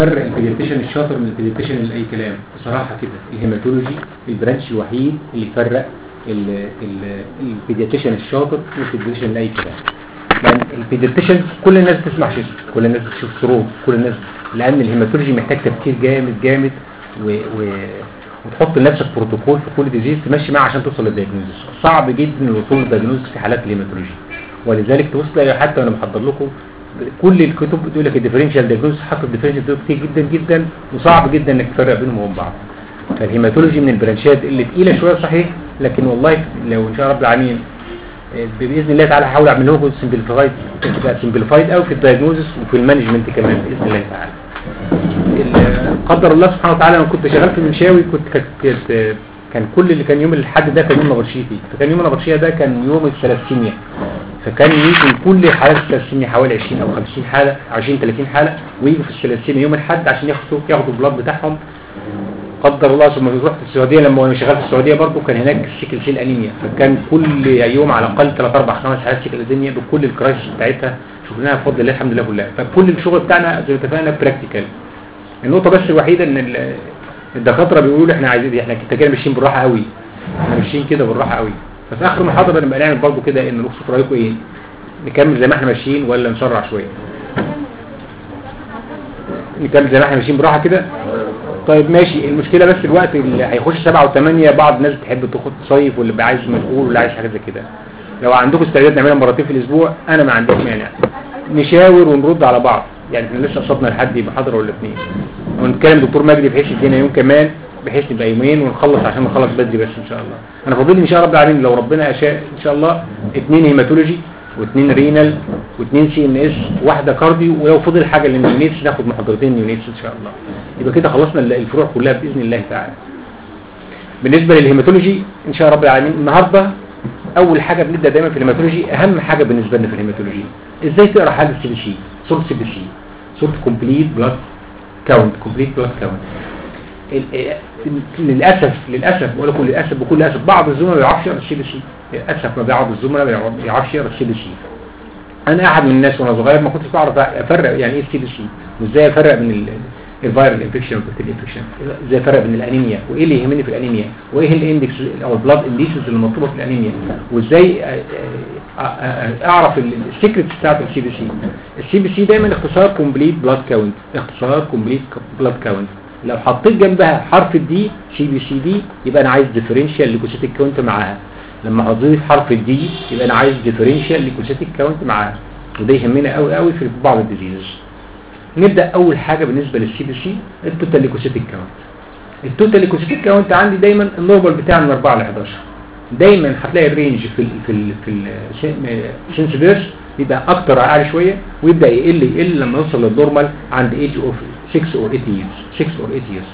فرق البيدياتيشن الشاطر من البيدياتيشن اللي اي كلام بصراحة كده الهيماتولوجي البرانش الوحيد اللي يفرق ال- ال- البيدياتيشن الشاطر من البيدياتيشن اللي اي كلام لان البيدياتيشن كل الناس بتسمع شيء كل الناس بتشوف سروب كل الناس لان الهيماتولوجي محتاج تفكير جامد جامد و... و... وتحط لنفسك بروتوكول في كل ديزيز تمشي معاه عشان توصل للدياجنوزس صعب جدا الوصول للدياجنوزس في حالات الهيماتولوجي ولذلك تبص تلاقي حتى وانا محضر لكم كل الكتب بتقول لك الديفرنشال دياجنوز حاطط الديفرنشال دياجنوز كتير جدا جدا وصعب جدا انك تفرق بينهم وبين بعض فالهيماتولوجي من البرانشات اللي تقيله شويه صحيح لكن والله لو ان شاء الله رب العالمين آه، باذن الله تعالى هحاول اعمل لكم سمبليفايد تبقى سمبليفايد قوي في الدايجنوزس وفي المانجمنت كمان باذن الله تعالى ال- قدر الله سبحانه وتعالى انا كنت شغال في المنشاوي كنت كانت كانت- كان كل اللي كان يوم الاحد ده كان يوم نبرشيتي فكان يوم النبرشيه ده كان يوم الثلاثيميا فكان يجي كل حالات الثلاثيميا حوالي 20 او 50 حاله 20 30 حاله ويجوا في الثلاثيميا يوم الاحد عشان ياخدوا ياخدوا البلاد بتاعهم قدر الله ثم رحت السعوديه لما انا شغال في السعوديه برضه كان هناك السيكل سيل انيميا فكان كل يوم على الاقل 3 4 5 حالات سيكل انيميا بكل الكرايسيس بتاعتها شفناها بفضل الله الحمد لله كلها فكل الشغل بتاعنا زي ما اتفقنا براكتيكال النقطه بس الوحيده ان ال- الدكاتره بيقولوا لي احنا عايزين احنا كده كده ماشيين بالراحه قوي احنا ماشيين كده بالراحه قوي ففي اخر المحاضره نبقى نعمل برضه كده ان نشوف رايكم ايه نكمل زي ما احنا ماشيين ولا نسرع شويه نكمل زي ما احنا ماشيين براحه كده طيب ماشي المشكله بس الوقت اللي هيخش سبعة وثمانية بعض الناس بتحب تاخد تصيف واللي بقى عايز مشغول واللي عايز حاجات زي كده لو عندكم استعداد نعملها مرتين في الاسبوع انا ما عنديش مانع نشاور ونرد على بعض يعني احنا لسه قصدنا لحد محاضره ولا اثنين ونتكلم دكتور مجدي بحيث يدينا يوم كمان بحيث نبقى يومين ونخلص عشان نخلص بدري بس ان شاء الله انا فاضل لي ان شاء الله رب العالمين لو ربنا اشاء ان شاء الله اثنين هيماتولوجي واثنين رينال واثنين سي ان اس واحده كارديو ولو فضل حاجه للنيونيتس ناخد محاضرتين نيونيتس ان شاء الله يبقى كده خلصنا الفروع كلها باذن الله تعالى بالنسبه للهيماتولوجي ان شاء الله رب العالمين النهارده اول حاجه بنبدا دايما في الهيماتولوجي اهم حاجه بالنسبه لنا في الهيماتولوجي ازاي تقرا حاله السي بي سي صوره سي بي سي صوره كومبليت بلاد كاونت كومبليت بلاد كاونت للاسف للاسف بقول لكم للاسف بكل اسف بعض الزملاء ما بيعرفش يقرا السي بي سي للاسف ما بعض الزملاء ما بيعرفش يقرا السي بي سي انا احد من الناس وانا صغير ما كنتش بعرف افرق يعني ايه السي بي سي وازاي افرق بين الفيرال انفكشن والبكتيريال انفكشن ازاي افرق بين الانيميا وايه اللي يهمني في الانيميا وايه الاندكس او البلاد انديسز اللي مطلوبه في الانيميا وازاي اعرف السيكريتس بتاعت السي بي سي السي بي سي دايما اختصار كومبليت بلاد كاونت اختصار كومبليت بلاد كاونت لو حطيت جنبها حرف الدي سي بي سي دي يبقى انا عايز ديفرنشال ليكوسيتيك كاونت معاها لما اضيف حرف الدي يبقى انا عايز ديفرنشال ليكوسيتيك كاونت معاها وده يهمنا قوي قوي في بعض الديزيزز نبدا اول حاجه بالنسبه للسي بي سي التوتال ليكوسيتيك كاونت التوتال ليكوسيتيك كاونت عندي دايما النورمال بتاعي من 4 ل 11 دايما هتلاقي الرينج في ال في ال في السنس فيرس يبقى اكتر عالي شويه ويبدا يقل يقل لما يوصل للنورمال عند ايج اوف 6 اور 8 years 6 اور 8 years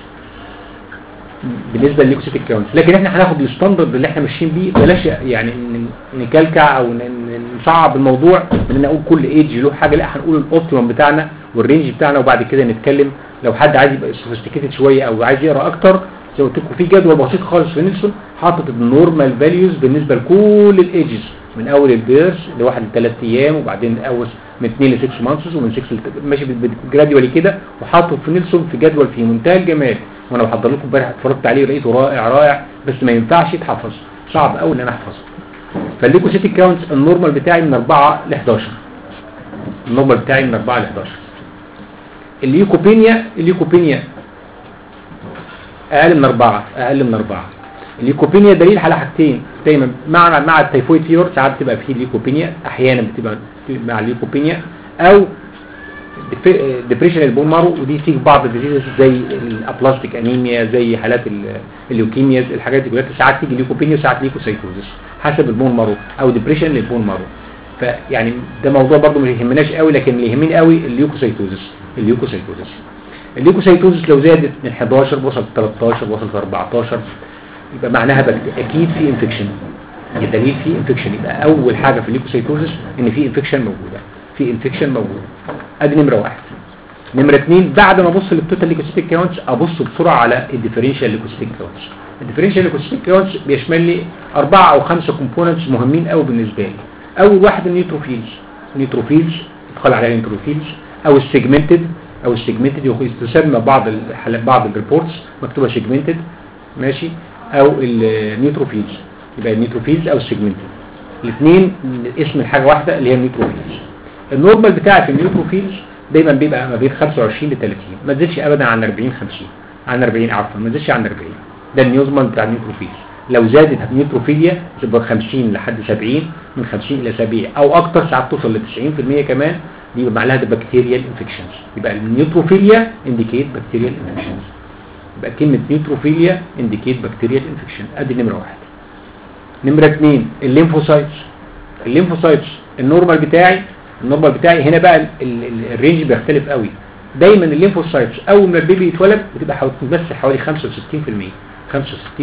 بالنسبه للليكوسيتيك كاونت لكن احنا هناخد الستاندرد اللي احنا ماشيين بيه بلاش يعني نكلكع او نصعب الموضوع ان اقول كل ايدج له حاجه لا هنقول الاوبتيمم بتاعنا والرينج بتاعنا وبعد كده نتكلم لو حد عايز يبقى سوفيستيكيتد شويه او عايز يقرا اكتر زي ما قلت لكم في جدول بسيط خالص في نيلسون حاطط النورمال فاليوز بالنسبه لكل الايدجز من اول البيرث لواحد لثلاث ايام وبعدين اول من 2 ل 6 مانثس ومن 6 ل ماشي جراديوالي كده وحاطه في نيلسون في جدول في منتهى الجمال وانا بحضر لكم امبارح اتفرجت عليه لقيته رائع رائع بس ما ينفعش يتحفظ صعب قوي ان انا احفظه فالليكوسيتيك كاونت النورمال بتاعي من 4 ل 11 النورمال بتاعي من 4 ل 11 الليكوبينيا الليكوبينيا اقل من 4 اقل من 4 الليكوبينيا دليل على حاجتين دايما مع مع التيفويد فيور ساعات بتبقى فيه ليكوبينيا احيانا بتبقى مع الليكوبينيا او ديبريشن البون مارو ودي تيجي بعض الديزيزز زي الابلاستيك انيميا زي حالات الليوكيميا الحاجات دي كلها ساعات تيجي ليكوبينيا وساعات ليكوسايتوزس حسب البون مارو او ديبريشن للبون مارو فيعني ده موضوع برضه ما يهمناش قوي لكن اللي يهمني قوي الليوكوسايتوزس الليوكوسايتوزس الليوكوسايتوزس لو زادت من 11 وصلت 13 وصلت 14 يبقى معناها بقى اكيد في انفكشن دليل في انفكشن يبقى اول حاجه في الليكوسايتوزس ان في انفكشن موجوده في انفكشن موجود ادي نمره واحد نمره اثنين بعد ما ابص للتوتال ليكوسيتيك كاونتس ابص بسرعه على الديفرنشال ليكوسيتيك كاونتس الديفرنشال ليكوسيتيك كاونتس بيشمل لي اربعه او خمسه كومبوننتس مهمين قوي بالنسبه لي اول واحد النيوتروفيلز النيوتروفيلز يدخل عليها النيوتروفيلز او السيجمنتد او السيجمنتد تسمى بعض الحالات بعض الريبورتس مكتوبه سيجمنتد ماشي او النيوتروفيلز يبقى النيوتروفيلز او السيجمنتد الاثنين اسم الحاجه واحده اللي هي النيوتروفيلز النورمال بتاعي في النيوتروفيلز دايما بيبقى ما بين 25 ل 30 ما تزيدش ابدا عن 40 50 عن 40 عفوا ما تزيدش عن 40 ده النيوزمان بتاع النيوتروفيلز لو زادت النيوتروفيليا تبقى 50 لحد 70 من 50 الى 70 او اكتر ساعات توصل ل 90% كمان دي يبقى معناها ده بكتيريال انفكشنز يبقى النيوتروفيليا انديكيت بكتيريال انفكشنز يبقى كلمه نيوتروفيليا انديكيت بكتيريال انفكشن ادي نمره واحد نمره اثنين الليمفوسايتس الليمفوسايتس النورمال بتاعي النورمال بتاعي هنا بقى ال- ال- الرينج بيختلف قوي دايما الليمفوسايتس اول ما البيبي يتولد بتبقى حوالي بس حوالي 65% 65%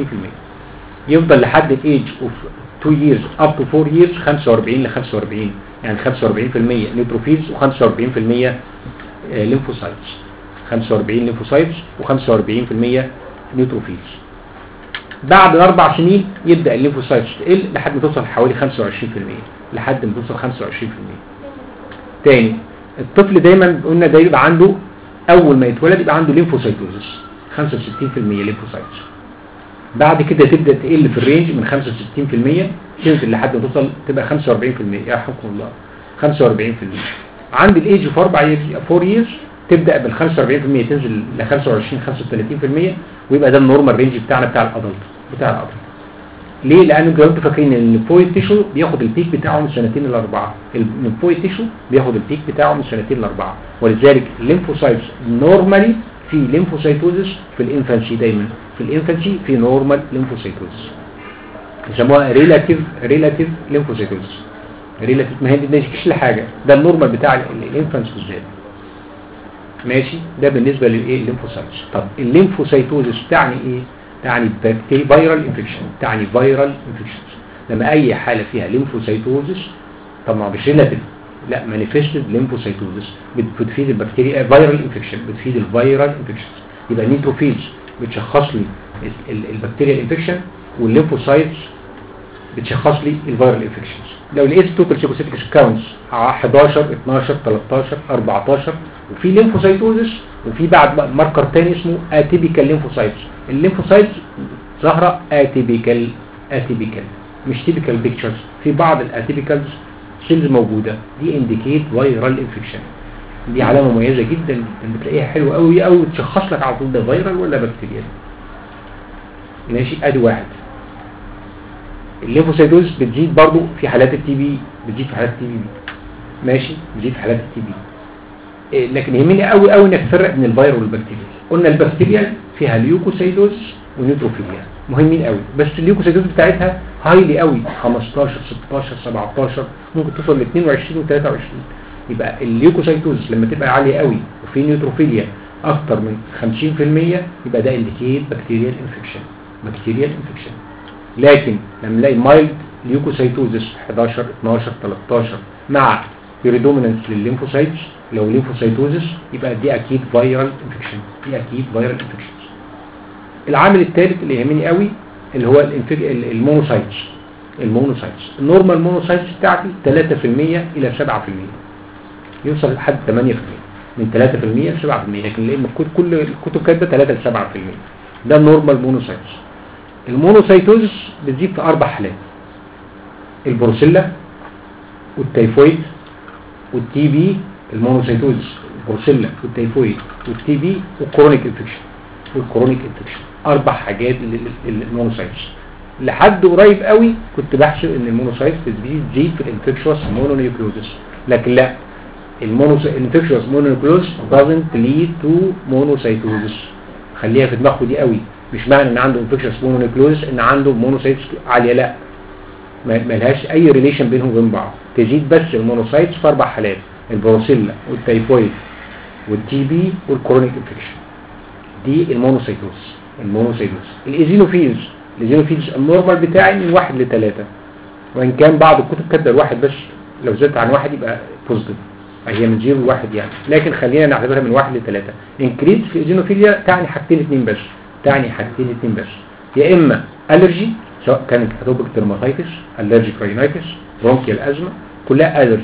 يفضل لحد الايج اوف 2 years up to 4 years 45 ل 45 يعني 45% نيوتروفيلز و45% ليمفوسايتس 45 ليمفوسايتس و45% نيوتروفيلز بعد الاربع سنين يبدا الليمفوسايتس تقل لحد ما توصل حوالي 25% لحد ما توصل 25% تاني الطفل دايما قلنا ده يبقى عنده اول ما يتولد يبقى عنده ليمفوسايتوزس 65% ليمفوسايتس بعد كده تبدا تقل في الرينج من 65% تنزل لحد ما توصل تبقى 45% يرحمكم الله 45% عند الايج في 4 years 4 years تبدا بال 45% تنزل ل 25 35% ويبقى ده النورمال رينج بتاعنا بتاع الادلت بتاع الادلت ليه لان لو انتوا فاكرين ان الليمفويد تيشو بياخد البيك بتاعه من سنتين لاربعه الليمفويد تيشو بياخد البيك بتاعه من سنتين لاربعه ولذلك الليمفوسايتس نورمالي في ليمفوسايتوزس في الانفانسي دايما في الانفانسي في نورمال ليمفوسايتوزس يسموها ريلاتيف ريلاتيف ليمفوسايتوزس ريلاتيف ما هي دي مش لحاجه ده النورمال بتاع الانفانس بالذات ماشي ده بالنسبه للايه الليمفوسايتس طب الليمفوسايتوزس تعني ايه تعني فيرال انفكشن تعني فيرال انفكشنز لما اي حاله فيها ليمفوسايتوزس طبعا مش ريلاتيف لا مانيفستد ليمفوسايتوزس بتفيد البكتيريا فيرال انفكشن بتفيد الفيرال انفكشنز يبقى النيتروفيلز بتشخص لي ال- ال- البكتيريا انفكشن والليمفوسايتس بتشخص لي الفيرال انفكشنز لو لقيت توتال سيكوسيتيك كاونتس 11 12 13 14 وفي ليمفوسايتوزس وفي بعد بقى ماركر تاني اسمه اتيبيكال ليمفوسايتس الليمفوسايتس ظاهره اتيبيكال اتيبيكال مش تيبيكال بيكتشرز في بعض الاتيبيكالز سيلز موجوده دي انديكيت فيرال انفكشن دي علامه مميزه جدا جدا بتلاقيها حلوه قوي قوي تشخص لك على طول ده فيرال ولا بكتيريال ماشي ادي واحد الليمفوسايتوز بتزيد برضو في حالات التي بي بتزيد في حالات التي بي ماشي بتزيد في حالات التي بي إيه، لكن يهمني قوي قوي انك تفرق بين الفيروس والبكتيريا قلنا البكتيريا فيها ليوكوسايتوز ونيوتروفيليا مهمين قوي بس الليوكوسايتوز بتاعتها هايلي قوي 15 16 17 ممكن توصل ل 22 و 23 يبقى الليوكوسايتوز لما تبقى عاليه قوي وفي نيوتروفيليا اكتر من 50% يبقى ده انديكيت بكتيريال انفكشن بكتيريال انفكشن لكن لما نلاقي مايلد ليوكوسايتوزس 11 12 13 مع بريدومينانس للليمفوسايتس لو ليمفوسايتوزس يبقى دي اكيد فيرال انفكشن دي اكيد فيرال انفكشن العامل الثالث اللي يهمني قوي اللي هو الانفك... المونوسايتس المونوسايتس النورمال مونوسايتس بتاعتي 3% الى 7% يوصل لحد 8% من 3% ل 7% لكن لان كل كل الكتب كاتبه 3 ل 7% ده النورمال مونوسايتس المونوسايتوزس بتزيد في اربع حالات البروسيلا والتيفويد والتي بي المونوسايتوزس البروسيلا والتيفويد والتي بي والكرونيك انفكشن والكرونيك انفكشن اربع حاجات للمونوسايتس لحد قريب قوي كنت بحسب ان المونوسايتس بتزيد تزيد في الانفكشوس مونونيوكلوزس لكن لا الانفكشوس مونونيوكلوزس doesn't lead to monocytosis خليها في دماغكم دي قوي مش معنى ان عنده انفكشوس مونونيوكلوزس ان عنده مونوسايتس عاليه لا ما لهاش اي ريليشن بينهم وبين بعض تزيد بس المونوسايتس في اربع حالات البروسيلا والتيفويد والتي بي والكرونيك انفكشن دي المونوسايتوز المونوسايتوز الايزينوفيلز الايزينوفيلز النورمال بتاعي من واحد لثلاثة وان كان بعض الكتب كاتبه الواحد بس لو زادت عن واحد يبقى بوزيتيف هي من زيرو لواحد يعني لكن خلينا نعتبرها من واحد لثلاثة انكريز في الايزينوفيليا تعني حاجتين اتنين بس تعني حاجتين اتنين بس يا اما الرجي سواء كانت اتوبيك ديرماتيتس الرجيك راينايتس برونكيال ازمه كلها الرجي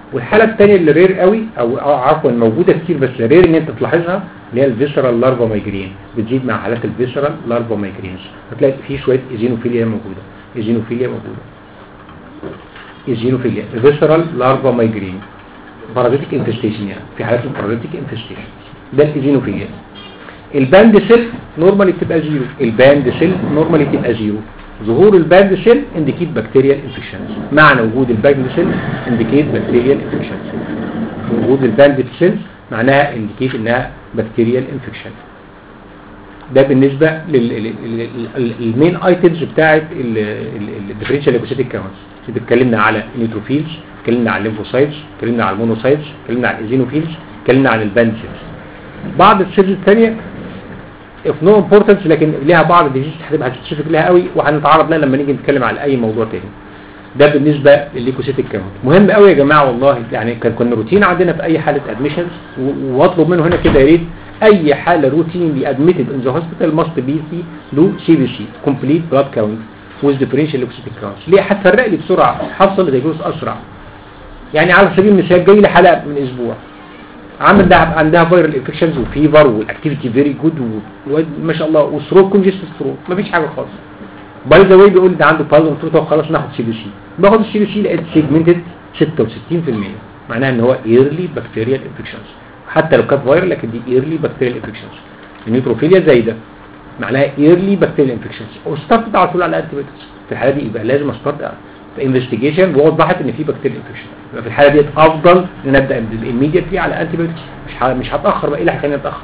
والحاله الثانيه اللي رير قوي او آه عفوا موجوده كتير بس رير ان انت تلاحظها اللي هي الفيسرال لارفا مايجرين بتزيد مع حالات الفيسرال لارفا مايجرينز هتلاقي في شويه ايزينوفيليا موجوده ايزينوفيليا موجوده ايزينوفيليا فيسرال لارفا مايجرين بارازيتيك انفستيشن يعني في حالات البارازيتيك انفستيشن ده الايزينوفيليا الباند سيل نورمالي بتبقى زيرو الباند سيل نورمالي بتبقى زيرو ظهور الباند سيل انديكيت بكتيريال انفكشنز معنى وجود الباند سيل انديكيت بكتيريال انفكشنز وجود الباند سيل معناها انديكيت انها بكتيريال انفكشن ده بالنسبه للمين ايتمز بتاعه الديفرنشال ليكوسيتيك كاونتس اتكلمنا على النيوتروفيلز اتكلمنا على الليمفوسايتس اتكلمنا على المونوسايتس اتكلمنا على الايزينوفيلز اتكلمنا عن الباند سيلز بعض السيلز الثانيه of no importance لكن ليها بعض الديزيز هتبقى هتشترك لها قوي وهنتعرض لها لما نيجي نتكلم على اي موضوع تاني ده بالنسبه للليكوسيتيك كاونت مهم قوي يا جماعه والله يعني كان كنا روتين عندنا في اي حاله ادميشنز واطلب منه هنا كده يا ريت اي حاله روتين ادميتد ان ذا هوسبيتال ماست بي سي له سي بي سي كومبليت بلاد كاونت ويز ديفرنشال ليكوسيتيك كاونت ليه هتفرق لي بسرعه حصل دايجنوز اسرع يعني على سبيل المثال جاي لي حلقه من اسبوع عامل ده عندها فايرال انفكشنز وفيفر والاكتيفيتي فيري جود وما شاء الله وستروك كونجستيف ستروك مفيش حاجه خالص باي ذا واي بيقول ده عنده بالون قلت له خلاص ناخد سي بي سي باخد السي بي سي لقيت سيجمنتد 66% معناها ان هو ايرلي بكتيريال انفكشنز حتى لو كانت فايرال لكن دي ايرلي بكتيريال انفكشنز النيوتروفيليا زايده معناها ايرلي بكتيريال انفكشنز وستارت على طول على الانتيبيوتكس في الحاله دي يبقى لازم استارت في انفستيجيشن ووضحت ان في بكتيريال انفكشن في الحاله دي افضل ان ابدا immediately على انتيبيوتكس مش مش هتاخر بقى ايه اللي هيخليني اتاخر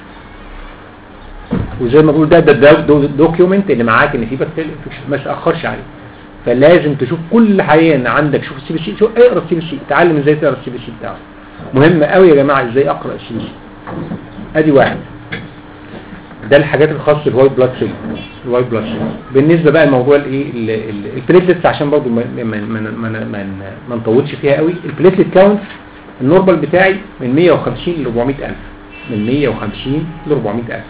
وزي ما بقول ده ده دوكيومنت اللي معاك ان في بكتيريال انفكشن ما تاخرش عليه فلازم تشوف كل حيان عندك شوف السي بي سي شوف اقرا السي بي سي اتعلم ازاي تقرا السي بي سي بتاعه مهم قوي يا جماعه ازاي اقرا السي بي سي ادي واحد ده الحاجات الخاصه بالوايت بلاد سيل الوايت بلاد سيل بالنسبه بقى لموضوع الايه البليتلتس عشان برضو ما ما ما ما, ما, ما نطولش فيها قوي البليتلت كاونت النورمال بتاعي من 150 ل 400000 من 150 ل 400000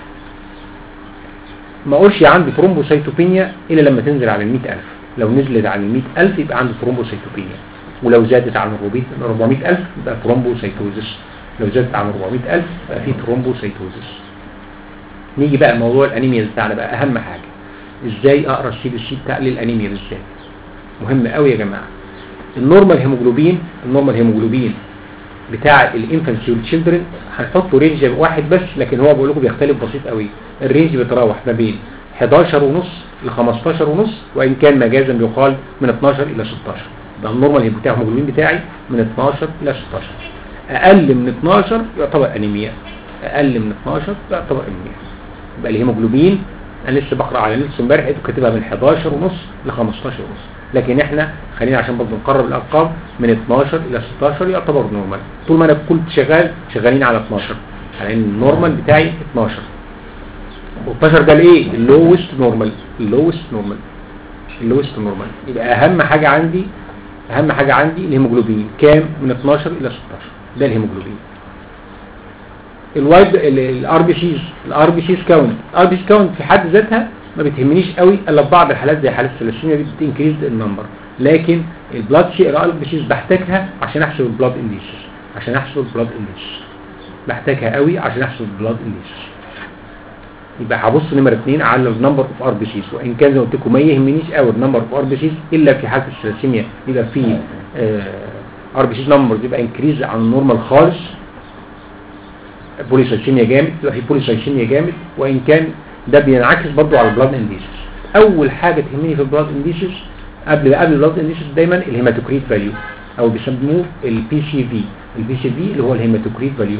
ما اقولش عندي ترومبوسيتوبينيا الا لما تنزل على ال 100000 لو نزلت على ال 100000 يبقى عندي ترومبوسيتوبينيا ولو زادت عن 400000 يبقى ترومبوسيتوزس لو زادت عن 400000 يبقى في ترومبوسيتوزس نيجي بقى موضوع الانيميا بتاعنا بقى اهم حاجه ازاي اقرا السي بي سي بتاع للانيميا بالذات مهم قوي يا جماعه النورمال هيموجلوبين النورمال هيموجلوبين بتاع الانفانسي والتشيلدرن هنحطه رينج واحد بس لكن هو بقول لكم بيختلف بسيط قوي الرينج بيتراوح ما بين 11 ونص ل 15 ونص وان كان مجازا بيقال من 12 الى 16 ده النورمال بتاع الهيموجلوبين بتاعي من 12 الى 16 اقل من 12 يعتبر انيميا اقل من 12 يعتبر انيميا يبقى الهيموجلوبين انا لسه بقرا على نفس امبارح لقيته كاتبها من 11 ونص ل 15 ونص لكن احنا خلينا عشان برضه نقرب الارقام من 12 الى 16 يعتبر نورمال طول ما انا كنت شغال شغالين على 12 على ان النورمال بتاعي 12 و12 ده الايه اللوست نورمال اللوست نورمال اللوست نورمال يبقى اهم حاجه عندي اهم حاجه عندي الهيموجلوبين كام من 12 الى 16 ده الهيموجلوبين الوايد الار بي سيز الار بي سيز كاونت الار بي سيز كاونت في حد ذاتها ما بتهمنيش قوي الا في بعض الحالات زي حالات الثلاسيميا دي بتنكريز النمبر لكن البلاد سي الار بي سيز بحتاجها عشان احسب البلاد انديسيس عشان احسب البلاد انديسيس بحتاجها قوي عشان احسب البلاد انديسيس يبقى هبص نمره 2 على النمبر اوف ار بي سيز وان كان زي ما قلت لكم ما يهمنيش قوي النمبر اوف ار بي سيز الا في حاله الثلاسيميا يبقى في ار بي سيز نمبر يبقى انكريز عن النورمال خالص بوليسايسيميا جامد يبقى في بوليسايسيميا جامد وان كان ده بينعكس برضو على البلاد انديسيس اول حاجه تهمني في البلاد انديسيس قبل قبل البلاد انديسيس دايما الهيماتوكريت فاليو او بيسموه البي سي في البي سي في اللي هو الهيماتوكريت فاليو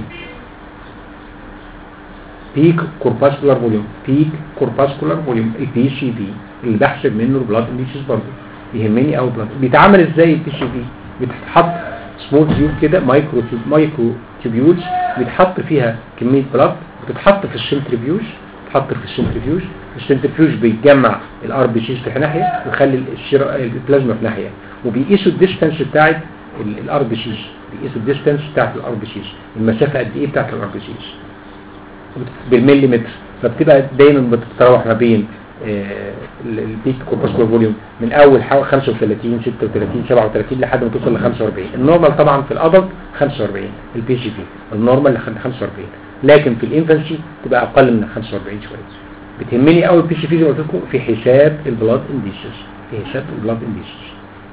بيك كورباسكولار فوليوم بيك كورباسكولار فوليوم البي سي في اللي بحسب منه البلاد انديسيس برضو يهمني او بلاد بيتعمل ازاي البي سي في بتتحط سمول تيوب كده مايكرو تيوب مايكرو تيوبيولز بيتحط فيها كميه بلاد بتتحط في السنتريفيوج تحط في السنتريفيوج السنتريفيوج بيجمع الار بي سيز في ناحيه ويخلي البلازما في ناحيه وبيقيسوا الديستانس بتاعت الار بي سيز بيقيسوا الديستانس بتاعت الار بي سيز المسافه قد ايه بتاعت الار بي سيز بالمليمتر فبتبقى دايما بتتراوح ما بين البيك كورباسكولار فوليوم من اول حوالي 35 36 37 لحد ما توصل ل 45 النورمال طبعا في الادلت 45 البي جي في النورمال ل 45 لكن في الانفانسي تبقى اقل من 45 شويه بتهمني قوي البي جي في زي ما قلت لكم في حساب البلاد انديسز في حساب البلاد انديسز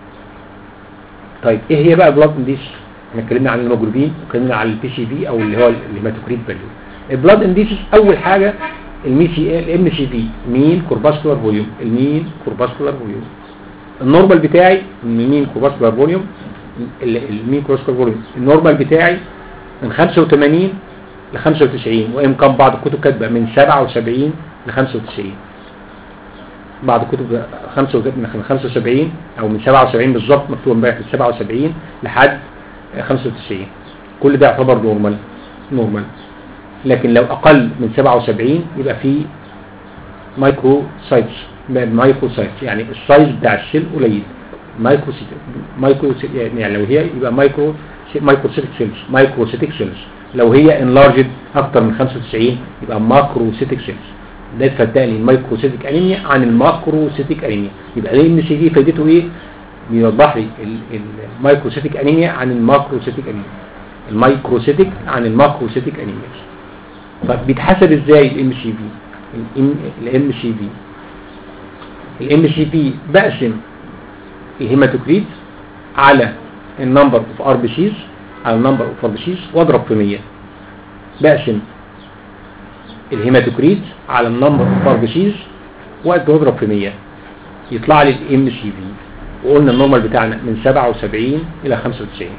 طيب ايه هي بقى البلاد انديسز احنا اتكلمنا عن الهيموجلوبين واتكلمنا عن البي سي في او اللي هو الهيماتوكريت فاليو البلاد انديسز اول حاجه المي سي الام سي في مين كورباسكولار فوليوم المين كورباسكولار فوليوم النورمال بتاعي المين كورباسكولار فوليوم المين كورباسكولار فوليوم النورمال بتاعي من 85 ل 95 وان كان بعض الكتب كاتبه من 77 ل 95 بعض الكتب 75 او من 77 بالظبط مكتوب امبارح من 77 لحد 95 كل ده يعتبر نورمال نورمال لكن لو اقل من 77 يبقى في مايكرو سايتس مايكرو سايتس يعني السايز بتاع السيل قليل مايكرو سيت مايكرو سيت يعني لو هي يبقى مايكرو مايكرو سيتك سيلز مايكرو سيتك سيلز لو هي انلارجد اكتر من 95 يبقى ماكرو سيتك سيلز ده يفرق لي المايكرو سيتك انيميا عن الماكرو سيتك انيميا يبقى ليه ان سي دي فايدته ايه بيوضح لي المايكرو سيتك انيميا عن الماكرو سيتك انيميا المايكرو سيتك عن الماكرو سيتك انيميا طب بيتحسب ازاي الام سي في الام سي في الام سي في بقسم الهيماتوكريت على النمبر اوف ار بي سيز على النمبر اوف ار بي سيز واضرب في 100 بقسم الهيماتوكريت على النمبر اوف ار بي سيز واضرب في 100 يطلع لي الام سي في وقلنا النورمال بتاعنا من 77 الى 95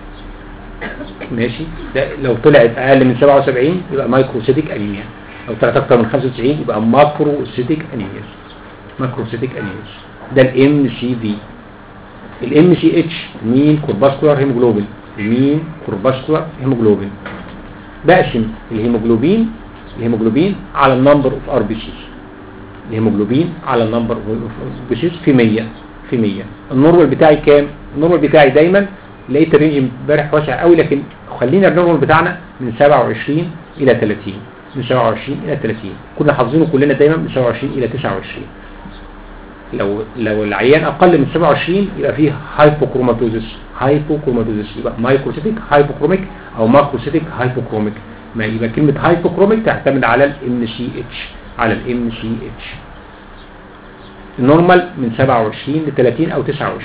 ماشي ده لو طلعت اقل من 77 يبقى مايكروسيتيك انيميا لو طلعت اكتر من 95 يبقى ماكروسيتيك انيميا ماكروسيتيك انيميا ده الام سي في الام سي اتش مين كورباسكولار هيموجلوبين مين كورباسكولار هيموجلوبين بقسم الهيموجلوبين الهيموجلوبين على النمبر اوف ار بي سي الهيموجلوبين على النمبر اوف ار بي سي في 100 في 100 النورمال بتاعي كام النورمال بتاعي دايما لقيت الرينج امبارح واسع قوي لكن خلينا النورمال بتاعنا من 27 الى 30 من 27 الى 30 كنا حافظينه كلنا دايما من 27 الى 29 لو لو العيان اقل من 27 يبقى فيه هايبوكروماتوزيس هايبوكروماتوزيس يبقى مايكروسيتيك هايبوكروميك او ماكروسيتيك هايبوكروميك ما يبقى كلمه هايبوكروميك تعتمد على الام سي اتش على الام سي اتش النورمال من 27 ل 30 او 29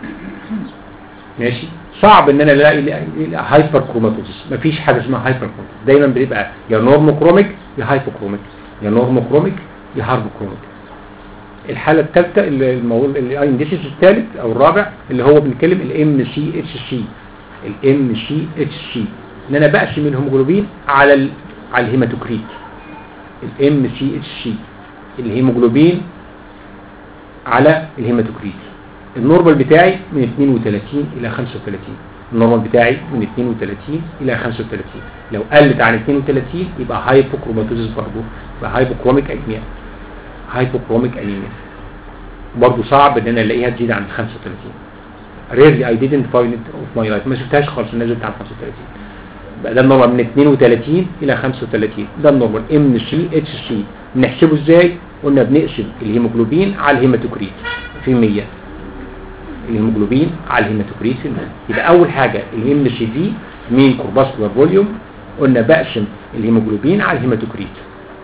ماشي صعب ان انا الاقي هايبر كروماتوزيس مفيش حاجه اسمها هايبر كروماتوزيس دايما بيبقى يا نورموكروميك يا هايبوكروميك يا نورموكروميك يا هاربوكروميك الحاله الثالثه الانديسيس الثالث او الرابع اللي هو بنتكلم الام سي اتش سي الام سي اتش سي ان انا بقسم الهيموجلوبين على ال... على الهيماتوكريت الام سي اتش سي الهيموجلوبين على الهيماتوكريت النورمال بتاعي من 32 الى 35 النورمال بتاعي من 32 الى 35 لو قلت عن 32 يبقى هايبوكروماتوزيس برضه يبقى هايبوكروميك انيميا هايبوكروميك انيميا برضه صعب ان انا الاقيها تزيد عن 35 rarely I didn't find it of my life ما شفتهاش خالص نزلت عن 35 بقى ده النورمال من 32 الى 35 ده النورمال ام سي اتش سي بنحسبه ازاي قلنا بنقسم الهيموجلوبين على الهيماتوكريت في 100 الهيموجلوبين على الهيماتوكريت في 100 يبقى اول حاجه الام سي في مين كورباسكولار فوليوم قلنا بقسم الهيموجلوبين على الهيماتوكريت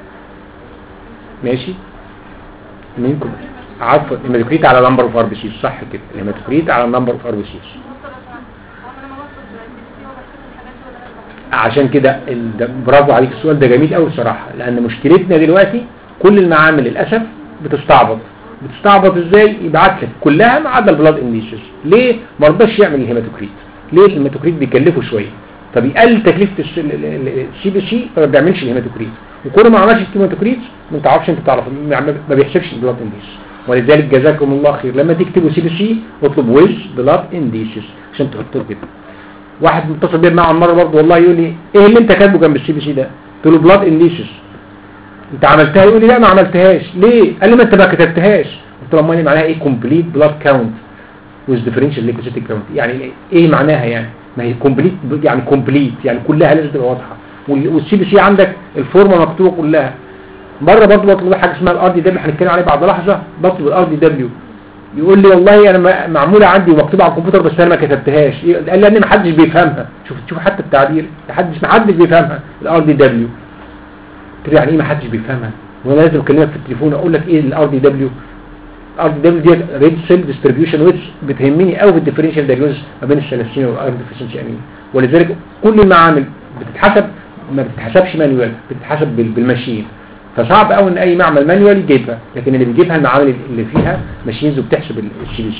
ماشي مين عفوا الهيماتوكريت على نمبر اوف ار بي سي صح كده الهيماتوكريت على نمبر اوف ار بي سي عشان كده برافو عليك السؤال ده جميل قوي الصراحه لان مشكلتنا دلوقتي كل المعامل للاسف بتستعبط بتستعبط ازاي يبعت لك كلها ما عدا البلاد انديسيس ليه ما رضاش يعمل الهيماتوكريت ليه الهيماتوكريت بيكلفه شويه فبيقلل تكلفه السي بي سي فما بيعملش الهيماتوكريت وكل ما عملش الهيماتوكريت ما تعرفش انت تعرف ما بيحسبش البلاد انديسيس ولذلك جزاكم الله خير لما تكتبوا سي بي سي اطلب ويز بلاد انديسيس عشان تحطوه كده واحد متصل بيا معاه مره برضه والله يقول لي ايه اللي انت كاتبه جنب السي بي سي ده قلت له بلاد انديسيس انت عملتها يقول لي لا ما عملتهاش ليه قال لي ما انت ما كتبتهاش قلت له امال معناها ايه كومبليت بلاد كاونت ويز ديفرنشال ليكوسيتيك كاونت يعني ايه معناها يعني ما هي كومبليت يعني كومبليت يعني كلها لازم تبقى واضحه والسي بي سي عندك الفورمه مكتوبه كلها مره برضه بطلب حاجه اسمها الار دي دبليو هنتكلم عليه بعد لحظه بطلب الار دي دبليو يقول لي والله انا م- معموله عندي ومكتوبه على الكمبيوتر بس انا ما كتبتهاش قال لي ان ما حدش بيفهمها شوف شوف حتى التعبير ما حدش ما حدش بيفهمها الار دي دبليو قلت له يعني ايه ما حدش بيفهمها وانا لازم اكلمك في التليفون اقول لك ايه الار دي دبليو الار دي دبليو ديت ريد سيل ديستريبيوشن ويتس بتهمني قوي في الديفرنشال دايجنوز ما بين الثلاثيميا والايرون ديفيشنسي انيميا ولذلك كل المعامل بتتحسب ما بتتحسبش مانيوال بتتحسب بال- بالماشين فصعب قوي ان اي معمل مانيوال يجيبها لكن اللي بيجيبها المعامل اللي فيها ماشينز وبتحسب السي بي سي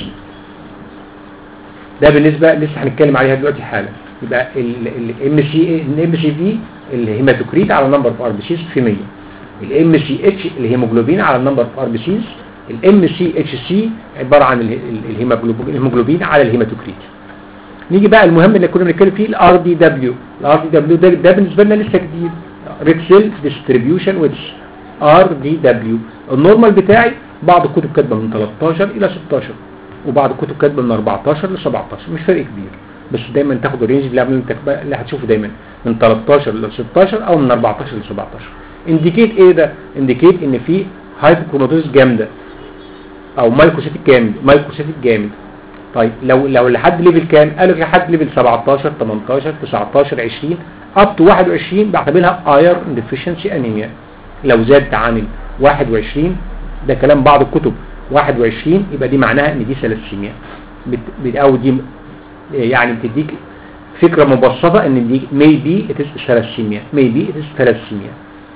ده بالنسبه لسه هنتكلم عليها دلوقتي حالا يبقى الام سي الام سي في الهيماتوكريت على نمبر اوف ار بي سيز في 100 الام سي اتش الهيموجلوبين على النمبر اوف ار بي سيز الام سي اتش سي عباره عن ال- ال- الهيموجلوب- الهيموجلوبين على الهيماتوكريت نيجي بقى المهم اللي كنا بنتكلم فيه الار دي دبليو الار دي دبليو ده ده بالنسبه لنا لسه جديد ريد سيل ديستريبيوشن ويتش ار دي دبليو النورمال بتاعي بعض الكتب كاتبه من 13 الى 16 وبعض الكتب كاتبه من 14 ل 17 مش فرق كبير بس دايما تاخد الرينج اللي قبل انت اللي هتشوفه دايما من 13 ل 16 او من 14 ل 17 انديكيت ايه ده انديكيت ان في هايبوكروماتوز جامده او مايكروسيتيك جامد مايكروسيتيك جامد طيب لو لو لحد ليفل كام قالوا لحد ليفل 17 18 19 20 اب تو 21 بعتبرها ايرون ديفيشنسي انيميا لو زاد عن ال 21 ده كلام بعض الكتب 21 يبقى دي معناها ان دي ثلاسيميا بت- بت- او دي يعني بتديك فكره مبسطه ان دي maybe it is ثلاسيميا maybe it is ثلاسيميا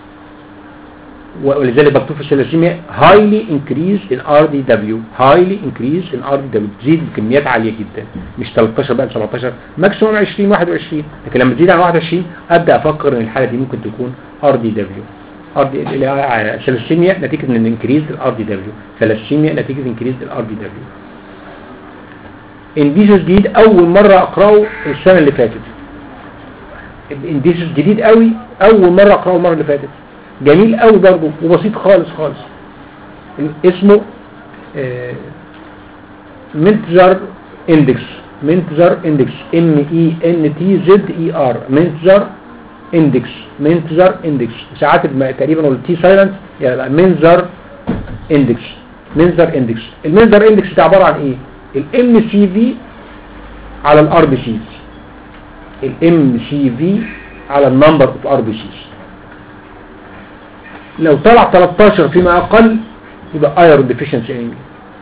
ولذلك مكتوب في الثلاسيميا highly increased in RDW highly increased in RDW تزيد بكميات عالية جدا مش 13 بقى 17 ماكسيموم 20 21 لكن لما تزيد عن 21 ابدا افكر ان الحالة دي ممكن تكون RDW RD ثلاسيميا نتيجة ان انكريز ال RDW ثلاسيميا نتيجة انكريز ال RDW انديسيس جديد اول مرة اقراه السنة اللي فاتت انديسيس جديد قوي اول مرة اقراه المرة اللي فاتت جميل قوي برضه وبسيط خالص خالص اسمه آه، منتزر اندكس منتزر اندكس ام اي ان تي زد اي ار منتزر اندكس منتزر اندكس ساعات الم- تقريبا والتي سايلنت يبقى منزر اندكس منزر اندكس المنزر اندكس ده عباره عن ايه الام سي في على الار بي سيز الام سي في على النمبر اوف ار بي سيز لو طلع 13 فيما اقل يبقى ايرون ديفيشنسي انيميا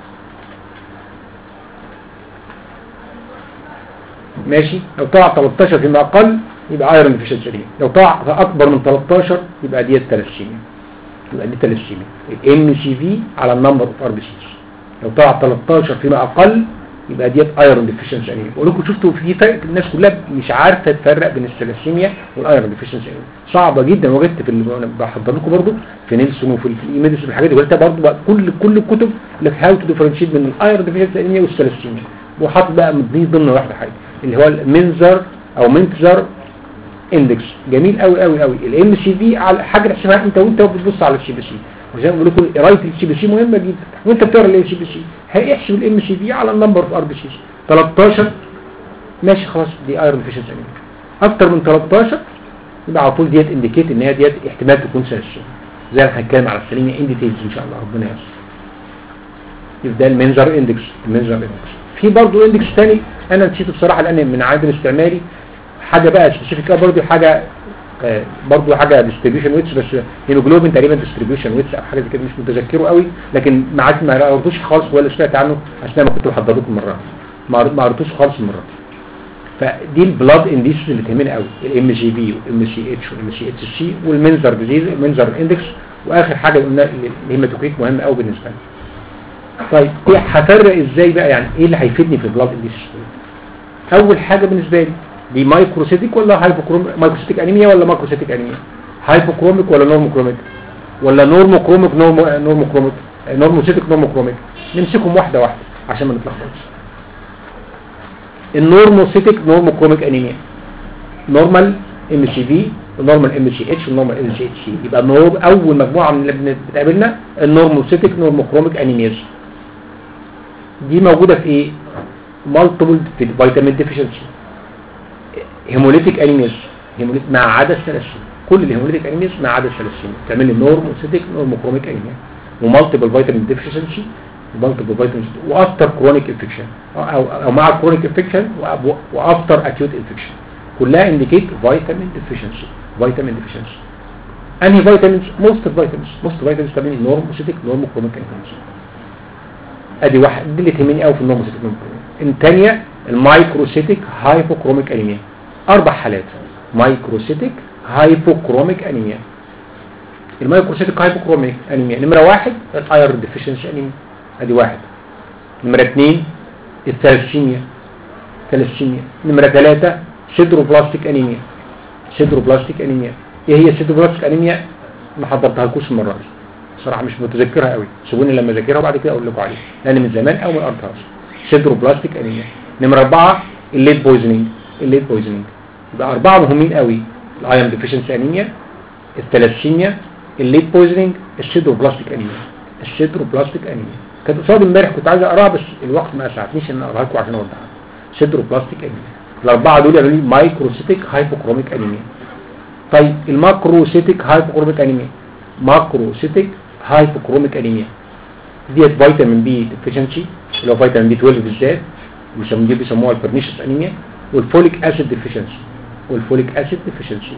ماشي لو طلع 13 فيما اقل يبقى ايرون ديفيشنسي انيميا لو طلع اكبر من 13 يبقى ديت ثلاسيميا يبقى دي ثلاسيميا الام سي في على النمبر اوف ار بي سيز لو طلع 13 فيما اقل يبقى ديت ايرون ديفيشنسي انيميا بقول لكم شفتوا في فرق الناس كلها مش عارفه تفرق بين الثلاسيميا والايرون ديفيشنسي انيميا صعبه جدا وجدت في اللي انا بحضر لكم برضو في نيلسون وفي الايميدس والحاجات دي قلتها برضو بقى كل كل الكتب لك هاو تو ديفرنشيت بين الايرون ديفيشنسي انيميا والثلاسيميا وحاطط بقى دي ضمن واحده حاجه اللي هو المنزر او منتزر اندكس جميل قوي قوي قوي الام سي في على حاجه تحسبها انت وانت بتبص على السي بي سي وزي ما بقول لكم قرايه السي بي سي مهمه جدا وانت بتقرا الام سي بي سي هيحسب الام سي في على النمبر اوف ار بي سي 13 ماشي خلاص دي ايرون ديفيشنسي انيميا اكتر من 13 يبقى على طول ديت انديكيت ان هي ديت احتمال تكون سلسله زي ما هنتكلم على السليميا ان ديتيلز ان شاء الله ربنا ييسر يبقى ده المنظر اندكس المنظر اندكس في برضه اندكس ثاني انا نسيته بصراحه لان من عادل استعمالي حاجه بقى سبيسيفيك برضه حاجه آه، برضه حاجه ديستريبيوشن ويتس بس هيموجلوبين تقريبا ديستريبيوشن ويتس او حاجه زي كده مش متذكره قوي لكن ما عاد ما قريتوش خالص ولا سمعت عنه عشان ما كنت بحضر لكم مره ما قر- ما قريتوش خالص المره دي فدي البلاد انديسز اللي تهمني قوي الام جي بي والام سي اتش والام سي اتش سي والمنزر ديزيز المنزر اندكس واخر حاجه قلنا الهيماتوكريت مهم قوي بالنسبه لي طيب ايه هفرق ازاي بقى يعني ايه اللي هيفيدني في البلاد انديسز اول حاجه بالنسبه لي دي مايكروسيتيك ولا هايبوكروميك مايكروسيتيك انيميا ولا ماكروسيتيك انيميا هايبوكروميك ولا نورموكروميك ولا نورموكروميك نورمو نورموكروميك نورموسيتيك نورموكروميك نمسكهم واحده واحده عشان ما نتلخبطش النورموسيتيك نورموكروميك انيميا نورمال ام سي في ونورمال ام سي اتش ونورمال ام سي اتش سي يبقى نور اول مجموعه من اللي بتقابلنا النورموسيتيك نورموكروميك انيمياز دي موجوده في ايه مالتيبل فيتامين ديفيشنسي هيموليتيك انيمياز هيموليت مع عدد الثلاثين كل الهيموليتيك انيميز ما عدا الثلاسيميا تعمل لي نورموسيتيك نورموكروميك انيميا ومالتيبل فيتامين ديفيشنسي مالتيبل فيتامين وافتر كرونيك انفكشن او او مع كرونيك انفكشن وافتر اكيوت انفكشن كلها انديكيت فيتامين ديفيشنسي فيتامين ديفيشنسي انهي فيتامينز موست فيتامينز موست فيتامينز تعمل لي نورموسيتيك نورموكروميك انيميا ادي واحد دي اللي تهمني قوي في النورموسيتيك نورموكروميك الثانيه المايكروسيتيك هايبوكروميك انيميا اربع حالات مايكروسيتيك هايبوكروميك انيميا المايكروسيتيك هايبوكروميك انيميا نمره واحد الايرون ديفيشنسي انيميا ادي واحد نمره اثنين الثالثيميا ثالثيميا نمره ثلاثة سيدروبلاستيك انيميا سيدروبلاستيك انيميا ايه هي سيدروبلاستيك انيميا ما حضرتهالكوش المره دي صراحه مش متذكرها قوي سيبوني لما اذاكرها وبعد كده اقول لكم عليها لان من زمان قوي ما قريتهاش سيدروبلاستيك انيميا نمره أربعة الليد بويزنينج الليد بويزنينج يبقى أربعة مهمين قوي الايرون ديفيشنسي انيميا الثلاسيميا الليد بويزنينج السيدروبلاستيك انيميا السيدروبلاستيك انيميا كانت قصادي امبارح كنت عايز اقراها بس الوقت ما اسعفنيش ان اقراها لكم عشان اوضحها سيدروبلاستيك انيميا الاربعه دول يعملوا لي مايكروسيتيك هايبوكروميك انيميا طيب الماكروسيتيك هايبوكروميك انيميا ماكروسيتيك هايبوكروميك انيميا ديت فيتامين بي ديفيشنسي اللي هو فيتامين بي 12 بالذات بيسموه دي بيسموها البرنيشس انيميا والفوليك اسيد ديفيشنسي والفوليك اسيد ديفيشنسي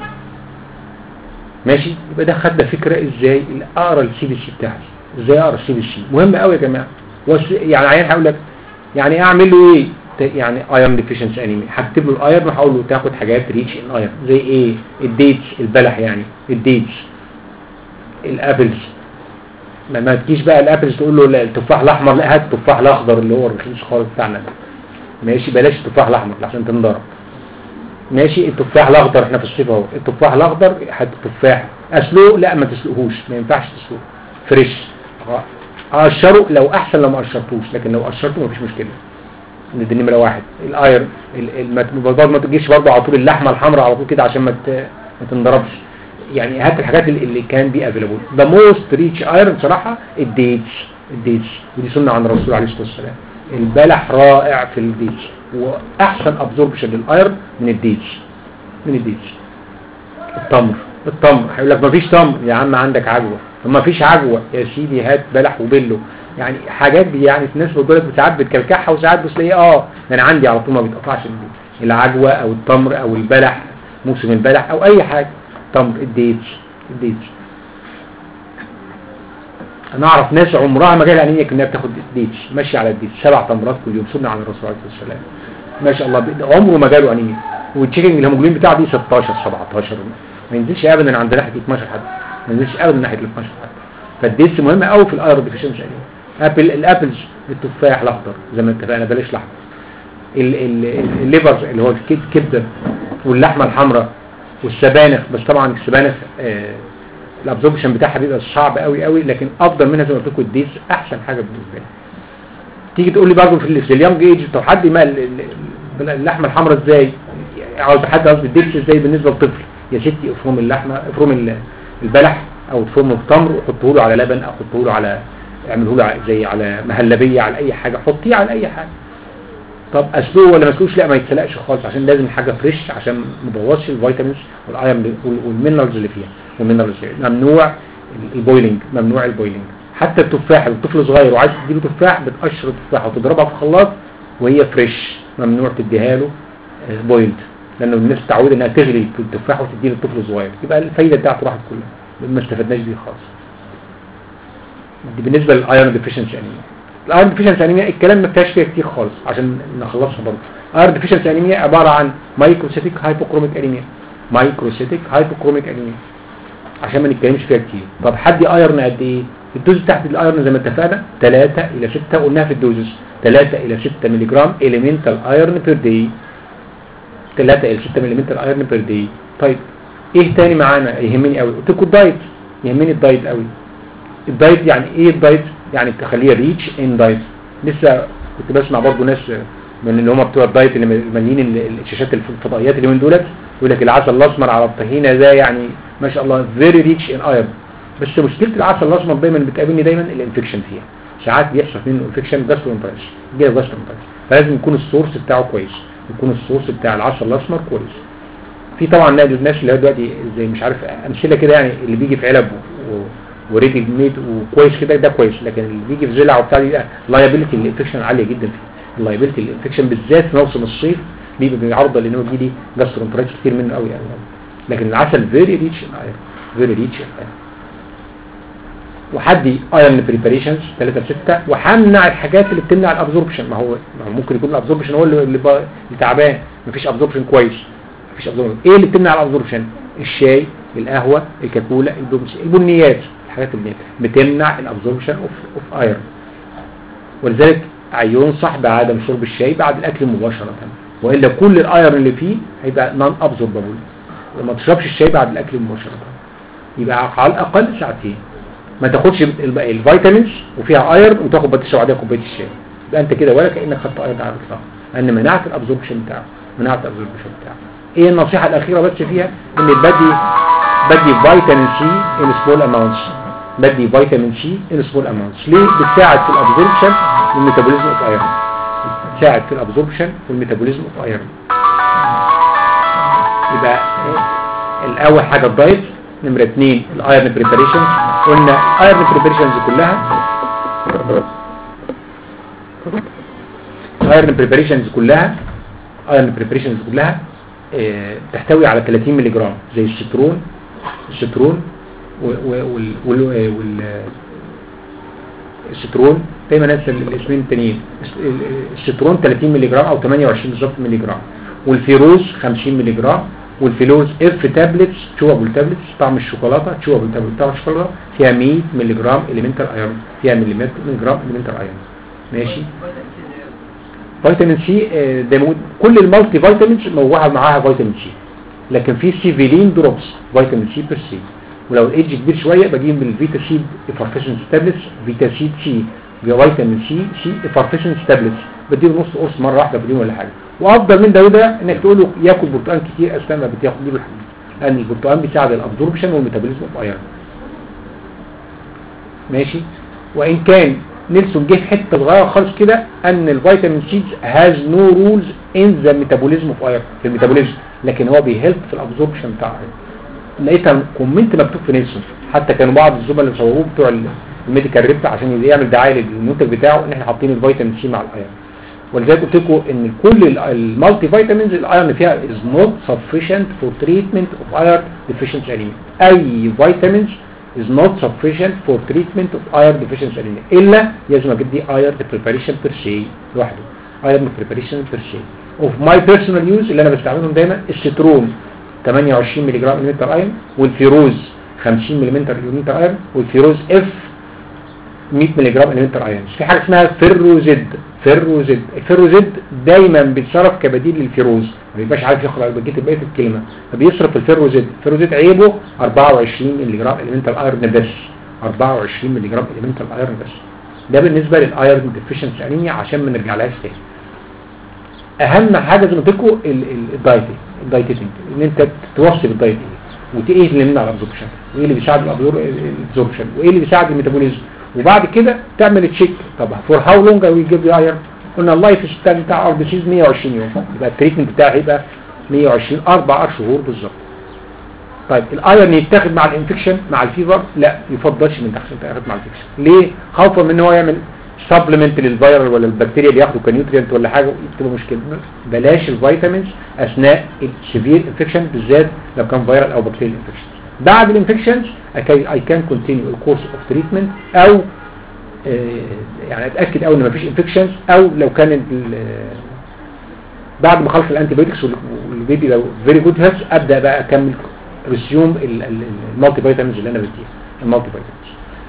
ماشي يبقى ده خدنا فكره ازاي اقرا السي بي سي بتاعتي ازاي اقرا السي بي سي مهم قوي يا جماعه وس... يعني عيان هقول لك يعني اعمل له ايه ت- يعني ايرون ديفيشنسي انيميا هكتب له الايرون وهقول له تاخد حاجات ريتش ان ايرون زي ايه الديتس البلح يعني الديتس الابلز ما, ما تجيش بقى الابلز تقول له لا التفاح الاحمر لا هات التفاح الاخضر اللي هو الرخيص خالص بتاعنا ده ماشي بلاش التفاح الاحمر عشان تنضرب ماشي التفاح الاخضر احنا في الصيف اهو التفاح الاخضر هات تفاح اسلقه لا ما تسلقهوش ما ينفعش تسلقه فريش اقشره لو احسن لو ما قشرتوش لكن لو قشرته مفيش مشكله ان دي نمره واحد الاير ال- ال- ما ت- برضه ما تجيش برضه على طول اللحمه الحمراء على طول كده عشان ما ت- ما تنضربش يعني هات الحاجات اللي, اللي كان بي افيلابل ذا موست ريتش ايرون بصراحه الديتس الديتس ودي سنه عن الرسول عليه الصلاه والسلام البلح رائع في الديتس واحسن ابزوربشن للايرون من الديتس من الديتس التمر التمر هيقول لك مفيش تمر يا عم عندك عجوه طب مفيش عجوه يا سيدي هات بلح وبلو يعني حاجات دي يعني الناس بتقول لك ساعات بتكلكعها وساعات بتلاقيه اه انا عندي على طول ما بيتقطعش الدي- العجوه او التمر او البلح موسم البلح او اي حاجه تمر الديتس الديتس انا اعرف ناس عمرها ما جالها انيميا انها بتاخد ديتس ماشيه على الديتس سبع تمرات كل يوم سنه عن الرسول عليه الصلاه والسلام ما شاء الله بي- عمره ما جاله انيميا والتشيكنج الهيموجلوبين بتاعه دي 16 17 ما ينزلش ابدا عند ناحيه 12 حد ما ينزلش ابدا ناحيه 12 حد فالديتس مهمه قوي في الايرون ديفيشنسي ابل الابلز التفاح الاخضر زي ما اتفقنا بلاش الاحمر ال- ال- الليفر اللي هو الكب- الكبده واللحمه الحمراء والسبانخ بس طبعا السبانخ آه الابزوربشن بتاعها بيبقى صعب قوي قوي لكن افضل منها زي ما قلت لكم الديتس احسن حاجه بالنسبه لي تيجي تقول لي برضه في ال- في اليونج ايج طب حد ما ال- ال- اللحمه الحمراء ازاي عاوز حد قصدي الدبس ازاي بالنسبه للطفل يا ستي افرم اللحمه افرم ال- البلح او افرمه بتمر وحطه له على لبن او حطه له على اعمله له ع- زي على مهلبيه على اي حاجه حطيه على اي حاجه طب اسلوه ولا ما اسلوش لا ما يتسلقش خالص عشان لازم حاجه فريش عشان ما تبوظش الفيتامينز والايرون وال- والمينرالز اللي فيها والمينرالز ممنوع ال- البويلنج ممنوع البويلنج حتى التفاح لو الطفل صغير وعايز تديله تفاح بتقشر التفاح وتضربها في خلاط وهي فريش ممنوع تديها له آه، بويلد لانه الناس تعود انها تغلي التفاح وتديه للطفل الصغير يبقى الفايده بتاعته راحت كلها ما استفدناش بيه خالص دي بالنسبه للايرون ديفيشنسي انيميا الايرون ديفيشنسي انيميا الكلام ما فيهاش فيها كتير خالص عشان نخلصها برضه ايرون ديفيشنسي انيميا عباره عن مايكروسيتيك هايبوكروميك انيميا مايكروسيتيك هايبوكروميك انيميا عشان ما نتكلمش فيها كتير طب حد ايرون قد ايه الدوز بتاعت الايرون زي ما اتفقنا 3 الى 6 قلناها في الدوزز 3 الى 6 مللي جرام اليمنتال ايرون بير داي 3 الى 6 مللي ايرون بير داي طيب ايه تاني معانا يهمني قوي قلت لكم الدايت يهمني الدايت قوي الدايت يعني ايه الدايت يعني تخليه ريتش ان دايت لسه كنت بسمع برضو ناس من اللي هم بتوع الدايت اللي مالين ال- الشاشات الفضائيات اليومين دولت يقول لك العسل الاسمر على الطحينه ده يعني ما شاء الله فيري ريتش ان ايرون بس مشكله العسل الاسمر دايما بتقابلني دايما الانفكشن فيها ساعات بيحصل منه انفكشن جاسترونترايتس جاي جاسترونترايتس فلازم يكون السورس بتاعه كويس يكون السورس بتاع العسل الاسمر كويس في طبعا نادي الناس اللي هو دلوقتي زي مش عارف امثله كده يعني اللي بيجي في علب و- وريدي ميد وكويس كده ده كويس لكن اللي بيجي في زلع وبتاع دي لايبيلتي الانفكشن عاليه جدا فيه اللايبيلتي الانفكشن بالذات في موسم الصيف بيبقى بيعرض لانه يجي لي جاسترونترايتس كتير منه قوي يعني لكن العسل فيري ريتش فيري ريتش وحدي ايرن بريباريشنز 3 6 وهمنع الحاجات اللي بتمنع الابزوربشن ما هو ما هو ممكن يكون الابزوربشن هو اللي اللي بقى- اللي تعبان مفيش ابزوربشن كويس مفيش ابزوربشن ايه اللي بتمنع الابزوربشن الشاي القهوه الكاكولا البومس البنيات الحاجات اللي بتمنع الابزوربشن اوف اوف ايرن ولذلك ينصح بعدم شرب الشاي بعد الاكل مباشره والا كل الايرن اللي فيه هيبقى نون ابزوربابل ما تشربش الشاي بعد الاكل مباشره يبقى على الاقل ساعتين ما تاخدش ال- الفيتامينز وفيها ايرن وتاخد بعد تشرب عليها كوبايه الشاي يبقى انت كده ولا كانك خدت ايرن على الاطلاق لان منعت الابزوربشن بتاعه منعت الابزوربشن بتاعه ايه النصيحه الاخيره بس فيها ان بدي بدي فيتامين سي ان سمول اماونتس بدي فيتامين سي ان سمول اماونتس ليه بتساعد في الابزوربشن والميتابوليزم اوف ايرون بتساعد في الابزوربشن والميتابوليزم اوف ايرون يبقى الاول حاجه الدايت نمره اثنين الايرن بريباريشن قلنا الايرن بريباريشنز كلها الايرن بريباريشنز كلها ايرن بريباريشنز كلها آه، تحتوي على 30 مللي جرام زي السترون السترون و- و- وال وال وال السترون دايما ننسى الاسمين التانيين الس- ال- السترون 30 مللي جرام او 28 بالظبط مللي جرام والفيروز 50 مللي جرام والفيلوز اف تابلتس تشوبل تابلتس طعم الشوكولاته تشوبل تابلت طعم الشوكولاته فيها 100 مللي جرام اليمنتال ايرون فيها ملي جرام اليمنتال ايرون ماشي فيتامين سي آه، ده موجود كل المالتي فيتامينز موجوده معاها فيتامين سي لكن في سيفيلين دروبس فيتامين سي بير سي ولو الايدج كبير شويه بجيب من الفيتا سيد افارفيشنس تابلتس فيتا سيد سي فيتامين سي سي افارفيشنس تابلتس بديله نص قرص مره واحده في اليوم ولا حاجه وافضل من ده وده انك تقول له ياكل برتقال كتير اثناء ما بتاخد دي الحديد لان البرتقال بيساعد الابزوربشن والميتابوليزم اوف ايرون ماشي وان كان نيلسون جه في حته صغيره خالص كده ان الفيتامين سي هاز نو رولز ان ذا ميتابوليزم اوف ايرون في الميتابوليزم لكن هو بيهلب في الابزوربشن بتاع الايرون لقيتها كومنت مكتوب في نيلسون حتى كانوا بعض الزملاء اللي صوروه بتوع ال- الميديكال ريب عشان يعمل دعايه للمنتج بتاعه ان احنا حاطين الفيتامين سي مع الايرون ولذلك قلت لكم ان كل ال- المالتي فيتامينز الايرون فيها is not sufficient for treatment of iron deficiency anemia اي فيتامينز is not sufficient for treatment of iron deficiency anemia الا لازم اجيب دي iron preparation per se لوحده iron preparation per se of my personal use اللي انا بستعملهم دايما السترون 28 ملي جرام مليمتر ايرون والفيروز 50 مليمتر مليمتر ايرون والفيروز اف 100 ملي جرام اليمنتر ايونز في حاجه اسمها فيروزيد فيروزيد الفيروزيد دايما بيتصرف كبديل للفيروز ما بيبقاش عارف يخرج بقيه بقيه الكلمه فبيصرف الفيروزيد الفيروزيد عيبه 24 ملي جرام اليمنتر ايرون بس 24 ملي جرام اليمنتر ايرون بس ده بالنسبه للايرون ديفيشنسي انيميا عشان ما نرجعلهاش تاني اهم حاجه زي ما قلت لكم الدايت الدايتنج ان انت توصف الدايت ايه وايه اللي يمنع الابزوربشن وايه اللي بيساعد الابزوربشن وايه اللي بيساعد الميتابوليزم وبعد كده تعمل تشيك طب فور هاو لونج وي جيف يو ايرن قلنا اللايف ستايل بتاع ار بي سيز 120 يوم يبقى التريتمنت بتاعي هيبقى 120 اربع شهور بالظبط طيب الايرن يتاخد مع الانفكشن مع الفيفر لا يفضلش من تحت يتاخد مع الانفكشن ليه خوفا من ان هو يعمل سبلمنت للفيرال ولا البكتيريا اللي ياخدوا كنيوترينت ولا حاجه تبقى مشكله بلاش الفيتامينز اثناء السيفير انفكشن بالذات لو كان فيرال او بكتيريال انفكشن بعد الانفكشنز اي كان كونتينيو الكورس اوف تريتمنت او آه، يعني اتاكد قوي ان مفيش انفكشنز او لو كان ال- بعد ما خلص الانتي بايوتكس والبيبي لو فيري جود هيلث ابدا بقى اكمل ريسيوم المالتي فيتامينز اللي انا بديها المالتي فيتامينز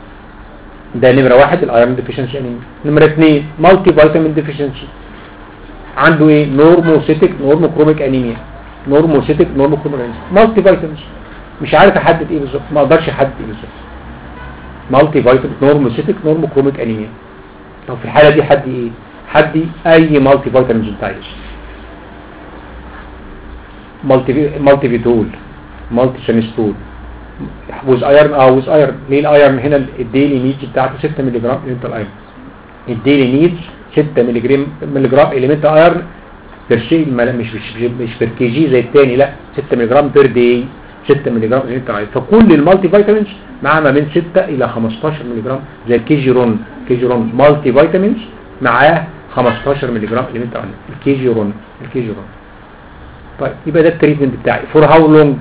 ده نمرة واحد الايرون ديفيشنسي انيميا نمرة اثنين مالتي فيتامين ديفيشنسي عنده ايه نورموسيتك نورموكروميك انيميا نورموسيتك نورموكروميك انيميا مالتي فيتامينز مش عارف احدد ايه بالظبط ما اقدرش احدد ايه بالظبط مالتي فيتامين نورموسيتك نورموكروميك انيميا طب في الحالة دي حد ايه حد اي مالتي فيتامينز انت عايز مالتي مالتي فيتول مالتي سينستول ويز ايرن اه ويز ايرن ليه الايرن هنا الديلي نيدز بتاعته 6 مللي جرام اليمنتال ايرن الديلي نيدز 6 مللي جرام مللي جرام اليمنتال ايرن بير شيء مش مش مش بير كي جي زي الثاني لا 6 ملي جرام بير داي 6 ملي جرام زي الترايد فكل المالتي فيتامينز معاه ما بين 6 الى 15 ملي جرام زي الكي جي رون الكي جي رون مالتي فيتامينز معاه 15 ملي جرام اليمنت اون الكي جي رون الكي جي رون طيب يبقى ده التريتمنت بتاعي فور هاو لونج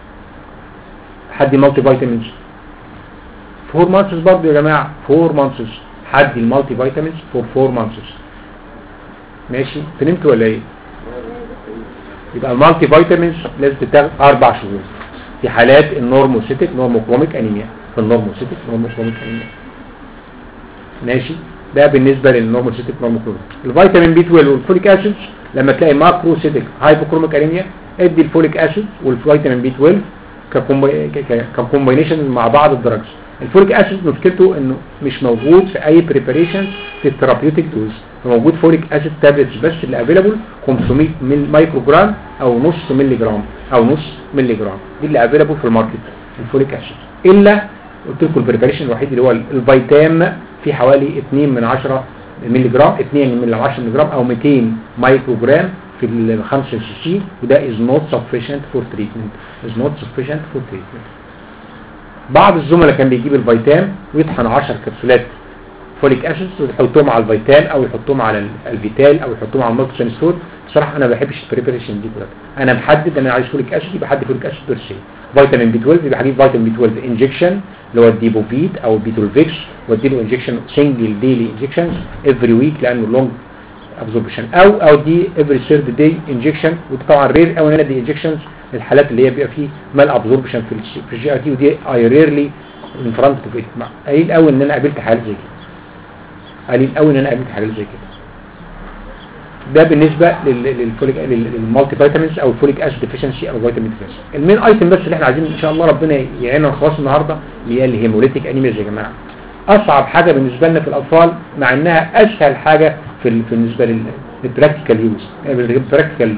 حد مالتي فيتامينز فور مانثس برضه يا جماعه فور مانثس حد المالتي فيتامينز فور فور مانثس ماشي فهمت ولا ايه يبقى المالتي فيتامينز لازم تتاخد اربع شهور في حالات النورموسيتك نورموكروميك انيميا في النورموسيتك نورموكروميك انيميا ماشي ده بالنسبه للنورموسيتك نورموكروميك الفيتامين بي 12 والفوليك اسيد لما تلاقي ماكروسيتك هايبوكروميك انيميا ادي الفوليك اسيد والفيتامين بي 12 ككومبينيشن مع بعض الدراجز الفوليك اسيد مشكلته انه مش موجود في اي بريباريشن في الثيرابيوتيك دوز موجود فوليك اسيد تابلتس بس اللي افيلابل 500 مايكرو جرام او نص ملي جرام او نص ملي جرام دي اللي افيلابل في الماركت الفوليك اسيد الا قلت لكم البريباريشن الوحيد اللي هو الفيتام في حوالي 2 من 10 ملي جرام 2 من 10 ملي جرام او 200 مايكرو جرام في ال 5 سي سي وده is not sufficient for treatment is not sufficient for treatment بعض الزملاء كان بيجيب الفيتام ويطحن 10 كبسولات فوليك اسيد ويحطهم على الفيتال او يحطهم على الفيتال او يحطهم على المالتي بصراحه انا ما بحبش البريبريشن دي كلها انا محدد انا عايز فوليك اسيد يبقى حد فوليك اسيد بير سي فيتامين بي 12 يبقى هجيب فيتامين بي 12 انجكشن اللي هو الديبوفيت او البيتولفيكس واديله انجكشن سنجل ديلي انجكشنز افري ويك لانه لونج ابزوربشن او او دي افري ثيرد داي انجكشن ودي طبعا رير قوي ان انا دي انجكشنز للحالات اللي هي بيبقى فيه مال ابزوربشن في الجي ار تي ودي اي ريرلي ان فرونت اوف ات قليل قوي ان انا قابلت حالات زي كده قليل قوي ان انا قابلت حاجات زي كده ده بالنسبه للفوليك للمالتي فيتامينز او الفوليك اسيد ديفيشنسي او فيتامين ديفيشنسي المين ايتم بس اللي احنا عايزين ان شاء الله ربنا يعيننا خلاص النهارده اللي هي الهيموليتيك انيميا يا جماعه اصعب حاجه بالنسبه لنا في الاطفال مع انها اسهل حاجه في بالنسبه للبراكتيكال يوز البراكتيكال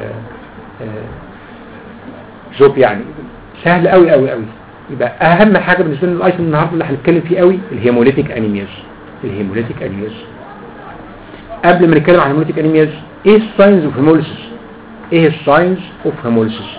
جوب يعني سهل قوي قوي قوي يبقى اهم حاجه بالنسبه لنا الايتم النهارده اللي هنتكلم فيه قوي الهيموليتيك انيمياز الهيموليتيك انيمياز قبل ما نتكلم عن الهيموليتيك انيمياز ايه الساينز اوف هيموليسيس ايه الساينز اوف هيموليسيس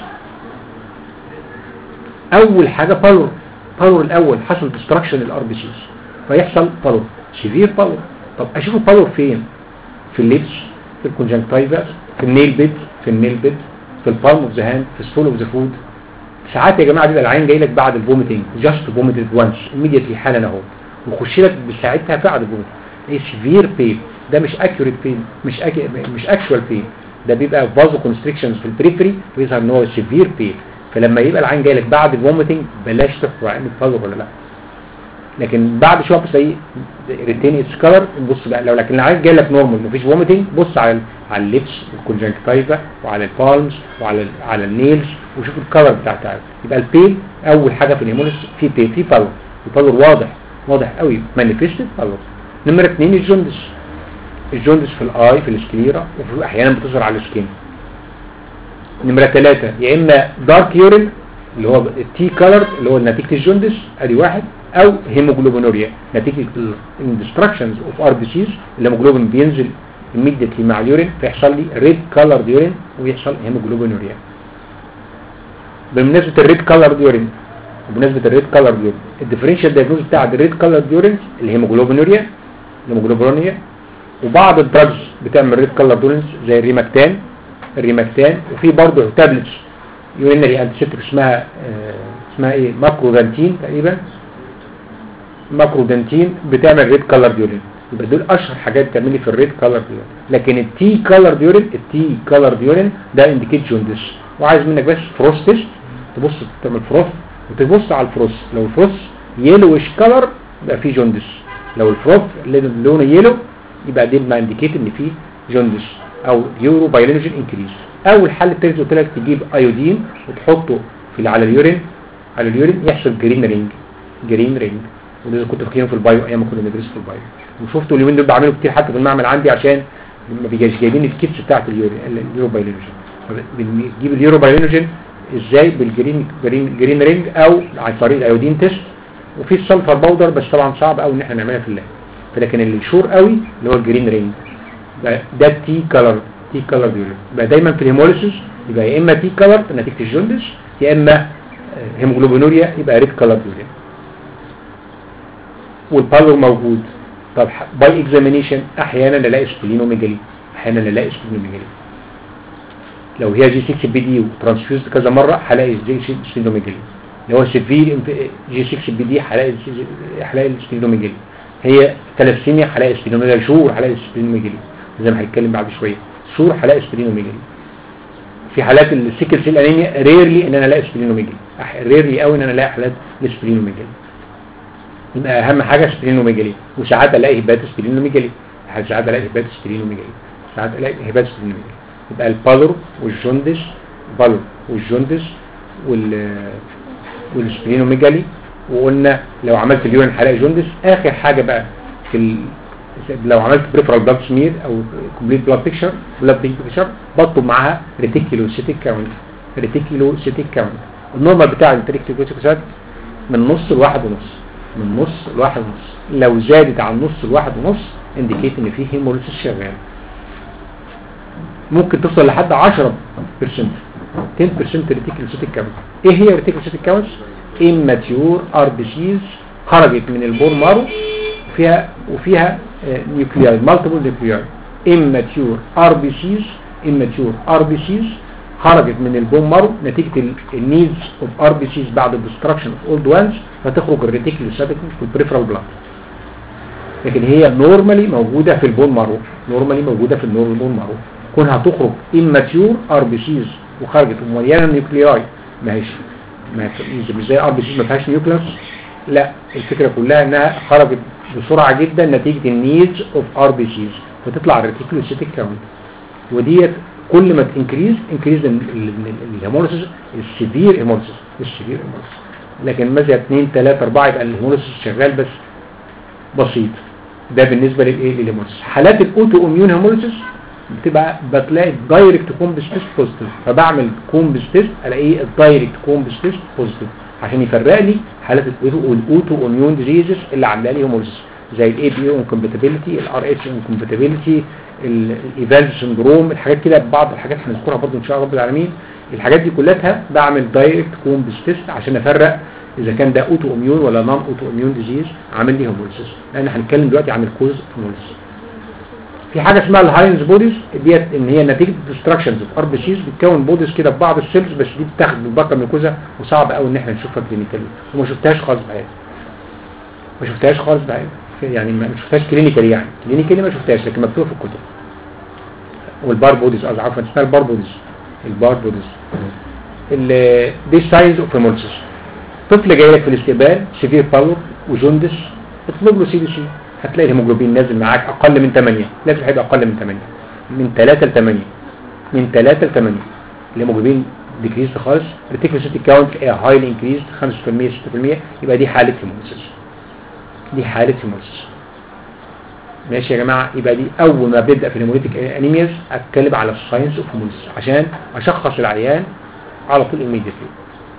اول حاجه بالور بالور الاول حصل ديستراكشن للار بي سيز فيحصل بالور سيفير بالور طب اشوف البالور فين في الليبس في الكونجنكتيفا في النيل بيد في النيل بيد في البالم اوف ذا هاند في السول اوف ذا فود ساعات يا جماعه بيبقى العين جاي لك بعد الفوميتنج جاست فوميتد وانس immediately حالا اهو ويخش لك بساعتها بعد الفوميتنج ايه سيفير بين ده مش اكيوريت بين مش أكي... مش اكشوال بين ده بيبقى فازو كونستريكشنز في البريفري ويظهر ان هو سيفير بين فلما يبقى العين جاي لك بعد الفوميتنج بلاش تحكم على انك فازو ولا لا لكن بعد شويه بص ايه ريتين اتس كلر بص بقى لو لكن العين جاي لك نورمال مفيش فوميتنج بص على على اللبس والكونجنكتيفا وعلى البالمز وعلى على النيلز وشوف الكلر بتاعتها يبقى البين اول حاجه في الهيموليس في بين في بالور البالور واضح واضح قوي مانيفيستد بالور نمرة اثنين الجوندس الجوندس في الاي في السكليرا وفي احيانا بتظهر على السكين نمرة ثلاثة يا اما دارك يورين اللي هو التي كولر اللي هو نتيجة الجوندس ادي واحد او هيموجلوبينوريا نتيجة الاندستراكشنز اوف ار بي سيز الهيموجلوبين بينزل immediately مع اليورين فيحصل لي ريد كولر يورين ويحصل هيموجلوبينوريا بمناسبة الريد كولر يورين وبمناسبة الريد كولر يورين الديفرنشال دايجنوز بتاع الريد كولر يورين الهيموجلوبينوريا الهيموجلوبينوريا وبعض الدراجز بتعمل ريد كولر دورنس زي الريماكتان الريماكتان وفي برضه تابلتس يورينري انتيسيبتيك اسمها آه اسمها ايه ماكرودانتين تقريبا ماكرودانتين بتعمل ريد كولر يورين يبقى دول اشهر حاجات بتعمل لي في الريد كولر يورين لكن التي كولر يورين التي كولر يورين ده انديكيت جوندس وعايز منك بس فروست تيست تبص تعمل فروست وتبص على الفروست لو الفروست يلوش كولر يبقى فيه جوندس لو الفروست لونه يلو يبقى دي ما انديكيت ان فيه جوندس او يورو بايولوجين انكريز اول حل التالت قلت لك تجيب ايودين وتحطه في على اليورين على اليورين يحصل جرين رينج جرين رينج وده كنت فاكرينه في البايو ايام ما كنا بندرس في البايو وشفتوا اليومين دول بعمله كتير حتى في المعمل عندي عشان ما بيجيش جايبين الكيتس بتاعت اليورين اليورو بايولوجين بنجيب اليورو بايولوجين ازاي بالجرين جرين, جرين رينج او عن طريق الايودين تيست وفي السلفر باودر بس طبعا صعب قوي ان احنا نعملها في اللاب فلكن اللي شور قوي اللي هو الجرين رينج ده, ده التي كلر تي كلر يورين يبقى دايما في الهيموليسيس يبقى يا اما تي كلر نتيجه الجوندس يا اما آه، هيموجلوبينوريا يبقى ريد كلر يورين والبالور موجود طب باي اكزامينيشن احيانا نلاقي سبلينوميجالي احيانا نلاقي سبلينوميجالي لو هي جي 6 بي دي وترانسفيوزد كذا مره هلاقي جي سبلينوميجالي لو هو سيفير جي 6 بي دي هلاقي هلاقي السبلينوميجالي هي ثلاثيميا هلاقي سبلينوميجالي شهور هلاقي سبلينوميجالي زي ما هنتكلم بعد شويه شهور هلاقي سبلينوميجالي في حالات السيكل سيل انيميا ريرلي ان انا الاقي سبلينوميجالي ريرلي قوي ان انا الاقي حالات السبلينوميجالي يبقى اهم حاجه سبلينوميجالي وساعات الاقي هبات سبلينوميجالي ساعات الاقي هبات سبلينوميجالي ساعات الاقي هبات سبلينوميجالي يبقى البالور والجوندس بالور والجوندس وال والسبلينوميجالي وقلنا لو عملت اليورين هلاقي جوندس اخر حاجه بقى في ال... لو عملت بريفرال بلاد سمير او كومبليت بلاد بيكتشر بلاد بيكتشر بطلب معاها ريتيكيلو سيتيك كاونت ريتيكيلو سيتيك كاونت النورمال بتاع الريتيكيلو سيتيك من نص لواحد ونص من نص لواحد ونص لو زادت عن نص لواحد ونص انديكيت ان فيه هيموليسيس شغال ممكن توصل لحد 10% 10% ريتيكولوسيتيك كاونت ايه هي ريتيكولوسيتيك كاونت immature RBCs خرجت من البون مارو وفيها وفيها نيوكلياي مالتيبل نيوكلياي immature RBCs immature RBCs خرجت من البون مارو نتيجة النيدز اوف ار بي سيز بعد الدستركشن اوف اولد وانز فتخرج الريتيكولوسيتيك في البريفرال بلاد لكن هي نورمالي موجودة في البون مارو نورمالي موجودة في النور البون مارو كونها تخرج immature ار بي سيز وخرجت ومليانه نيوكلياي ما هيش ما هيش- مش زي ار بي سيز ما فيهاش نيوكليوس لا الفكره كلها انها خرجت بسرعه جدا نتيجه النيدز اوف ار بي سيز فتطلع الريتيكولوسيتيك كاونت وديت كل ما تنكريز انكريز الهيموليسيس السيفير هيموليسيس السيفير هيموليسيس لكن مثلا 2 3 4 يبقى الهيموليسيس شغال بس بسيط ده بالنسبه للايه للهيموليسيس حالات الاوتو اميون هيموليسيس بتبقى بتلاقي الدايركت كومبس تيست بوزيتيف فبعمل كومبس تيست الاقيه الدايركت كومبس تيست بوزيتيف عشان يفرق لي حالات الاوتو والاوتو اميون ديزيزز اللي عامله لي هيموليسيس زي الاي بي او انكومباتيبيلتي الار اتش انكومباتيبيلتي الايفالز سندروم الحاجات كده بعض الحاجات هنذكرها برضو ان شاء الله رب العالمين الحاجات دي كلها بعمل دايركت كومبس تيست عشان افرق اذا كان ده اوتو اميون ولا نون اوتو اميون ديزيز عامل لي هيموليسيس لان هنتكلم دلوقتي عن الكوز هيموليسيس في حاجه اسمها الهاينز بوديز ديت ان هي نتيجه ديستراكشنز في ار بي سيز بتكون بوديز كده في بعض السيلز بس دي بتاخد بالبقى ميكوزا وصعب قوي ان احنا نشوفها كلينيكالي وما شفتهاش خالص بحياتي ما شفتهاش خالص بحياتي يعني ما شفتهاش كلينيكالي يعني كلينيكالي ما شفتهاش لكن مكتوبه في الكتب والبار بوديز قصدي عفوا اسمها البار بوديز البار بوديز ال- دي ساينز اوف هيموليسيس طفل جاي لك في الاستقبال سيفير باور وجوندس اطلب له سي دي سي هتلاقي الهيموجلوبين نازل معاك اقل من 8 لازم هيبقى اقل من 8 من 3 ل 8 من 3 ل 8 الهيموجلوبين ديكريز خالص ريتيكولوسيتي كاونت هايلي انكريز 5% 6% يبقى دي حاله هيموليسيس دي حاله هيموليسيس ماشي يا جماعه يبقى دي اول ما بنبدا في الهيموليتيك انيمياز اتكلم على الساينس اوف هيموليسيس عشان اشخص العيان على طول immediately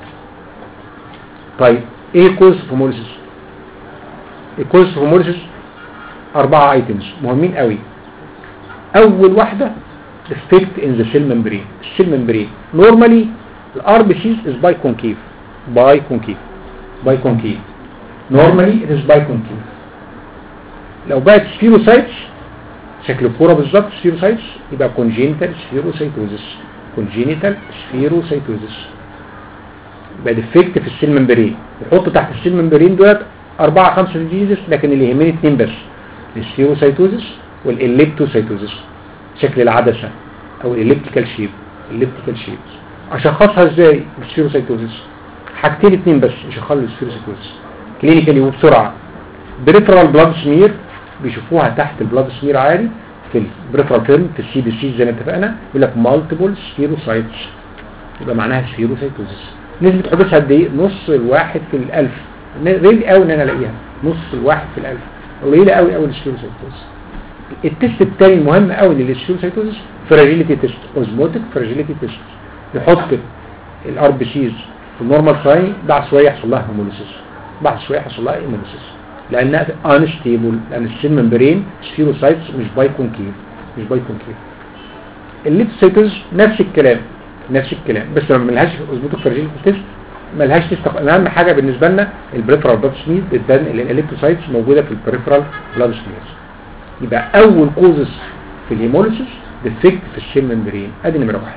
طيب ايه كوز اوف هيموليسيس الكوز اوف هيموليسيس اربعه ايتمز مهمين قوي اول واحده effect in the cell membrane السيل membrane normally the RBCs is biconcave biconcave biconcave normally it is biconcave لو بقت سفيروسايتس شكل الكوره بالظبط سفيروسايتس يبقى congenital spherocytosis congenital spherocytosis يبقى ديفكت في السيل ممبرين يحط تحت السيل ممبرين دولت أربعة خمسة ديزيز لكن اللي يهمني اتنين بس السفيروسايتوزس والإليبتوسايتوزس شكل العدسة أو الإليبتيكال شيب الإليبتيكال شيب أشخصها ازاي السفيروسايتوزس حاجتين اتنين بس يشخصوا السفيروسايتوزس كلينيكالي وبسرعة بريفرال بلاد سمير بيشوفوها تحت البلاد سمير عادي في البريفرال فيرم في السي بي سي زي ما اتفقنا يقول لك مالتيبل سفيروسايتس يبقى معناها سفيروسايتوزس نسبة حدوثها قد ايه؟ نص الواحد في الألف قليل قوي ان انا الاقيها نص الواحد في الألف قليلة قوي قوي للسفيروسايتوزس التست الثاني المهم قوي للسفيروسايتوزس فراجيليتي تيست اوزموتيك فراجيليتي تيست يحط الار بي سيز في النورمال ساين بعد شويه يحصل لها هيموليسيس بعد شويه يحصل لها هيموليسيس لانها انستيبل لان السيل ممبرين سفيروسايتس مش باي كونكيف مش باي كونكيف الليتوسيتوز نفس الكلام نفس الكلام بس ما ملهاش اوزموتيك فرجيل تيست ملهاش تيست اهم حاجه بالنسبه لنا البريفرال بلاد سميث بتبان الليتوسايتس موجوده في البريفرال بلاد سميث يبقى اول كوزس في الهيموليسيس ديفكت في السيل ممبرين ادي نمره واحد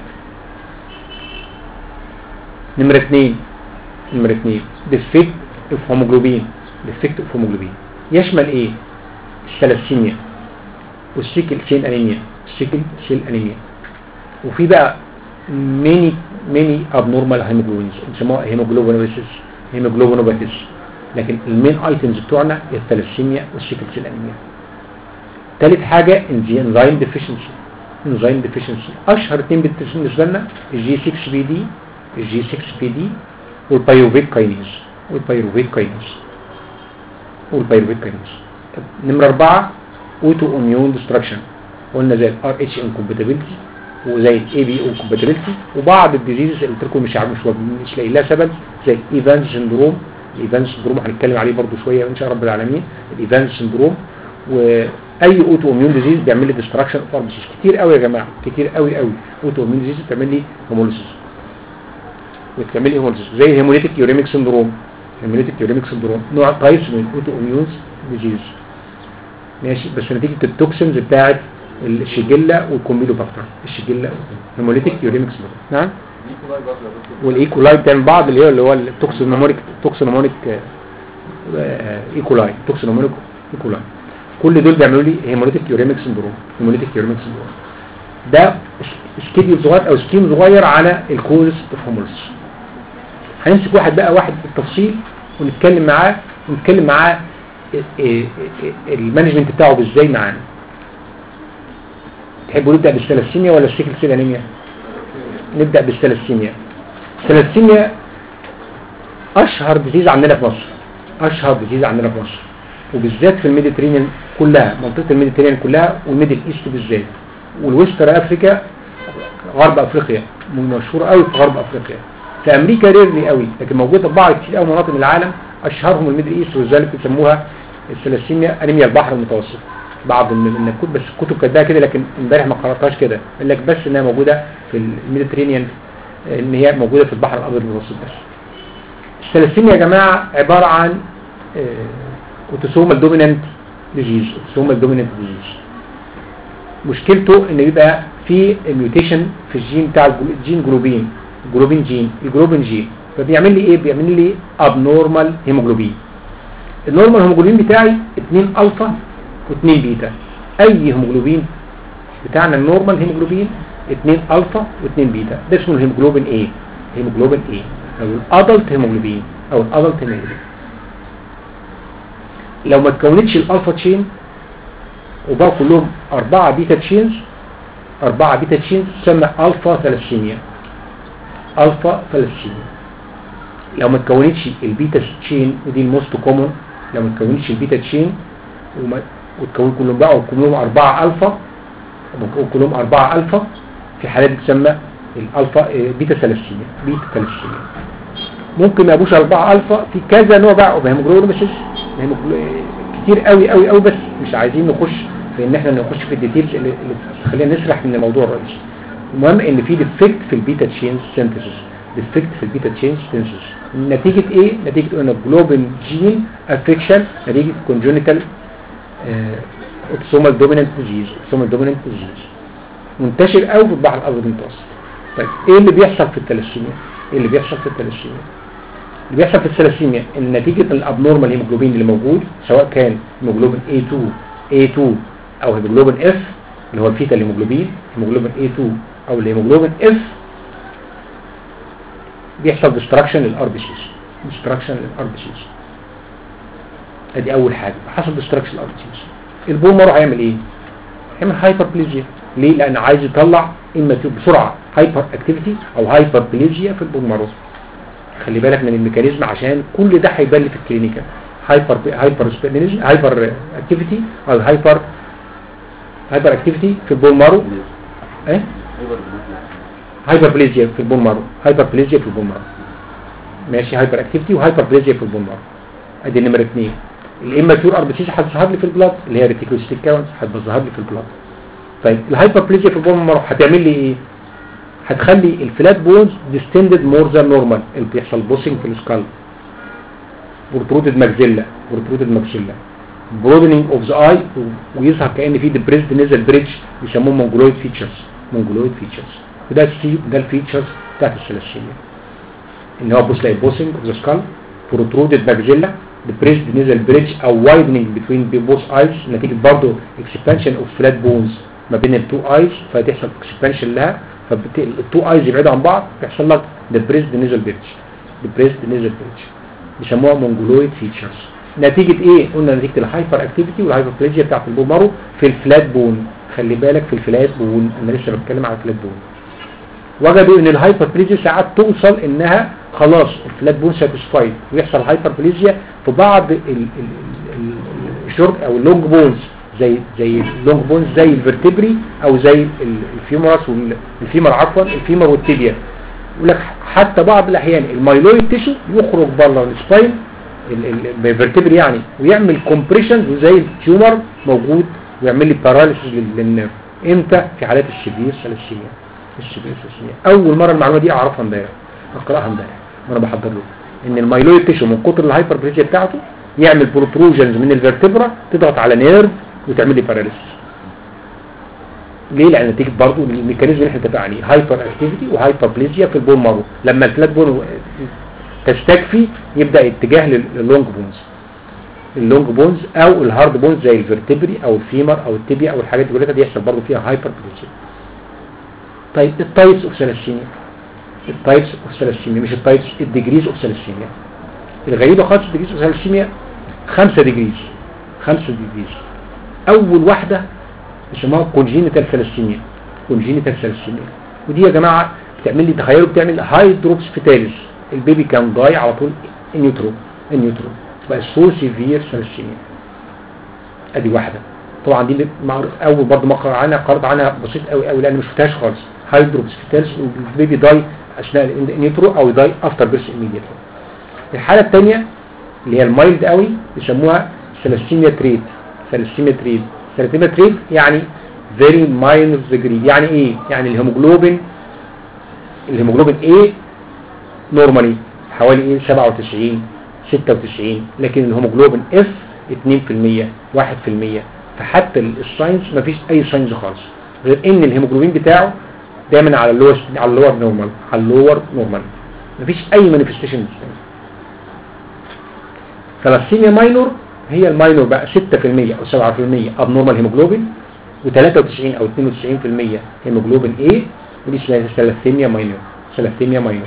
نمره اثنين نمره اثنين ديفكت اوف هيموجلوبين ديفكت اوف هيموجلوبين يشمل ايه الثلاسيميا والسيكل سيل انيميا السيكل سيل انيميا وفي بقى ميني ميني ابنورمال هيموجلوبينز بيسموها هيموجلوبينوباثيس هيموجلوبينوباثيس لكن المين ايتمز بتوعنا الثلاسيميا والسيكل سيل انيميا ثالث حاجه انزيم ديفيشنسي انزيم ديفيشنسي اشهر اثنين بالنسبه لنا الجي 6 بي دي الجي 6 بي دي والبايروفيت كاينيز والبايروفيت كاينيز والبايروفيت كاينيز نمره أربعة اوتو اميون ديستراكشن قلنا زي الار اتش انكومباتيبيلتي وزي الاي بي انكومباتيبيلتي وبعض الديزيزز اللي قلت لكم مش عارف مش مش لاقي لها سبب زي الايفانز سندروم الايفانز سندروم هنتكلم عليه برضو شويه ان شاء رب العالمين الايفانز سندروم واي اوتو اميون ديزيز بيعمل لي ديستراكشن اوف اربسيس كتير قوي يا جماعه كتير قوي قوي اوتو اميون ديزيز بتعمل لي هيموليسيس وتعمل لي هيموليسيس زي هيموليتيك يوريميك سندروم هيموليتيك يوريميك سندروم نوع تايبس من الاوتو اميون ديزيز ماشي بس نتيجه التوكسينز بتاعه الشيجيلا والكومبيلوباكتر الشيجيلا هيموليتيك يوريميك سندروم نعم والايكولاي بتعمل بعض اللي هو اللي هو التوكسينومونيك توكسينومونيك ايكولاي توكسينومونيك ايكولاي كل دول بيعملوا لي هيموليتيك يوريميك سندروم هيموليتيك يوريميك سندروم ده سكيدول صغير او سكيم صغير على الكوز اوف هيموليسيس هنمسك واحد بقى واحد بالتفصيل ونتكلم معاه ونتكلم معاه المانجمنت بتاعه ازاي معانا تحبوا نبدا بالثلاسيميا ولا السيكل سيل انيميا نبدا بالثلاسيميا الثلاسيميا اشهر ديزيز عندنا في مصر اشهر ديزيز عندنا في مصر وبالذات في الميديترينيان كلها منطقه الميديترينيان كلها والميدل ايست بالذات والويستر افريكا غرب افريقيا مشهوره قوي في غرب افريقيا في امريكا ريرلي قوي لكن موجوده في بعض كتير قوي مناطق من العالم اشهرهم الميدل ايست ولذلك بيسموها الثلاسيميا انيميا البحر المتوسط بعض من الكتب بس الكتب كاتباها كده لكن امبارح ما قراتهاش كده قال لك بس انها موجوده في الميديترينيان ان هي موجوده في البحر الابيض المتوسط بس الثلاسيميا يا جماعه عباره عن اوتوسومال دومينانت ديزيز اوتوسومال دومينانت ديزيز مشكلته ان بيبقى في ميوتيشن في الجين بتاع الجين جلوبين جلوبين جين الجلوبين جين فبيعمل لي ايه بيعمل لي ابنورمال هيموجلوبين النورمال هيموجلوبين بتاعي 2 الفا و2 بيتا اي هيموجلوبين بتاعنا النورمال هيموجلوبين 2 الفا و2 بيتا ده اسمه الهيموجلوبين ايه هيموجلوبين ايه او الادلت هيموجلوبين او الادلت هيموجلوبين لو ما تكونتش الالفا تشين وبقوا كلهم أربعة بيتا تشينز أربعة بيتا تشينز تسمى ألفا ثلاسيميا ألفا ثلاسيميا لو ما تكونتش البيتا تشين ودي الموست كومون لو ما تكونتش البيتا تشين وما وتكون كلهم بقوا كلهم أربعة ألفا وتكون كلهم أربعة ألفا في حالات بتسمى الألفا بيتا ثلاسيميا بيتا ثلاسيميا ممكن ما يبقوش أربعة ألفا في كذا نوع بقى وبهيموجلوبين كتير قوي قوي قوي بس مش عايزين نخش في ان احنا نخش في الديتيلز اللي, اللي خلينا نسرح من الموضوع الرئيسي المهم ان في ديفكت في البيتا تشينز سينثيسيس ديفكت في البيتا تشينز سينثيسيس نتيجة ايه نتيجة ان الجلوبين جين افكشن نتيجة كونجونيتال اوتوسومال دومينانت ديزيز اوتوسومال دومينانت ديزيز منتشر قوي في البحر الابيض المتوسط طيب ايه اللي بيحصل في الثلاسيميا ايه اللي بيحصل في الثلاسيميا اللي بيحصل في الثلاسيميا ان نتيجة الابنورمال هيموجلوبين اللي موجود سواء كان هيموجلوبين A2 A2 او هيموجلوبين F اللي هو الفيتا هيموجلوبين هيموجلوبين A2 او الهيموجلوبين F بيحصل ديستراكشن للار بي سيز ديستراكشن للار بي سيز ادي اول حاجه حصل ديستراكشن للار بي سيز البون مارو هيعمل ايه هيعمل هايبربليزيا ليه لان عايز يطلع اما بسرعه هايبر اكتيفيتي او هايبربليزيا في البون مارو خلي بالك من الميكانيزم عشان كل ده هيبان لي في الكلينيكال هايبر هايبر هايبر اكتيفيتي او هايبر هايبر اكتيفيتي في البون مارو ايه هايبر بليزيا في البون مارو هايبر بليزيا في البون مارو ماشي هايبر اكتيفيتي وهايبر بليزيا في البون مارو ادي نمره 2 الاماتيور ار بي سي هتظهر لي في البلاد اللي هي ريتيكولوسيتيك كاونت هتظهر لي في البلاد طيب الهايبربليزيا في البون مارو هتعمل لي ايه هتخلي الفلات بونز ديستندد مور ذان نورمال اللي بيحصل بوسنج في السكال بروترودد ماكسيلا بروترودد ماكسيلا برودنينج اوف ذا اي ويظهر كان في ديبريسد نيزل بريدج بيسموه مونجولويد فيتشرز مونجولويد فيتشرز وده السي ده الفيتشرز بتاعت الثلاثيميا ان هو بص لاقي بوسنج اوف ذا سكال بروترودد ماكسيلا depressed nasal bridge او widening between both eyes نتيجة برضه expansion of flat bones ما بين التو ايز فتحصل expansion لها فالتو ايز يبعدوا عن بعض يحصل لك depressed nasal bridge depressed nasal bridge بيسموها مونجولويد فيتشرز نتيجة ايه قلنا نتيجة الهايبر اكتيفيتي والهايبربليجيا بتاعت البومارو في الفلات بون خلي بالك في الفلات بون انا لسه بتكلم على الفلات بون وجدوا ان الهايبربليجيا ساعات توصل انها خلاص الفلات بون ساتيسفايد ويحصل هايبربليجيا في بعض الشورت او اللونج بونز زي زي اللونج بونز زي الفرتبري او زي الفيمورس والفيمر عفوا الفيمر والتيبيا يقول لك حتى بعض الاحيان المايلويد تيشو يخرج بره السباين الفرتبري يعني ويعمل كومبريشن زي التيومر موجود ويعمل لي باراليسيس للنيرف امتى في حالات الشبير ثلاثيميا الشبير ثلاثيميا اول مره المعلومه دي اعرفها امبارح اقراها امبارح وانا بحضر له ان المايلويد تيشو من كتر الهايبربليجيا بتاعته يعمل بروتروجنز من الفرتبرا تضغط على نيرف وتعمل لي باراليسيس ليه لان نتيجه برضه الميكانيزم اللي احنا اتفقنا عليه هايبر اكتيفيتي وهايبربليجيا في البون مارو لما الفلات بون تستكفي يبدا اتجاه لللونج بونز اللونج بونز او الهارد بونز زي الفرتبري او الفيمر او التibia او الحاجات دي كلها دي يحصل برضه فيها هايبربليجيا طيب التايبس اوف ثلاثيميا التايبس اوف ثلاثيميا مش التايبس الديجريز اوف ثلاثيميا الغريبه خالص الديجريز اوف ثلاثيميا خمسة ديجريز خمسة ديجريز اول واحدة اسمها كونجينيتال ثلاثيميا كونجينيتال ثلاثيميا ودي يا جماعة بتعمل لي تخيلوا بتعمل هايدروبس فيتاليس البيبي كان ضايع على طول النيوترو النيوترو تبقى سو سيفير ثلاثيميا ادي واحدة طبعا دي معروف اول برضه ما قرأ عنها قرأت عنها بسيط قوي قوي لان مش شفتهاش خالص هايدروبس فيتاليس البيبي داي اثناء النيوترو او داي افتر بيرث ايميديتلي الحالة الثانية اللي هي المايلد قوي بيسموها ثلاثيميا تريد ثلاثيميا تريد ثلاثيميا تريد يعني very minor degree يعني ايه يعني الهيموجلوبين الهيموجلوبين ايه نورمالي حوالي ايه 97 96 لكن الهيموجلوبين اف 2% 1% فحتى الساينس مفيش اي ساينس خالص غير ان الهيموجلوبين بتاعه دايما على اللور على اللور نورمال على اللور نورمال مفيش اي مانيفستيشن ثلاثيميا ماينور هي الماينور بقى 6% او 7% ابنورمال هيموجلوبين و93 او 92% هيموجلوبين A ودي اسمها ثلاثيميا ماينور ثلاثيميا ماينور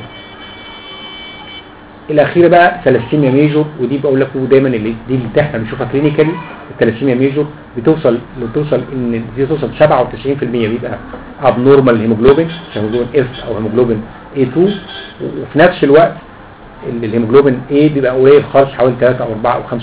الاخيره بقى ثلاثيميا ميجور ودي بقول لكم دايما اللي دي اللي احنا بنشوفها كلينيكالي الثلاثيميا ميجور بتوصل بتوصل ان دي توصل 97% بيبقى ابنورمال هيموجلوبين هيموجلوبين F او هيموجلوبين A2 وفي نفس الوقت الهيموجلوبين A بيبقى قليل خالص حوالي 3 او 4 او 5%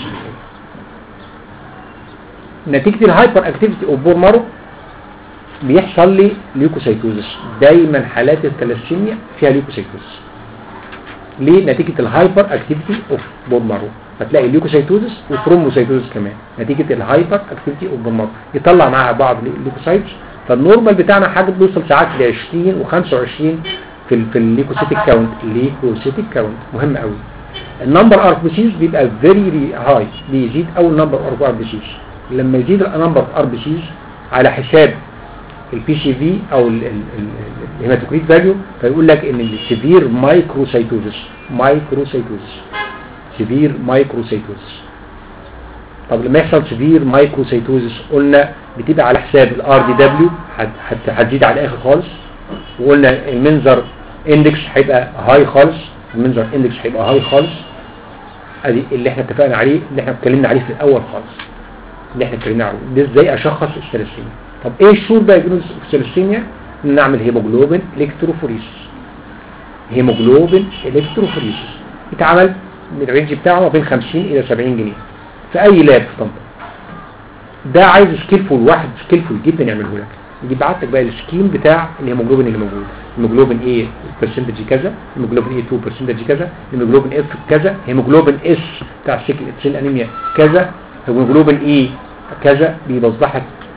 نتيجة الهايبر اكتيفيتي اوف بور مارو بيحصل لي ليوكوسايتوزس دايما حالات الثلاثيميا فيها ليوكوسايتوزس ليه نتيجة الهايبر اكتيفيتي اوف بور مارو فتلاقي ليوكوسايتوزس وترومبوسايتوزس كمان نتيجة الهايبر اكتيفيتي اوف بور مارو يطلع معاها بعض الليوكوسايتس فالنورمال بتاعنا حاجة بيوصل ساعات ل 20 و25 في ال في الليكوسيتيك كاونت الليكوسيتيك كاونت مهم قوي النمبر ار بي سيز بيبقى فيري هاي بيزيد اول نمبر ار بي سيز لما يزيد النمبر ار بي سيز على حساب البي سي في او الهيماتوكريت فاليو فيقول لك ان السيفير مايكروسايتوزس مايكروسايتوزس سيفير مايكروسايتوزس طب لما يحصل سيفير مايكروسايتوزس قلنا بتبقى على حساب الار دي دبليو هتزيد على الاخر خالص وقلنا المنظر اندكس هيبقى هاي خالص المنظر اندكس هيبقى هاي خالص ادي اللي احنا اتفقنا عليه اللي احنا اتكلمنا عليه في الاول خالص اللي احنا اتكلمنا عليه ده ازاي اشخص الثلاثيميا طب ايه الشور دايجنوز في الثلاثيميا نعمل هيموجلوبين الكتروفوريسيس هيموجلوبين الكتروفوريسيس يتعمل الرينج بتاعه ما بين 50 الى 70 جنيه في اي لاب في طنطا ده عايز سكيلفول واحد سكيلفول جدا يعمله لك يجي بعت لك بقى السكيم بتاع الهيموجلوبين اللي موجود هيموجلوبين ايه برسنتج كذا هيموجلوبين ايه 2 برسنتج كذا هيموجلوبين اف كذا هيموجلوبين اس بتاع السيكل انيميا كذا هيموجلوبين ايه كذا بيوضح لك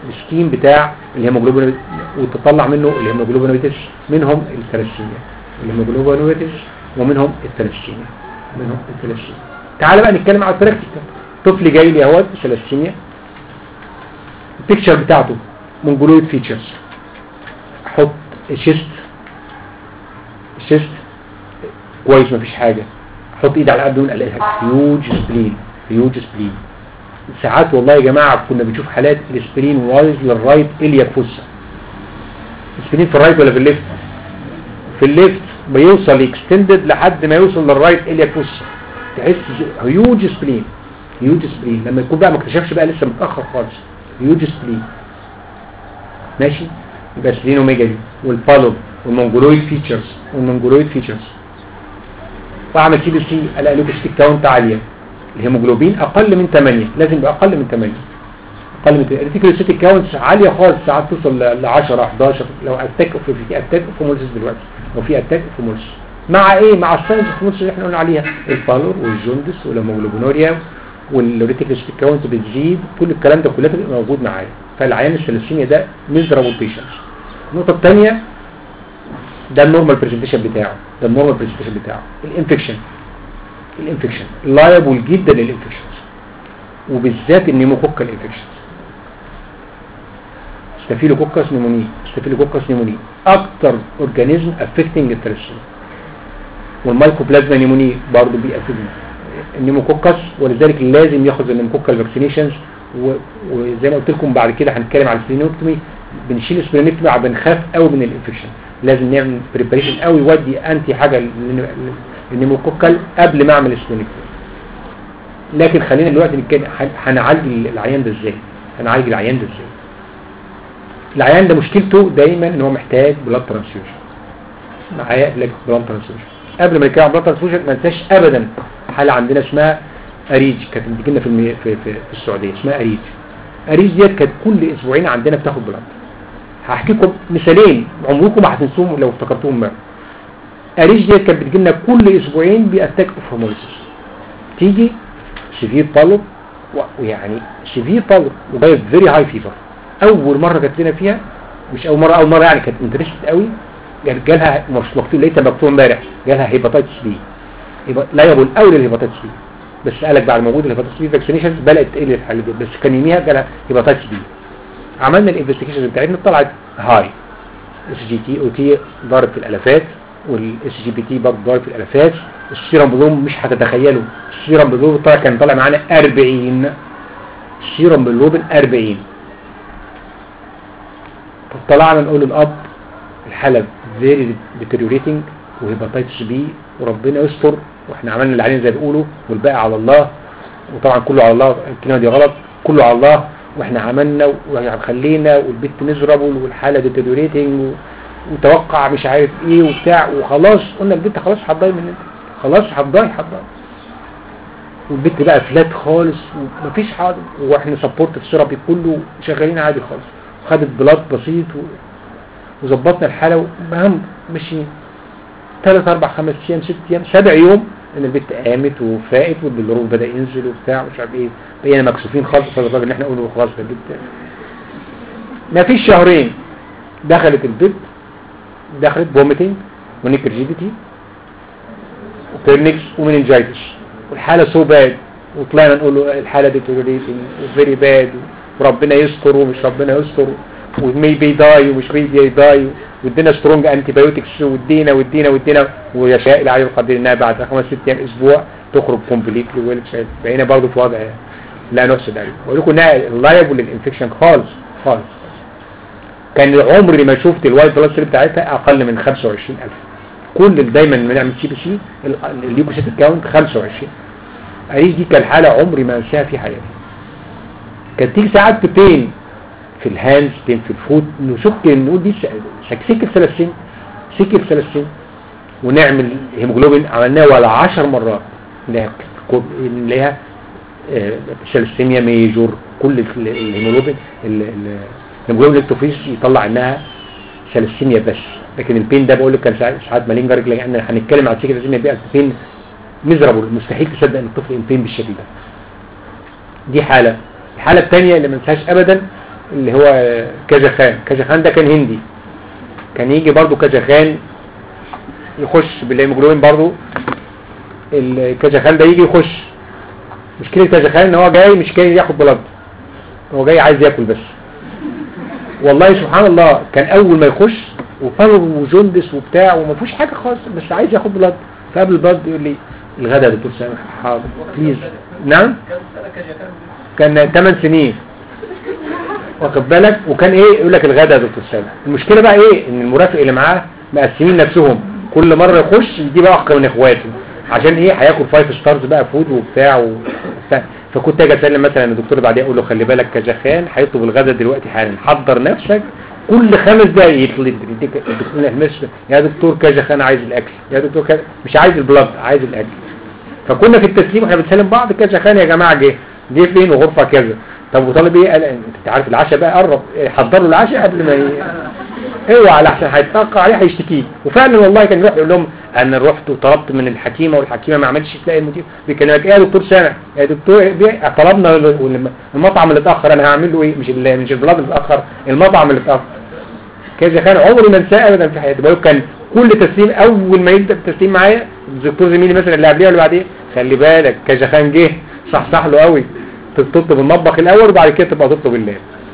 السكيم بتاع الهيموجلوبين وتطلع منه الهيموجلوبينويتس منهم الثلاثيميا الهيموجلوبينويتس ومنهم الثلاثيميا منهم الثلاثيميا تعال بقى نتكلم على البراكتيكال طفل جاي لي اهوت ثلاثيميا البيكتشر بتاعته مونجولويد فيتشرز احط الشيست الشيست كويس مفيش حاجه احط ايدي على الابدومين الاقيها هيوج سبلين هيوج سبلين ساعات والله يا جماعه كنا بنشوف حالات السبلين وايز للرايت اليا فوسا السبلين في الرايت ولا في الليفت في الليفت بيوصل اكستندد لحد ما يوصل للرايت اليا فوسا تحس هيوج سبلين هيوج سبلين لما يكون بقى ما اكتشفش بقى لسه متاخر خالص هيوج سبلين ماشي يبقى سبلين اوميجا والبالوب والمونجولويد فيتشرز والمونجولويد فيتشرز واعمل سي بي سي الاقي لوكوستيك كاونت عاليه الهيموجلوبين اقل من 8 لازم يبقى اقل من 8 اقل من الريتيكولوسيتيك كاونتس عاليه خالص ساعات توصل ل 10 11 لو اتاك في في اتاك اوفومولسيس دلوقتي لو في اتاك اوفومولسيس مع ايه مع الساينس اوفومولسيس اللي احنا قلنا عليها البالور والجوندس والهيموجلوبينوريا والريتيكولوسيتيك كاونت بتزيد كل الكلام ده كله بيبقى موجود معايا فالعيان الثلاثيميا ده ميزرابل بيشنت النقطه الثانيه ده النورمال برزنتيشن بتاعه ده النورمال برزنتيشن بتاعه الانفكشن الانفكشن لايبل جدا للانفكشنز وبالذات النيموكوكال انفكشنز ستافيلوكوكس نيموني ستافيلوكوكس نيموني اكتر اورجانيزم افكتنج الترشين والمايكوبلازما نيموني برضه بيأفكت النيموكوكس ولذلك لازم ياخد النيموكوكال فاكسينيشنز وزي ما قلت لكم بعد كده هنتكلم على السبلينوكتومي بنشيل السبلينوكتومي بنخاف قوي من الانفكشن لازم نعمل بريباريشن قوي يودي انتي حاجه النيموكوكال قبل ما اعمل السبلينوكتومي لكن خلينا دلوقتي نتكلم هنعالج العيان ده ازاي هنعالج العيان ده ازاي العيان ده مشكلته دايما ان هو محتاج بلاد ترانسفيوجن معايا علاج بلاد ترانسفيوجن قبل ما نتكلم عن بلاد ترانسفيوجن ما ننساش ابدا حاله عندنا اسمها اريج كانت بتجي لنا في, المي... في, في, في السعوديه اسمها اريج اريج ديت كانت كل اسبوعين عندنا بتاخد بلاد هحكي لكم مثالين عمركم ما هتنسوهم لو افتكرتوهم بقى اريج ديت كانت بتجي لنا كل اسبوعين باتاك اوف هيموليسيس تيجي سيفير بالو ويعني سيفير بالو وجايب فيري هاي فيفر اول مره جت لنا فيها مش اول مره اول مره يعني كانت انترستد قوي يعني جالها مش مكتوب لقيتها مكتوب امبارح جالها هيباتيتس بي لا يقول اول الهيباتيتس بي بس قالك بعد موجود الهيباتيتس بي فاكسينيشن بدات تقل الحاله دي بس كان يوميها جالها هيباتيتس بي عملنا الانفستيجيشن بتاعتنا طلعت هاي اس جي تي او تي ضارب في الالافات والاس جي بي تي برضه ضارب في الالافات السيرم بلوم مش هتتخيلوا السيرم بلوم طلع كان طالع معانا 40 السيرم بلوم 40 طلعنا نقول للاب الحاله فيري ديتيريوريتنج وهيباتيتس بي وربنا يستر واحنا عملنا اللي علينا زي ما بيقولوا والباقي على الله وطبعا كله على الله الكلمه دي غلط كله على الله واحنا عملنا وخلينا والبيت ميزرابل والحاله ديتيريوريتنج وتوقع مش عارف ايه وبتاع وخلاص قلنا البنت خلاص هتضايق من انت خلاص هتضايق هتضايق والبنت بقى فلات خالص ومفيش حاجه واحنا سبورت في ثيرابي كله شغالين عادي خالص خدت بلاد بسيط وظبطنا الحاله ومهم مشي ثلاث اربع خمس ايام ست ايام سبع يوم ان البنت قامت وفاقت والبلروف بدا ينزل وبتاع مش عارف ايه بقينا مكسوفين خالص الراجل ان احنا نقول خلاص البنت ما فيش شهرين دخلت البنت دخلت فوميتنج ونيكرجيديتي وبيرنكس ومننجايتس والحاله سو باد وطلعنا نقول له الحاله دي توريتنج وفيري باد وربنا يستر ومش ربنا يستر ومي بي داي ومش مي بي داي وادينا سترونج انتي بايوتكس وادينا وادينا وادينا ويشاء العلي القدير انها بعد خمس ست ايام اسبوع تخرج كومبليتلي ويل بقينا برضه في وضع لا نحسد عليه بقول لكم انها لايبل للانفكشن خالص خالص كان عمري ما شفت الوايت بلاد سيل بتاعتها اقل من 25000 كل اللي دايما بنعمل سي بي سي الليوكوسيت كاونت 25 اريش دي كان حاله عمري ما انساها في حياتي كانت تيجي ساعات بين في الهاندز بين في الفوت نشك نقول دي سكسكة ثلاثين سكة ثلاثين ونعمل هيموجلوبين عملناه ولا 10 مرات نلاقيها سلسيميا ميجور كل الهيموجلوبين الهيموجلوبين الكتوفيز يطلع انها سلسيميا بس لكن البين ده بقول لك كان ساعات مالينجر لان هنتكلم عن سكة السيميا بقى البين ميزرابل مستحيل تصدق ان الطفل البين بالشكل ده دي حالة الحالة الثانية اللي ما ننساش ابدا اللي هو كاجخان كاجخان ده كان هندي كان يجي برضو كاجخان يخش بالهيموجلوبين برضو الكاجخان ده يجي يخش مشكلة كاجخان ان هو جاي مش جاي ياخد بلد هو جاي عايز ياكل بس والله سبحان الله كان اول ما يخش وفرغ وجندس وبتاع وما فيهوش حاجة خالص بس عايز ياخد بلد فقبل البلد يقول لي الغدا يا دكتور سامح حاضر بليز نعم كان 8 سنين واخد بالك وكان ايه يقول لك الغدا يا دكتور سامح المشكله بقى ايه ان المرافق اللي معاه مقسمين نفسهم كل مره يخش يجيب اخ من اخواته عشان ايه هياكل فايف ستارز بقى فود وبتاع و... فكنت اجي اسلم مثلا الدكتور بعدين اقول له خلي بالك كجخان هيطلب الغدا دلوقتي حالا حضر نفسك كل خمس دقايق يطلب يديك الدكتور مش يا دكتور كجخان عايز الاكل يا دكتور كجخان مش عايز البلاد عايز الاكل فكنا في التسليم احنا بنسلم بعض كجخان يا جماعه جه جه فين وغرفه كذا طب وطالب ايه قال انت عارف العشاء بقى قرب حضر له العشاء قبل ما ي... اوعى لحسن هيتوقع عليه هيشتكيه وفعلا والله كان يروح يقول لهم انا رحت وطلبت من الحكيمه والحكيمه ما عملتش تلاقي المدير كان ايه يا دكتور سامع يا دكتور إيه؟ طلبنا المطعم اللي اتاخر انا هعمل له ايه مش مش البلاد اللي اتاخر المطعم اللي اتاخر كذا كان عمري ما انساه ابدا في حياتي بقول كان كل تسليم اول ما يبدا التسليم معايا الدكتور زميلي مثلا اللي قبليه واللي بعديه خلي بالك كذا خان جه صح صح له قوي تطلب المطبخ الاول وبعد كده تبقى تطلب الليل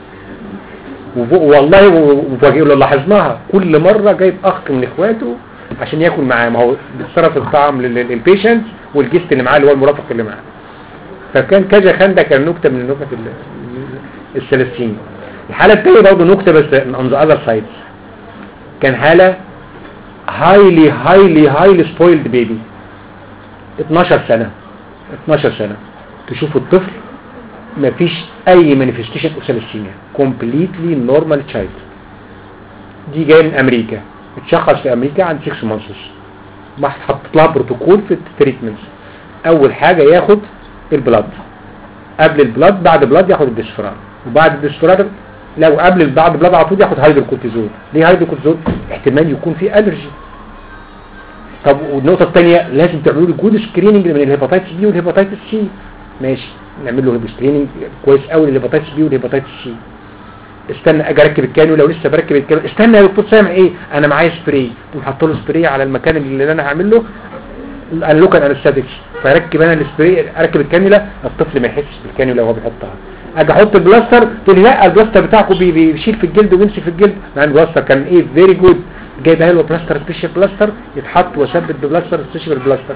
والله وفاجئ له لاحظناها كل مرة جايب اخ من اخواته عشان ياكل معاه ما هو بيتصرف الطعام للبيشنت والجست اللي معاه اللي هو المرافق اللي معاه فكان كذا خان ده كان نكته من النكت الثلاثين الحالة الثانية برضه نكته بس on the other side كان حالة highly highly highly spoiled baby 12 سنة 12 سنة تشوف الطفل مفيش اي مانيفستيشن اوسالسيميا كومبليتلي نورمال تشايلد دي جايه من امريكا اتشخص في امريكا عند 6 مانثس ما حطت لها بروتوكول في التريتمنت اول حاجه ياخد البلاد قبل البلاد بعد البلاد ياخد الديسفران وبعد الديسفران لو قبل بعد البلاد على طول ياخد هيدروكورتيزون ليه هيدروكورتيزون احتمال يكون فيه الرجي طب والنقطه الثانيه لازم تعملوا له جود سكريننج من الهيباتيتس بي والهيباتيتس سي ماشي نعمل له سكريننج كويس قوي للهيباتيتس بي والهيباتيتس سي استنى اجي اركب الكانيو لو لسه بركب الكانيو استنى يا دكتور سامع ايه انا معايا سبراي وحط له سبراي على المكان اللي انا هعمل له اللوكال انستاتكس فركب انا السبراي اركب الكانيولا الطفل ما يحسش بالكانيولا وهو بيحطها اجي احط البلاستر تقول لي لا البلاستر بتاعكم بي بيشيل في الجلد وبيمسك في الجلد مع البلاستر كان ايه فيري جود جايبها له بلاستر سبيشال بلاستر يتحط واثبت ببلاستر سبيشال بلاستر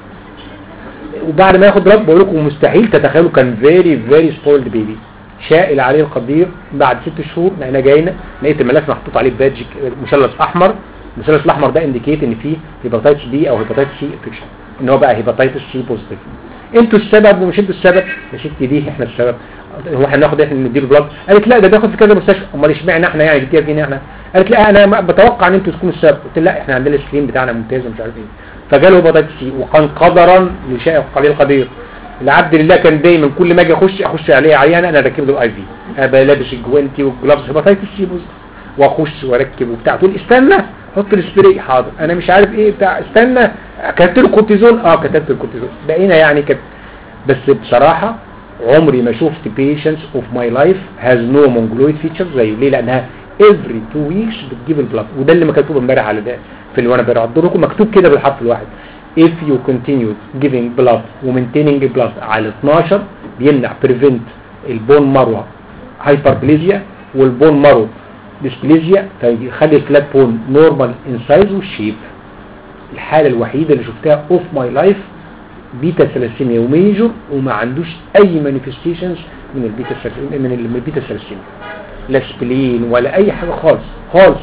وبعد ما ياخد بلاد بقول لكم مستحيل تتخيلوا كان فيري فيري سبويلد بيبي شائل عليه القدير بعد ست شهور احنا جاينا لقيت الملف محطوط عليه بادج مثلث احمر المثلث الاحمر ده انديكيت ان فيه هيباتيتس بي او هيباتيتس سي انفكشن ان هو بقى هيباتيتس سي بوزيتيف انتوا السبب ومش انتوا السبب يا ستي دي احنا السبب هو احنا ناخد احنا نديله بلاد قالت لا ده بياخد في كذا مستشفى امال اشمعنى احنا يعني كتير فينا احنا قالت لا انا بتوقع ان انتوا تكونوا السبب قلت لا احنا عندنا السكرين بتاعنا ممتاز ومش عارف ايه فجاله هيباتيتس سي وكان قدرا لشيء قليل قدير العبد لله كان دايما كل ما اجي اخش اخش عليه عيانه انا راكب له اي في ابقى لابس الجوانتي والجلافز هيباتيتس سي بوزيتيف واخش واركب وبتاع تقول استنى حط السبراي حاضر انا مش عارف ايه بتاع استنى كتبت له كورتيزون اه كتبت له كورتيزون بقينا يعني كده بس بصراحة عمري ما شفت patients of my life has no mongoloid features زيه ليه لانها every two weeks بتجيب البلاد وده اللي مكتوب امبارح على ده في اللي وانا بقرا لكم مكتوب كده بالحرف الواحد if you continue giving blood وmaintaining blood على 12 بيمنع prevent البون مارو هايبربليزيا والبون مارو ديسبليزيا فيخلي الفلات بون نورمال ان سايز والشيب الحالة الوحيدة اللي شفتها اوف ماي لايف بيتا ثلاسيميا وميجور وما عندوش اي مانيفستيشنز من البيتا من البيتا ثلاسيميا لا سبلين ولا اي حاجة خالص خالص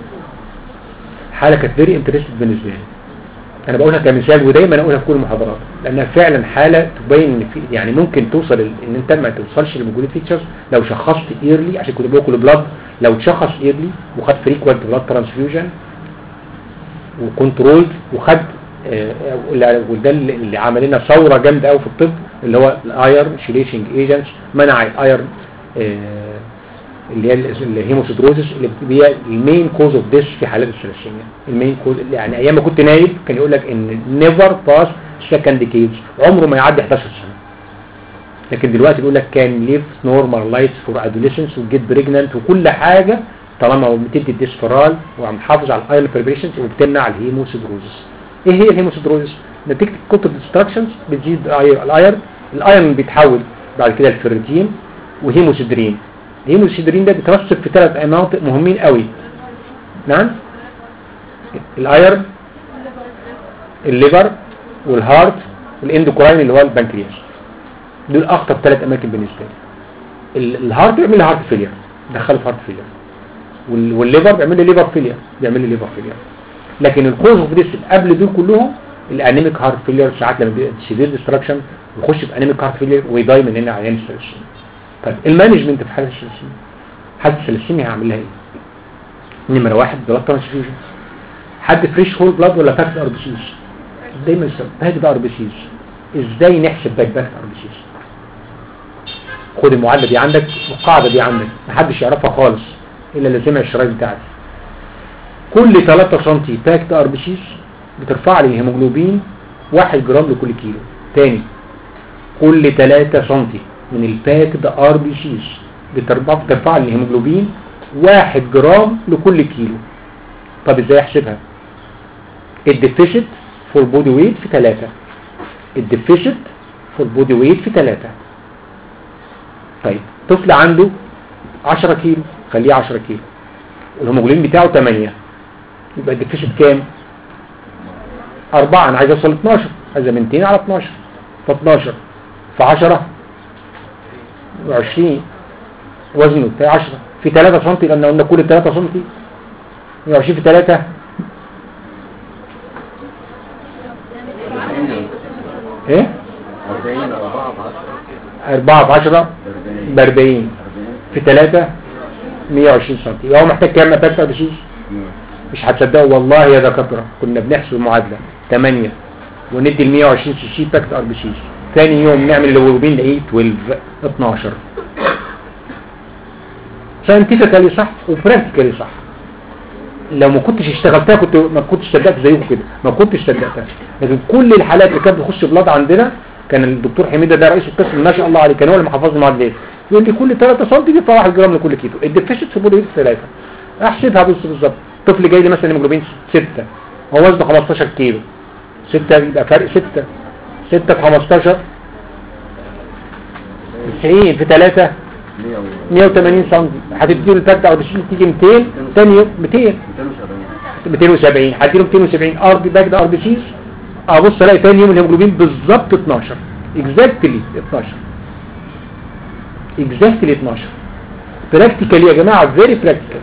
حالة كانت فيري انترستد بالنسبة لي انا بقولها كمثال ودايما اقولها في كل المحاضرات لانها فعلا حالة تبين ان في يعني ممكن توصل ان انت ما توصلش لموجود فيتشرز لو شخصت ايرلي عشان كنت باكل بلاد لو تشخص ايرلي وخد فريكوانت بلاد ترانسفيوجن وكنترولد وخد وده اللي عمل لنا ثوره جامده قوي في الطب اللي هو الايرن شيليشنج ايجنتس منع الايرن اللي هي الهيموسيدروزس اللي هي المين كوز اوف ديس في حالات الثلاسيميا المين كوز يعني ايام ما كنت نايب كان يقول لك ان نيفر باس سكند كيز عمره ما يعدي 11 سنه لكن دلوقتي بيقول لك كان ليف نورمال لايتس فور ادوليسنس وجيت بريجننت وكل حاجه طالما هو بتدي الديسفرال ومحافظ على الايرون بريبريشنز وبتمنع الهيموسيدروزس ايه هي الهيموسيدروزس نتيجه الكوتر ديستراكشنز بتزيد الايرون الايرون بيتحول بعد كده الفيرتين وهيموسيدرين الهيموسيدرين ده بيترسب في ثلاث مناطق مهمين قوي نعم الايرون الليفر والهارت والاندوكراين اللي هو البنكرياس دول اخطر ثلاث اماكن بالنسبه لي ال- الهارت بيعمل لي هارت فيلير دخله في هارت فيلير وال- والليفر بيعمل لي ليفر فيلير بيعمل لي ليفر فيلير لكن الكوز اوف ديس قبل دول كلهم الانيميك هارت فيلير ساعات لما بيبقى سيفير ديستراكشن يخش في انيميك هارت فيلير ويضاي من هنا عيان السلسلين طيب المانجمنت في حاله السلسلين حاله السلسلين هعمل لها ايه؟ نمره واحد بلاد ترانسفيوجن حد فريش هول بلاد ولا باكت ار بي سيز دايما يسمى باكت ار بي سيز ازاي نحسب باك باكت ار بي سيز خد المعادله دي عندك والقاعده دي عندك محدش يعرفها خالص الا اللي سمع الشرايط بتاعتي كل 3 سم باكت ار بي سيز بترفع لي الهيموجلوبين 1 جرام لكل كيلو تاني كل 3 سم من الباكد ار بي سيز بترفع بترفع لي الهيموجلوبين 1 جرام لكل كيلو طب ازاي احسبها الديفيسيت فور بودي ويت في 3 الديفيسيت فور بودي ويت في 3 طيب طفل عنده 10 كيلو خليه 10 كيلو الهيموجلوبين بتاعه 8 يبقى الديفيسيت كام 4 انا عايز اوصل 12 عايز من 200 على 12 ف 12 في 10 20 وزنه في 10 في 3 سم لان قلنا كل 3 سم 120 في 3 ايه 40 على بعض 4 في 10 40 ب 40 في 3 120 سم يبقى هو محتاج كام باكت اربسيس مش هتصدقوا والله يا دكاتره كنا بنحسب المعادله 8 وندي ال 120 سي سي باكت ار بي سي ثاني يوم نعمل الهيموجلوبين نلاقيه 12 12 ساينتفكالي صح وبراكتيكالي صح لو ما كنتش اشتغلتها كنت ما كنتش صدقت زيكم كده ما كنتش صدقتها لكن كل الحالات اللي كانت بتخش بلاد عندنا كان الدكتور حميده ده رئيس القسم ما شاء الله عليه كان هو اللي محافظ المعادلات يقول لي كل 3 سم بيدفع 1 جرام لكل كيلو الديفيشنت في بودي 3 احسبها بص بالظبط طفل جاي لي مثلا هيموجلوبين 6 هو وزنه 15 كيلو 6 يبقى فرق 6 6 في 15 90 في 3 180 سم هتديله الباك او بشيل تيجي 200 ثاني يوم 200 270 270 هديله 270 ار بي باك ده ار بي سيز ابص الاقي ثاني يوم الهيموجلوبين بالظبط 12 اكزاكتلي 12 اكزاكتلي 12 براكتيكالي يا جماعه فيري براكتيكال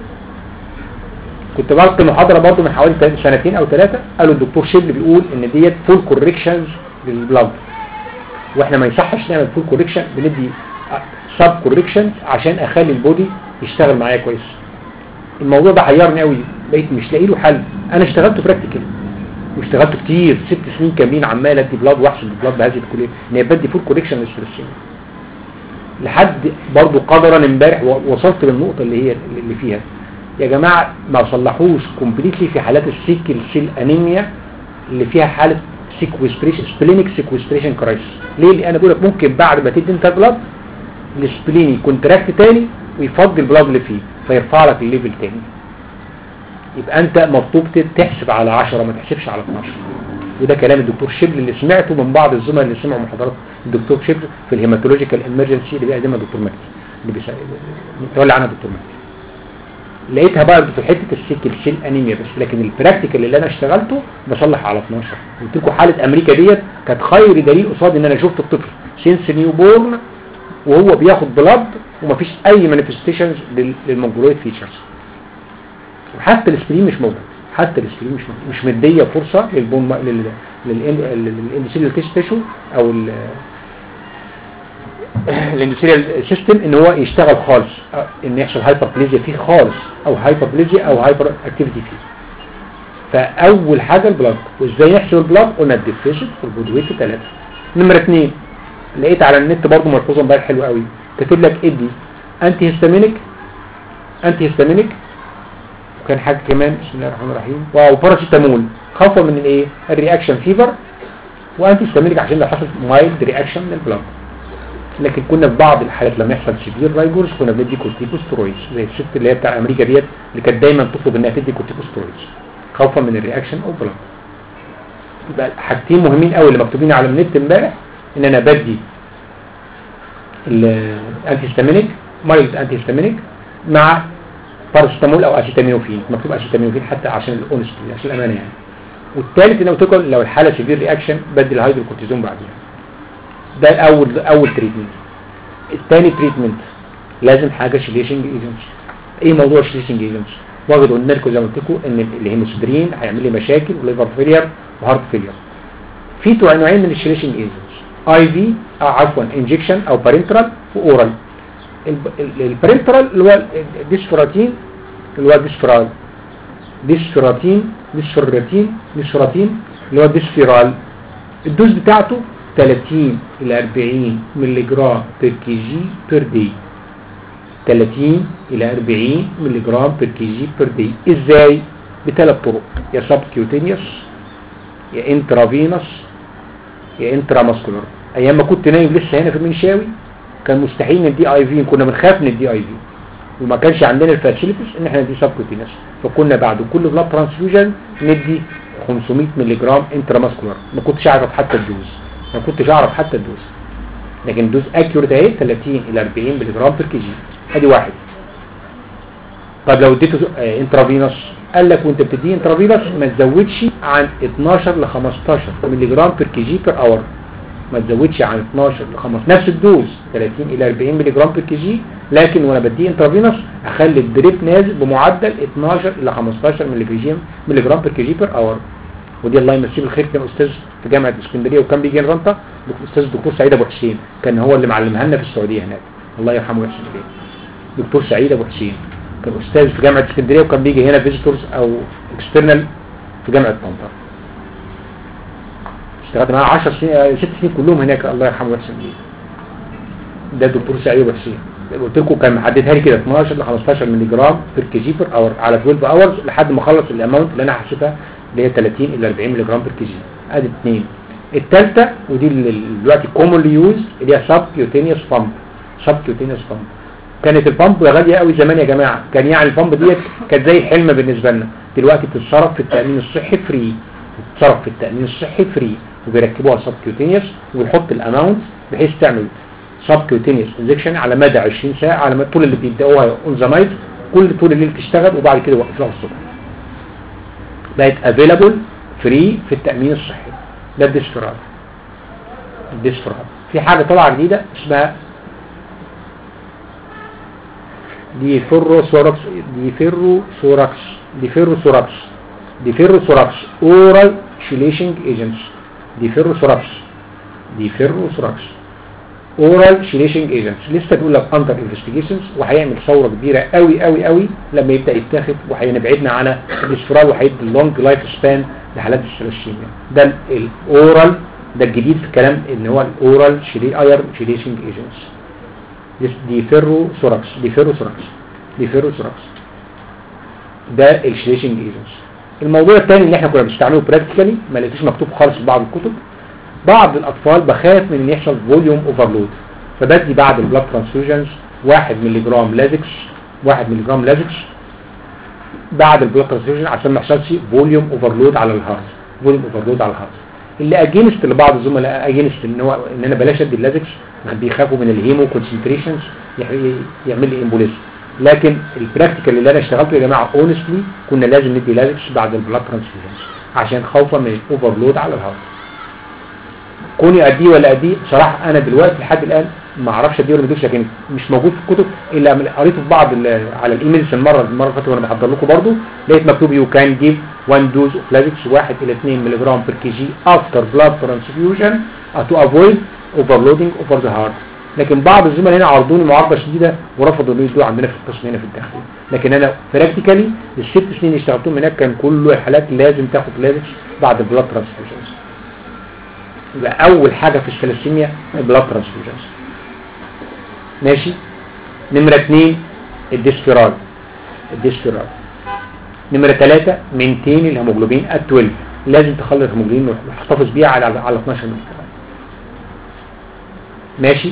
كنت بلقي محاضره برضه من حوالي تل- سنتين او ثلاثه قالوا الدكتور شبل بيقول ان ديت فول كوركشنز للبلاد واحنا ما يصحش نعمل فول كوركشن بندي سب كوركشن عشان اخلي البودي يشتغل معايا كويس الموضوع ده حيرني قوي بقيت مش لاقي له حل انا اشتغلت براكتيكال واشتغلت كتير ست سنين كاملين عمال ادي بلاد واحسب البلاد بهذه الكليه ان هي بدي فول كوركشن للسيرسين لحد برضو قدرا امبارح و- وصلت للنقطه اللي هي اللي فيها يا جماعه ما صلحوش كومبليتلي في حالات السيكل سيل انيميا اللي فيها حاله سيكوستريشن سبلينيك سيكوستريشن كرايسيس ليه لان انا بقول لك ممكن بعد ما تدي انت بلاد السبلين يكونتراكت تاني ويفضي البلاد اللي فيه فيرفع لك الليفل تاني يبقى انت مطلوب تحسب على 10 ما تحسبش على 12 وده كلام الدكتور شبل اللي سمعته من بعض الزملاء اللي سمعوا محاضرات الدكتور شبل في الهيماتولوجيكال امرجنسي اللي بيقدمها الدكتور مجدي اللي بيسا... متولى عنها الدكتور مجدي لقيتها بقى في حته السيكل سيل انيميا بس لكن البراكتيكال اللي انا اشتغلته بصلح على 12 قلت لكم حاله امريكا ديت كانت خير دليل قصاد ان انا شفت الطفل سينس نيو بورن وهو بياخد بلاد ومفيش اي مانيفستيشنز للمونجولويد فيتشرز وحتى الاسبرين مش موجود حتى الاسبرين مش موجود مش مديه فرصه للبون لل للاندوثيليال تيشو او ال الاندوثيليال سيستم ان هو يشتغل خالص أو ان يحصل هايبربليزيا فيه خالص او هايبربليزيا او هايبر اكتيفيتي فيه فاول حاجه البلاد وازاي نحسب البلاد قلنا الديفيشن في البودويت ثلاثه نمره اثنين لقيت على النت برضه ملحوظه امبارح حلوه قوي كاتب لك ادي انتي هيستامينيك انتي هيستامينيك وكان حاجه كمان بسم الله الرحمن الرحيم واو باراسيتامول خوفا من الايه الرياكشن فيفر وانتي هيستامينيك عشان لو حصل مايلد رياكشن للبلاد لكن كنا في بعض الحالات لما يحصل سيفير رايجورز كنا بندي كورتيكوسترويدز زي الست اللي هي بتاع امريكا ديت اللي كانت دايما تطلب انها تدي كورتيكوسترويدز خوفا من الرياكشن او بلاد يبقى حاجتين مهمين قوي اللي مكتوبين على النت امبارح ان انا بدي الانتي هيستامينيك مايلد انتي هيستامينيك مع بارستامول او اسيتامينوفين مكتوب اسيتامينوفين حتى عشان الاونستي عشان الامانه يعني والثالث ان قلت لكم لو الحاله سيفير رياكشن بدي الهيدروكورتيزون بعديها ده الاول اول تريتمنت الثاني تريتمنت لازم حاجه شليشنج ايجنتس ايه موضوع شليشنج ايجنتس واخد قلنا لكم زي ما قلت لكم ان الهيموسيدرين هيعمل لي مشاكل وليفر فيلير وهارت فيلير في تو- نوعين من الشليشنج ايجنتس اي في او عفوا انجكشن او بارنترال واورال البارنترال اللي هو الديسفراتين اللي هو الديسفرال ديسفراتين ديسفراتين ديسفراتين اللي هو الديسفيرال الدوز بتاعته 30 الى 40 مللي جرام بير كي جي بير دي 30 الى 40 مللي جرام بير كي جي بير دي ازاي بثلاث طرق يا سبكيوتينيوس يا انترافينوس يا انتراماسكولار ايام ما كنت نايم لسه هنا في المنشاوي كان مستحيل ندي اي في كنا بنخاف ندي اي في وما كانش عندنا الفاسيلتيز ان احنا ندي سبكوتينس فكنا بعد كل بلاد ترانسفيوجن ندي 500 مللي جرام انتراماسكولار ما كنتش اعرف حتى الدوز ما كنتش اعرف حتى الدوز لكن الدوز اكيوريت اهي 30 الى 40 مللي جرام بير كي جي ادي واحد طب لو اديته آه، انترافينوس قال لك وانت بتديه انترافينوس ما تزودش عن 12 ل 15 مللي جرام بير كي جي بير اور ما تزودش عن 12 ل 15 نفس الدوز 30 الى 40 مللي جرام بير كي جي لكن وانا بديه انترافينوس اخلي الدريب نازل بمعدل 12 الى 15 مللي جي مللي جرام بير كي جي بير اور ودي الله يمسيه بالخير كان استاذ في جامعه اسكندريه وكان بيجي رنطه الاستاذ الدكتور سعيد ابو حسين كان هو اللي معلمها لنا في السعوديه هناك الله يرحمه ويحسن اليه دكتور سعيد ابو حسين كان استاذ في جامعه اسكندريه وكان بيجي هنا فيزيتورز او اكسترنال في جامعه طنطا اشتغلت معاه 10 سنين آه، ست سنين كلهم هناك الله يرحمه ويحسن اليه ده الدكتور سعيد ابو حسين قلت لكم كان محددها لي كده 12 ل 15 مللي جرام بير كي جي بير اور على 12 اورز لحد ما اخلص الاماونت اللي انا حاسبها اللي هي 30 الى 40 مللي جرام بير كي جي ادي اثنين الثالثه ودي اللي دلوقتي كومونلي يوز اللي هي سب كيوتينيوس بامب سب كيوتينيوس بامب كانت البامب غاليه قوي زمان يا جماعه كان يعني البامب ديت كانت زي حلم بالنسبه لنا دلوقتي بتتصرف في التامين الصحي فري بتتصرف في التامين الصحي فري وبيركبوها سب كيوتينيوس ويحط الاماونت بحيث تعمل سب كيوتينيوس انجكشن على مدى 20 ساعه على مدى طول اللي بيبداوها اون ذا نايت كل طول الليل تشتغل وبعد كده يوقفوها الصبح بقت افيلابل فري في التامين الصحي ده الديسفراد الديسفراد في حاجه طالعه جديده اسمها ديفيرو سوراكس ديفيرو سوراكس ديفيرو سوراكس ديفيرو سوراكس اورال شيليشنج ايجنتس ديفيرو سوراكس ديفيرو سوراكس اورال شيليشنج ايجنتس لسه بيقول لك اندر انفستيجيشنز وهيعمل ثوره كبيره قوي قوي قوي لما يبدا يتاخد وهيبعدنا على الاسفرال وهيدي اللونج لايف سبان لحالات الثلاسيميا ده الاورال ده الجديد في الكلام ان هو الاورال شيلي اير شيليشنج ايجنتس ديفيرو سوراكس ديفيرو سوراكس ديفيرو سوراكس ده الشيليشنج ايجنتس الموضوع الثاني اللي احنا كنا بنستعمله براكتيكالي ما لقيتوش مكتوب خالص في بعض الكتب بعض الاطفال بخاف من ان يحصل فوليوم اوفرلود فبدي بعد البلاد ترانسفيوجنز 1 مللي جرام لازكس 1 مللي جرام لازكس بعد البلاد ترانسفيوجن عشان ما يحصلش فوليوم اوفرلود على الهارت فوليوم اوفرلود على الهارت اللي اجينست لبعض الزملاء اجينست ان هو ان انا بلاش ادي اللازكس بيخافوا من الهيمو كونسنتريشنز يعمل لي امبوليزم لكن البراكتيكال اللي انا اشتغلته يا جماعه اونستلي كنا لازم ندي لازكس بعد البلاد ترانسفيوجنز عشان خوفا من الاوفرلود على الهارت كوني اديه ولا اديه بصراحه انا دلوقتي لحد الان ما اعرفش اديه ولا ما اديهش لكن مش موجود في الكتب الا من- قريته في بعض ال- على الايميلز المره المره اللي فاتت وانا بحضر لكم برضو لقيت مكتوب يو كان جيف 1 دوز اوف لازكس 1 الى 2 مللي جرام بير كي جي افتر بلاد ترانسفيوجن تو افويد اوفرلودنج اوفر ذا هارت لكن بعض الزملاء هنا عرضوني معارضه شديده ورفضوا انه يدوا عندنا في القسم هنا في الداخلي لكن انا براكتيكالي الست سنين اللي اشتغلتهم هناك كان كل الحالات لازم تاخد لازكس بعد البلاد ترانسفيوجنز يبقى اول حاجة في الثلاسيميا البلاد ترانسفيوجنز ماشي نمرة اتنين الديسفيرال الديسفيرال نمرة تلاتة مينتين الهيموجلوبين ات 12 لازم تخلي الهيموجلوبين وتحتفظ بيها على على 12 مللي ماشي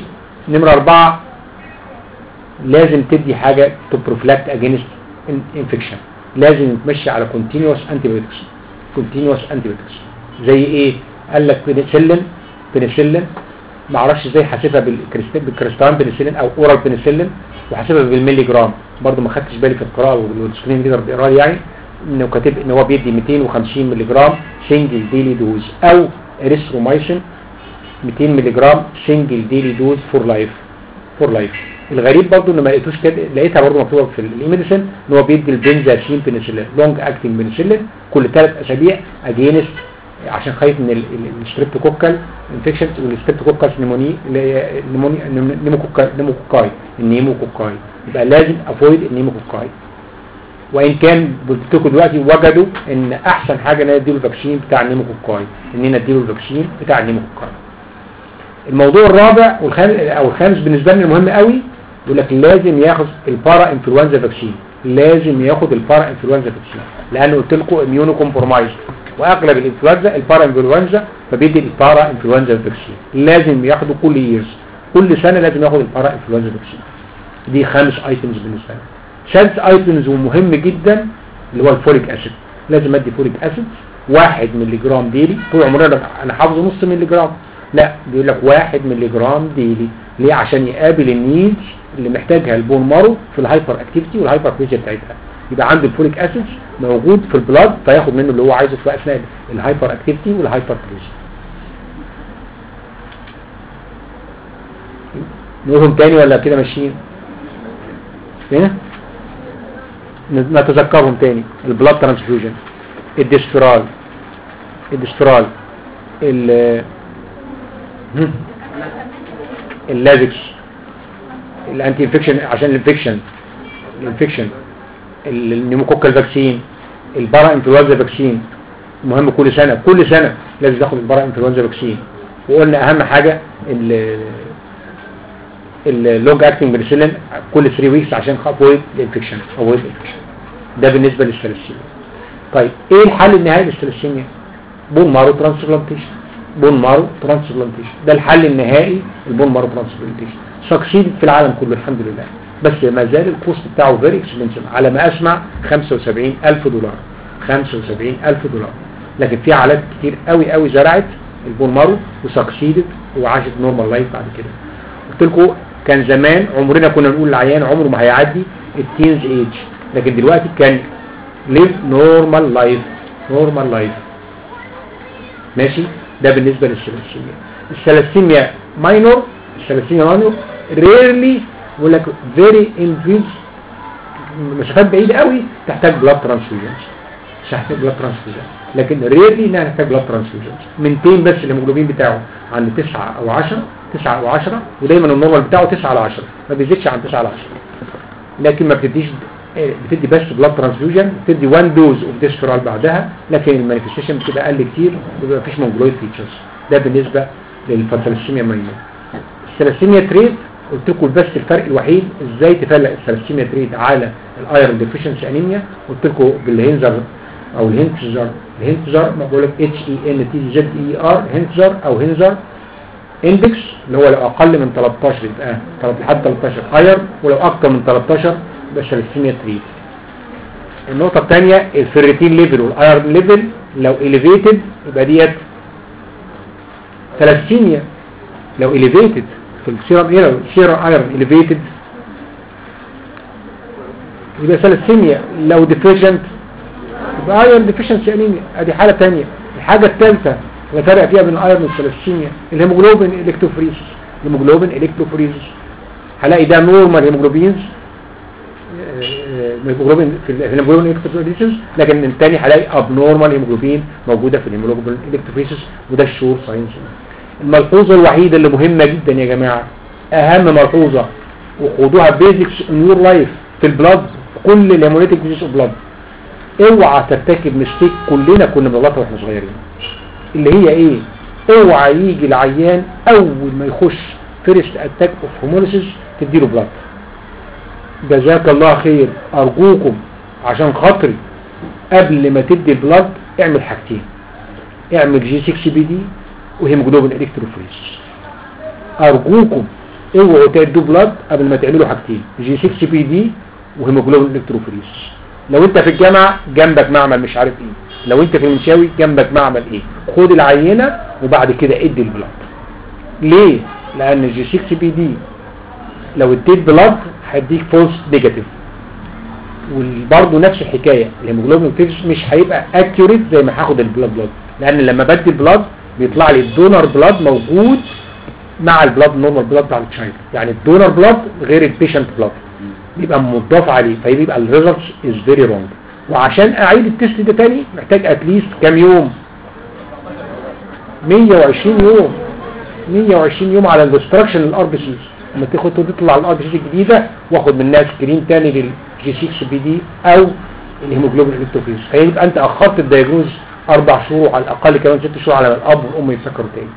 نمرة أربعة لازم تدي حاجة to prophylactic against infection لازم تمشي على continuous antibiotics continuous antibiotics زي ايه قال لك بنسلين بنسلين ما اعرفش ازاي حاسبها بالكريستال بالكريستال بنسلين او اورال بنسلين وحاسبها بالملي جرام برضه ما خدتش بالي في القراءه والسكرين ليدر بيقرا لي يعني انه كاتب ان هو بيدي 250 ملي جرام سنجل ديلي دوز او اريثرومايسين 200 ملي جرام سنجل ديلي دوز فور لايف فور لايف الغريب برضه ان ما لقيتوش كده لقيتها برضه مكتوبه في الايميديسن ان هو بيدي البنزاسين بنسلين لونج اكتنج بنسلين كل ثلاث اسابيع اجينست عشان خايف من الستريبتوكوكال انفكشنز والستريبتوكوكال نيموني نيموني نيموكوكاي نيموكوكاي النيموكوكاي يبقى لازم افويد النيموكوكاي وان كان قلت لكم دلوقتي وجدوا ان احسن حاجه ان اديله الفاكسين بتاع النيموكوكاي ان انا اديله الفاكسين بتاع النيموكوكاي الموضوع الرابع والخامس او الخامس بالنسبه لنا المهم قوي يقول لك لازم ياخد البارا انفلونزا فاكسين لازم ياخد البارا انفلونزا فاكسين لان قلت لكم اميونو كومبرومايز واغلب الانفلونزا البارا انفلونزا فبيدي البارا انفلونزا فاكسين لازم ياخده كل ييرز كل سنه لازم ياخد البارا انفلونزا فاكسين دي خمس ايتمز بالنسبه لنا سادس ايتمز ومهم جدا اللي هو الفوليك اسيد لازم ادي فوليك اسيد واحد ملي جرام ديلي طول عمرنا انا حافظه نص ملي جرام لا بيقول لك واحد ملي جرام ديلي ليه عشان يقابل النيدز اللي محتاجها البون مارو في الهايبر اكتيفيتي والهايبر بليجيا بتاعتها يبقى عنده الفوليك اسيد موجود في البلاد فياخد منه اللي هو عايزه في اثناء الهايبر اكتيفيتي والهايبر بليجيا نقولهم تاني ولا كده ماشيين هنا نتذكرهم تاني البلاد ترانسفيوجن الديسفرال الديسفرال ال اللازكس الانتي انفكشن عشان الانفكشن الانفكشن النيموكوكال فاكسين البارا انفلونزا فاكسين مهم كل سنة كل سنة لازم تاخد البارا انفلونزا فاكسين وقلنا اهم حاجة اللونج اكتنج بنسلين كل 3 ويكس عشان افويد الانفكشن افويد الانفكشن ده بالنسبة للثلاثيميا طيب ايه الحل النهائي للثلاثيميا بون مارو ترانسبلانتيشن بون مارو ترانسبلانتيشن ده الحل النهائي البون مارو ترانسبلانتيشن سكسيد في العالم كله الحمد لله بس ما زال الكوست بتاعه فيري اكسبنسيف على ما اسمع 75000 دولار 75000 دولار لكن في عالات كتير قوي قوي زرعت البون مارو وسكسيدت وعاشت نورمال لايف بعد كده قلت لكم كان زمان عمرنا كنا نقول العيان عمره ما هيعدي التينز ايج لكن دلوقتي كان ليف نورمال لايف نورمال لايف ماشي ده بالنسبة للثلاثيميا الثلاثيميا ماينور الثلاثيميا ماينور ريرلي بيقول لك فيري انفيز مسافات بعيدة قوي تحتاج بلاد ترانسفيوجنز تحتاج بلاد ترانسفيوجن لكن ريرلي انها تحتاج بلاد ترانسفيوجنز من 200 بس الهيموجلوبين بتاعه عند 9 او 10 9 او 10 ودايما النورمال بتاعه 9 على 10 ما بيزيدش عن 9 على 10 لكن ما بتديش بتدي بس بلاد ترانسفيوجن بتدي 1 دوز اوف ديسفرال بعدها لكن المانيفستيشن بتبقى اقل كتير بيبقى مفيش مونجلويد فيتشرز ده بالنسبه للثلاسيميا ماينور الثلاسيميا تريد قلت لكم بس الفرق الوحيد ازاي تفرق الثلاسيميا تريد على الايرون ديفيشنسي انيميا قلت لكم بالهنزر او الهنتزر الهنتزر ما بقول لك اتش اي ان تي زد اي ار هنتزر او هنزر اندكس اللي هو لو اقل من 13 يبقى لحد 13 ايرون ولو اكتر من 13 يبقى ثلاسيميا تريد النقطة الثانية الفيريتين ليفل والايرون ليفل لو elevated يبقى ديت ثلاسيميا لو elevated في السيرم ايرون السيرم ايرون elevated يبقى ثلاسيميا لو deficient يبقى ايرون ديفيشنسي انيميا ادي حالة ثانية الحاجة الثالثة اللي فرق فيها بين الايرون والثلاسيميا الهيموجلوبين الكتروفريسيس الهيموجلوبين الكتروفريسيس هلاقي ده نورمال هيموجلوبينز الهيموجلوبين في الهيموجلوبين الكتروفريسيس لكن الثاني هلاقي ابنورمال هيموجلوبين موجودة في الهيموجلوبين الكتروفريسيس وده الشور ساينس الملحوظة الوحيدة اللي مهمة جدا يا جماعة اهم ملحوظة وخدوها بيزكس ان يور لايف في البلاد كل الهيموليتيك ديزيز اوف بلاد اوعى ترتكب مستيك كلنا كنا بنغلطها واحنا صغيرين اللي هي ايه اوعى يجي العيان اول ما يخش فيرست اتاك اوف هوموليسيس تديله بلاد جزاك الله خير ارجوكم عشان خاطري قبل ما تدي البلاد اعمل حاجتين اعمل جي 6 بي دي وهيموجلوبين الكتروفوريس ارجوكم اوعوا تدوا بلاد قبل ما تعملوا حاجتين جي 6 بي دي وهيموجلوبين الكتروفوريس لو انت في الجامعه جنبك معمل مش عارف ايه لو انت في المنشاوي جنبك معمل ايه خد العينه وبعد كده ادي البلاد ليه لان جي 6 بي دي لو اديت بلاد هيديك فولس نيجاتيف وبرضه نفس الحكايه الهيموجلوبين فيكس مش هيبقى اكيوريت زي ما هاخد البلاد بلاد لان لما بدي البلاد بيطلع لي الدونر بلاد موجود مع البلاد النورمال بلاد بتاع التشايلد يعني الدونر بلاد غير البيشنت بلاد بيبقى مضاف عليه فيبقى الريزلتس از فيري رونج وعشان اعيد التست ده تاني محتاج اتليست كام يوم 120 يوم 120 يوم على الاستراكشن الار بي سيز لما تاخد تطلع الار بي سيز الجديده واخد منها سكرين تاني للجي 6 بي دي او الهيموجلوبين الكتروفيز فيبقى انت اخرت الدايجنوز اربع شهور على الاقل كمان ست شهور على ما الاب والام يفكروا تاني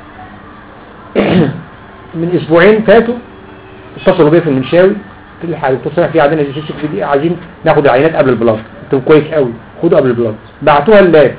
من اسبوعين فاتوا اتصلوا بيا في المنشاوي قلت له حاجه اتصل في عندنا جي 6 بي دي عايزين ناخد العينات قبل البلاد قلت لهم كويس قوي خدوا قبل البلاد بعتوها اللاب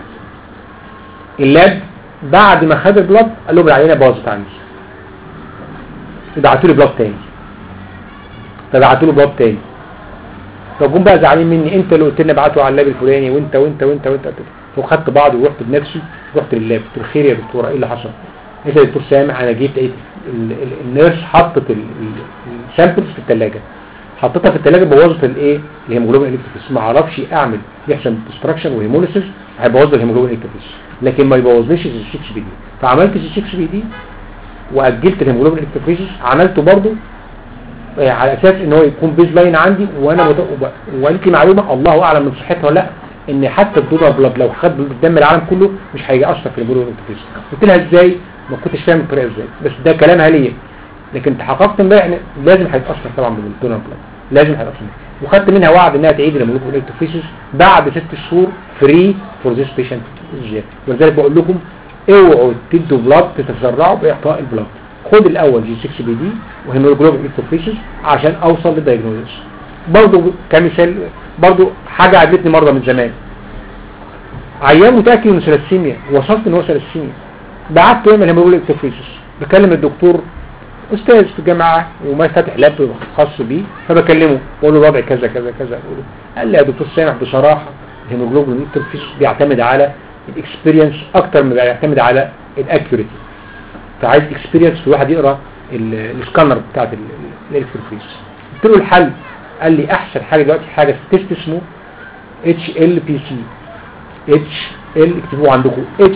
اللاب بعد ما خد البلاد قال لهم العينه باظت عندي بعتوا لي بلاد تاني فبعتوا له بلاد تاني طب هم بقى زعلانين مني انت اللي قلت لنا ابعتوا على اللاب الفلاني وانت وانت وانت وانت وخدت بعض ورحت بنفسي رحت لللاب قلت له خير يا دكتوره ايه اللي حصل؟ قلت يا دكتور سامح انا جيت لقيت ال- ال- النيرس حطت السامبلز في الثلاجه حطيتها في الثلاجه بوظت الايه الهيموجلوبين الكتروفيس ما اعرفش اعمل يحصل ديستراكشن وهيموليسيس هيبوظ لي الهيموجلوبين الكتروفيس لكن ما يبوظليش ال 6 بي دي فعملت ال 6 بي دي واجلت الهيموجلوبين الكتروفيس عملته برضه آه، على اساس ان هو يكون بيز لاين عندي وانا مت... وب- وقالت لي معلومه الله اعلم من صحتها ولا لا ان حتى الدونر بلاد لو خد الدم العالم كله مش هيأثر في الهيموجلوبين الكتروفيس قلت لها ازاي ما كنتش فاهم الطريقه ازاي بس ده كلامها ليا لكن تحققت امبارح ان لازم هيتاثر طبعا بالدونر بلاد لازم هيتاثر وخدت منها وعد انها تعيد الهيموجلوبين الكتروفيس بعد ست شهور فري فور ذيس بيشنت ولذلك بقول لكم اوعوا تدوا بلاد تتسرعوا باعطاء البلاد خد الاول جي 6 بي دي وهيموجلوبين الكتروفيس عشان اوصل للدايجنوزس برضه كمثال برضه حاجه عجبتني مره من زمان عيان متاكد انه ثلاثيميا وصلت ان هو ثلاثيميا بعت له هيموجلوبين الكتروفيس بكلم الدكتور استاذ في الجامعه وما فاتح لاب خاص بيه فبكلمه بقول له الوضع كذا كذا كذا بقول له قال لي يا دكتور سامح بصراحه الهيموجلوبين الكتروفيس بيعتمد على الاكسبيرينس اكتر من بيعتمد على الاكيوريتي فعايز اكسبيرينس في واحد يقرا ال- السكانر بتاعت الالكتروفيس قلت له الحل قال لي احسن حاجه دلوقتي حاجه تيست اسمه اتش ال بي سي اتش ال اكتبوه عندكم اتش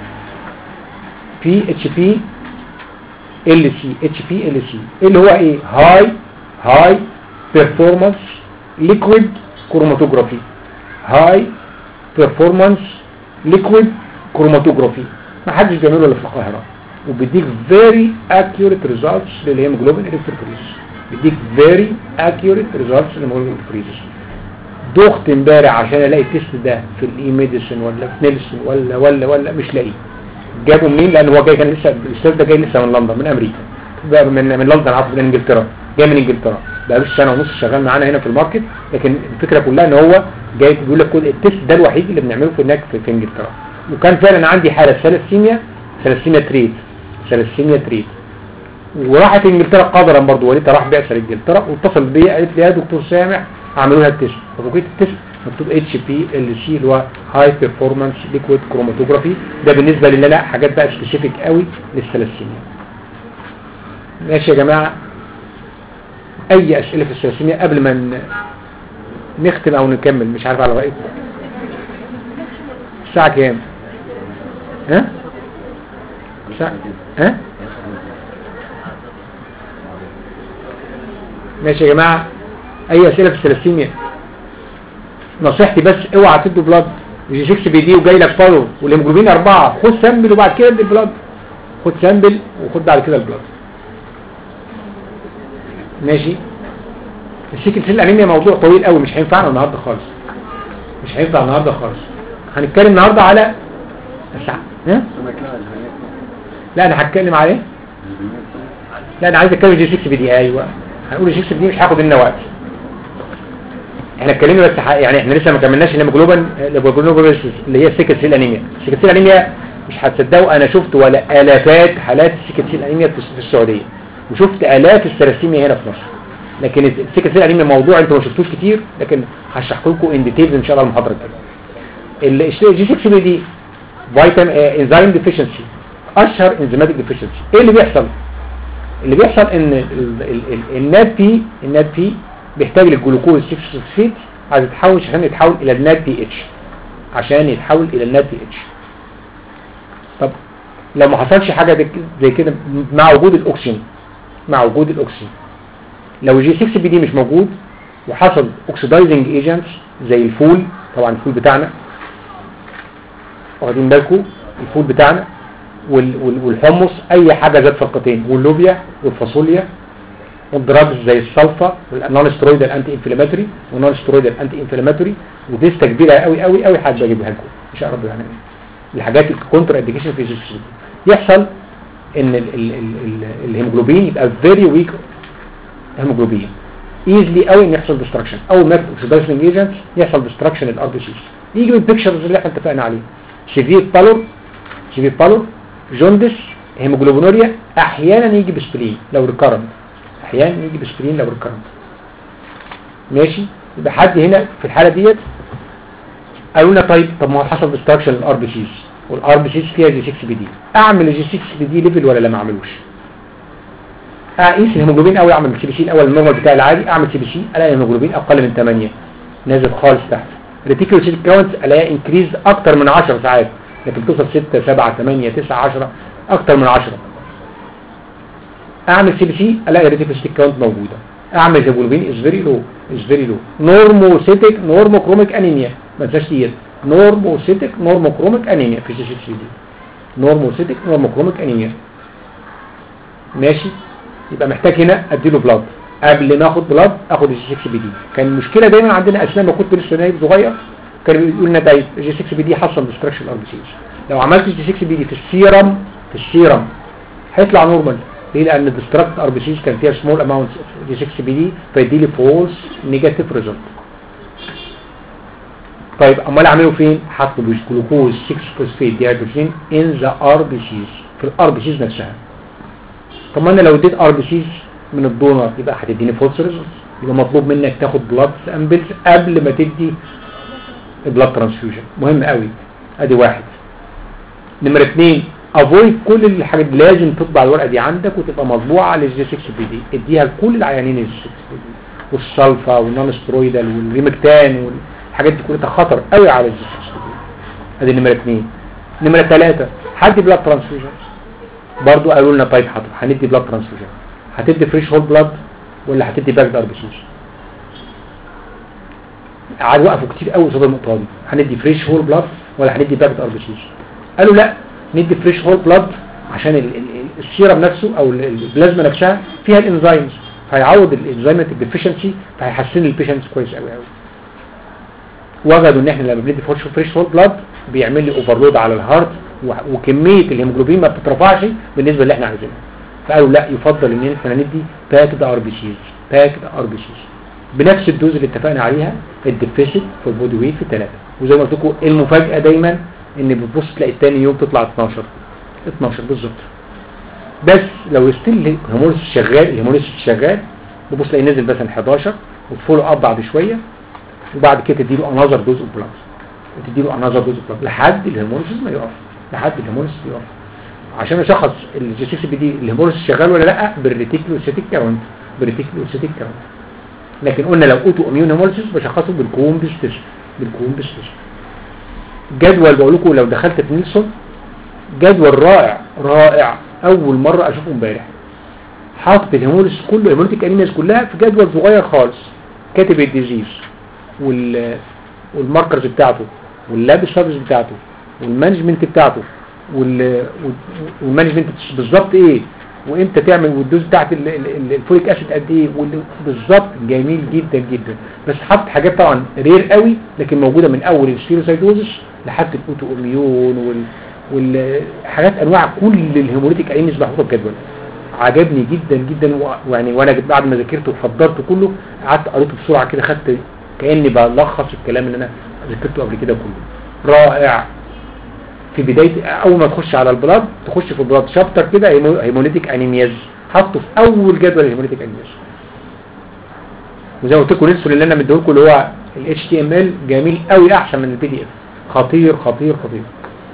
بي اتش بي ال سي اتش بي ال سي اللي هو ايه هاي هاي بيرفورمانس ليكويد كروماتوجرافي هاي بيرفورمانس ليكويد كروماتوجرافي ما حدش بيعمله الا في القاهره وبيديك فيري اكيوريت ريزلتس للهيموجلوبين الكتروفوريس بيديك فيري اكيوريت ريزلتس للهيموجلوبين الكتروفوريس دخت امبارح عشان الاقي التيست ده في الاي ميديسن ولا في نيلسون ولا ولا ولا مش لاقيه جابه منين لان هو جاي كان لسه الاستاذ ده جاي لسه من لندن من امريكا بقى من من لندن عفوا من انجلترا جاي من انجلترا بقى له سنه ونص شغال معانا هنا في الماركت لكن الفكره كلها ان هو جاي بيقول لك كل التيست ده الوحيد اللي بنعمله في هناك في, في انجلترا وكان فعلا عندي حاله ثلاثيميا ثلاثيميا تريد ثلاثيميا تريد وراحت انجلترا قدرا برضه والدتها راح بعثه لانجلترا واتصل بيا قالت لي يا دكتور سامح اعملوا لها التيست فبقيت التيست مكتوب اتش بي ال سي اللي هو هاي بيرفورمانس ليكويد كروماتوجرافي ده بالنسبه لي لا حاجات بقى سبيسيفيك قوي للثلاثيميا ماشي يا جماعه اي اسئله في الثلاثيميا قبل ما ن- نختم او نكمل مش عارف على رايكم الساعه كام ها الساعه ها ماشي يا جماعة اي اسئلة في الثلاثيميا نصيحتي بس اوعى تدوا بلاد جي 6 بي دي وجاي لك فالو والهيموجلوبين اربعة خد سامبل وبعد كده ادي البلاد خد سامبل وخد بعد كده البلاد ماشي السيكل سيل انيميا موضوع طويل قوي مش هينفعنا النهارده خالص مش هينفع النهارده خالص هنتكلم النهارده على الساعة ها؟ لا انا هتكلم على ايه لا انا عايز اتكلم جي 6 بي دي ايوه هنقول جي 6 بي دي مش هاخد لنا وقت احنا اتكلمنا بس ح- يعني احنا لسه ما كملناش الهيموجلوبين الهيموجلوبين اللي هي السيكل سيل انيميا السيكل سيل انيميا مش هتصدقوا انا شفت ولا الافات حالات السيكل سيل انيميا في في السعوديه وشفت الاف الثلاسيميا هنا في مصر لكن السكه سيل انيميا موضوع انتوا ما شفتوش كتير لكن هشرح لكم ان ديتيلز ان شاء الله المحاضره الجايه الجي 6 بي دي فيتامين انزيم ديفيشنسي اشهر انزيماتيك ديفيشنسي ايه اللي بيحصل اللي بيحصل ان ال- ال- ال- الناد بي الناد بي بيحتاج للجلوكوز 6 فوسفيت عايز يتحول عشان يتحول الى الناد بي اتش عشان يتحول الى الناد بي اتش طب لو ما حصلش حاجه دي- زي كده مع وجود الاكسجين مع وجود الاكسجين لو جي 6 بي دي مش موجود وحصل اوكسيدايزنج ايجنتس زي الفول طبعا الفول بتاعنا واخدين بالكم الفول بتاعنا وال- وال- والحمص اي حاجه ذات فرقتين واللوبيا والفاصوليا والدراجز زي السلفا والنون سترويدال انتي انفلاماتوري والنون سترويدال انتي انفلاماتوري ولسته كبيره قوي قوي قوي حد بجيبها لكم ان شاء الله يعني الحاجات الكونتر انديكيشن في الجسم يحصل ان ال ال ال ال الهيموجلوبين يبقى فيري ويك هيموجلوبين ايزلي قوي ان يحصل ديستراكشن اول ما اوكسيدايزنج ايجنتس يحصل ديستراكشن الار بي سيز يجي من البيكتشرز اللي احنا اتفقنا عليه سيفير بالور سيفير بالور جوندس هيموجلوبينوريا احيانا يجي بسبرين لو ريكارنت احيانا يجي بسبرين لو ريكارنت ماشي يبقى حد هنا في الحاله ديت قالوا لنا طيب طب ما هو حصل ديستراكشن للار بي سيز والار بي سيز فيها جي 6 بي دي اعمل الجي 6 بي دي ليفل ولا لا ما اعملوش اقيس الهيموجلوبين قوي اعمل سي بي سي الاول النورمال بتاعي العادي اعمل سي بي سي الاقي الهيموجلوبين اقل من 8 نازل خالص تحت ريتيكولوسيت كاونت الاقي انكريز اكتر من 10 ساعات لكن توصل 6 7 8 9 10 اكتر من 10 اعمل سي بي سي الاقي ريتيكولوسيت كاونت موجوده اعمل هيموجلوبين از فيري لو از فيري لو نورموسيتك نورموكروميك انيميا ما تنساش ديت نورموسيتك نورموكروميك انيميا في سي سي دي نورموسيتك نورموكروميك انيميا ماشي يبقى محتاج هنا اديله بلاد قبل ما اخد بلاد اخد الجي 6 بي دي كان المشكله دايما عندنا اثناء ما كنت لسه نايب صغير كان بيقول لنا طيب الجي 6 بي دي حصل ديستراكشن ار بي سيز لو عملت الجي 6 بي دي في السيرم في السيرم هيطلع نورمال ليه لان الديستراكت ار بي سيز كان فيها سمول اماونتس جي 6 بي دي فيدي لي فولس نيجاتيف ريزلت طيب امال اعمله فين حطوا بالجلوكوز 6 فوسفيت ديهيدروجين ان ذا ار بي سيز في الار بي سيز نفسها طب ما انا لو اديت ار بي سيز من الدونر يبقى هتديني فولس ريزلت يبقى مطلوب منك تاخد بلاد سامبلز قبل ما تدي البلاد ترانسفيوجن مهم قوي ادي واحد نمرة اتنين افويد كل الحاجات دي لازم تطبع الورقه دي عندك وتبقى مطبوعه للجي 6 بي دي اديها لكل العيانين الجي 6 بي دي والسلفا والنون سترويدال والريمكتان والحاجات دي كلها خطر قوي على الجي 6 بي دي ادي نمرة اتنين نمرة تلاتة حد بلاد ترانسفيوجن برضو قالوا لنا طيب حاضر هندي بلاد ترانسفيوجن هتدي فريش هول بلاد ولا هتدي باك ار بي سيز قعدوا وقفوا كتير قوي قصاد النقطه دي هندي فريش هول بلاد ولا هندي باك ار بي سيز قالوا لا ندي فريش هول بلاد عشان ال- ال- السيرم نفسه او ال- البلازما نفسها فيها الانزيمز فهيعوض الانزيماتيك ديفيشنسي فهيحسن البيشنتس كويس قوي قوي وجدوا ان احنا لما بندي فريش فريش هول بلاد بيعمل لي اوفرلود على الهارت و- وكميه الهيموجلوبين ما بتترفعش بالنسبه اللي احنا عايزينها فقالوا لا يفضل ان احنا ندي باكد ار بي سيز باكد ار بي سيز بنفس الدوز اللي اتفقنا عليها الديفيسيت في البودي ويت في 3 وزي ما قلت لكم المفاجاه دايما ان بتبص تلاقي الثاني يوم تطلع 12 12 بالظبط بس لو ستيل الهرمونس شغال الهرمونس شغال بتبص تلاقي نزل مثلا 11 وتفولو اب بعد شويه وبعد كده تديله انذر دوز اوف بلاد وتديله انذر دوز اوف بلاد لحد الهرمونس ما يقف لحد الهرمونس يقف عشان اشخص الجي 6 بي دي الهرمونس شغال ولا لا بالريتيكلوسيتيك كاونت بالريتيكلوسيتيك كاونت لكن قلنا لو اوتو اميون هيموليسيس بشخصه بالكومبس تيست بالكومبس تيست جدول بقول لكم لو دخلت في نيلسون جدول رائع رائع اول مره اشوفه امبارح حاطط الهيموليسيس كله الهيموليتيك انيمياز كلها في جدول صغير خالص كاتب الديزيز وال والماركرز بتاعته واللاب سيرفيس بتاعته والمانجمنت بتاعته وال والمانجمنت بالظبط ايه وامتى تعمل والدوز بتاعت ال- ال- ال- الفوليك اسيد قد ايه وال- بالظبط جميل جدا جدا بس حط حاجات طبعا رير قوي لكن موجوده من اول السيروسايدوزس لحد الاوتو اميون وال والحاجات انواع كل الهيموليتيك انيميز محطوطه في جدول عجبني جدا جدا و- ويعني وانا بعد ما ذاكرته وحضرته كله قعدت قريته بسرعه كده خدت كاني بلخص الكلام اللي انا ذاكرته قبل كده كله رائع في بداية اول ما تخش على البلاد تخش في البلاد شابتر كده هيمو- هيموليتيك انيمياز حطه في اول جدول الهيموليتيك انيميشن وزي ما قلت لكم الانسولين اللي انا مديه لكم اللي هو ال HTML جميل قوي احسن من البي دي اف خطير خطير خطير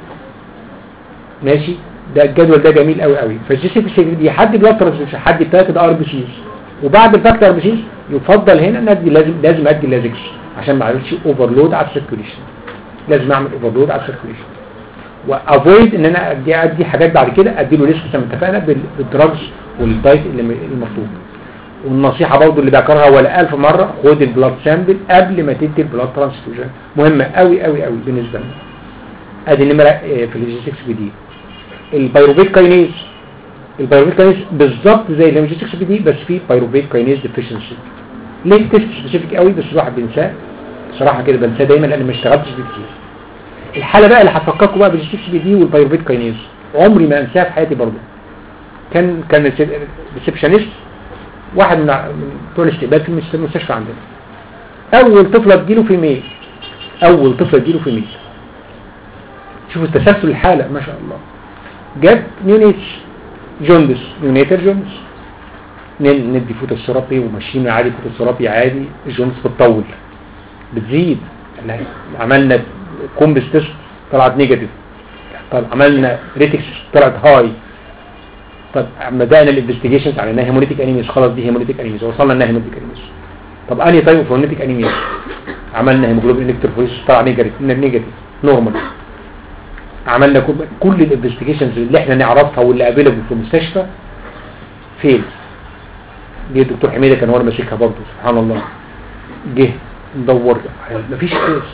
ماشي ده الجدول ده جميل قوي قوي فالجي سي بي سي دي حد بلاد ترانسفيوجن حد باكد ار بي سيز وبعد الباكد ار بي سيز يفضل هنا ان ادي لازم لازم ادي لازكس عشان ما اعملش اوفرلود على السيركيوليشن لازم اعمل اوفرلود على السيركيوليشن وافويد ان انا ادي ادي حاجات بعد كده ادي له ريسك زي ما اتفقنا بال- بالدراجز والدايت اللي م- المطلوب والنصيحة برضو اللي بكررها ولا ألف مرة خد البلاد سامبل قبل ما تدي البلاد ترانسفيوجن مهمة قوي قوي قوي بالنسبة لنا ادي النمرة آه، في الجي 6 بي دي البيروفيت كاينيز البيروفيت كاينيز بالظبط زي الجي 6 بي دي بس فيه بيروفيت كاينيز ديفيشنسي ليه تيست سبيسيفيك قوي بس الواحد بينساه بصراحة كده بنساه دايما لان ما اشتغلتش بيه كتير الحالة بقى اللي هتفكركم بقى بالجي 6 بي دي والبيروفيت كاينيز عمري ما انساها في حياتي برضو كان كان ريسبشنست واحد من من بتوع الاستقبال في المست- المستشفى عندنا اول طفله تجيله في ميل اول طفله تجيله في ميل شوفوا التسلسل الحاله ما شاء الله جاب نيونيتش جوندس نيونيتر جوندس ن- ندي فوت الثيرابي وماشيين عادي فوت الثيرابي عادي الجوندس بتطول بتزيد لا، عملنا كومبس تيست طلعت نيجاتيف طب عملنا ريتكس طلعت هاي طب بدأنا الانفستيجيشنز على انها هيموليتيك انيميز خلاص دي هيموليتيك انيميز وصلنا انها هيموليتيك انيميز طب انهي طيب هيموليتيك انيميز عملنا هيموجلوبين الكتروفوريس طلع نيجاتيف نيجاتيف نورمال عملنا كل- كل الانفستيجيشنز اللي احنا نعرفها واللي افيلبل في المستشفى فين جه الدكتور حميده كان هو اللي ماسكها برضه سبحان الله جه ندور مفيش كيس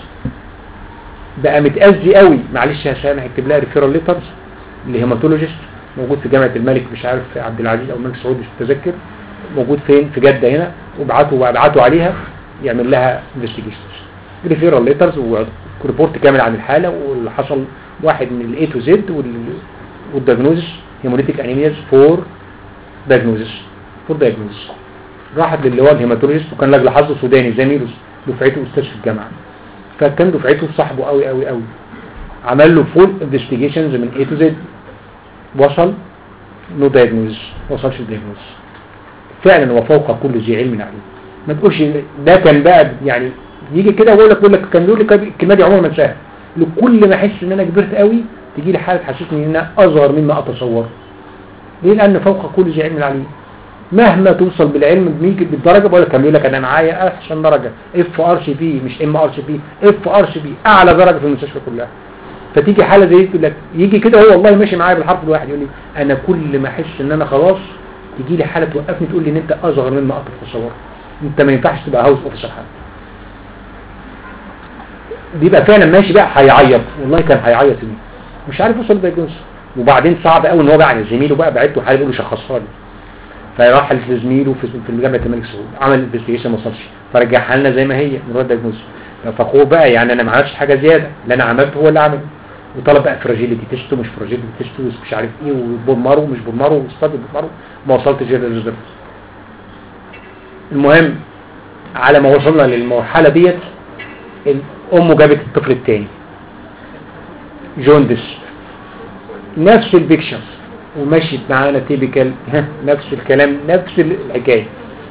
بقى متأذي قوي معلش يا سامح اكتب لها ريفيرال ليترز لهيماتولوجيست موجود في جامعة الملك مش عارف عبد العزيز او الملك سعود مش متذكر موجود فين في جدة هنا وابعتوا وابعتوا عليها يعمل لها انفستيجيشنز ريفيرال ليترز وريبورت كامل عن الحالة واللي حصل واحد من الاي تو زد والدياجنوزس هيموليتيك انيمياز فور دياجنوزس فور دياجنوزس راحت للي هو الهيماتولوجيست وكان لاجل حظه سوداني زميله دفعته استاذ في الجامعه فكان دفعته صاحبه قوي قوي قوي عمل له فول انفستيجيشنز من اي تو زد وصل نو دايجنوز وصلش الدايجنوز فعلا هو فوق كل ذي علم عليم ما تقولش ده كان بقى يعني يجي كده ويقول لك يقول لك كان بيقول لي الكلمه دي عمري ما انساها لكل ما احس ان انا كبرت قوي تيجي لي حاله تحسسني ان انا اصغر مما اتصور ليه لان فوق كل ذي علم عليم مهما توصل بالعلم بميك بالدرجه بقول لك كان بيقول لك انا معايا احسن درجه اف ار سي بي مش ام ار سي بي اف ار سي بي اعلى درجه في المستشفى كلها فتيجي حاله زي دي تقول لك يجي كده هو والله ماشي معايا بالحرف الواحد يقول لي انا كل ما احس ان انا خلاص تيجي لي حاله توقفني تقول لي ان انت اصغر مما اتصور انت ما ينفعش تبقى هاوس اوفيسر حاجه بيبقى فعلا ماشي بقى هيعيط والله كان هيعيط ليه مش عارف يوصل للدايجنوز وبعدين صعب قوي ان هو بقى عن زميله بقى بعته حاله يقول له شخصها لي فراح لزميله في في جامعه الملك سعود عمل انفستيجيشن ما وصلش فرجعها لنا زي ما هي من غير دايجنوز فاخوه بقى يعني انا ما عملتش حاجه زياده اللي انا عملته هو اللي عمله وطلب بقى فراجيليتي تيست ومش فراجيليتي تيست ومش عارف ايه وبومارو ومش بومارو وستادي بومارو ما وصلتش غير للريزلت المهم على ما وصلنا للمرحله ديت امه جابت الطفل الثاني جوندس نفس البيكشرز ومشيت معانا تيبيكال نفس الكلام نفس الحكايه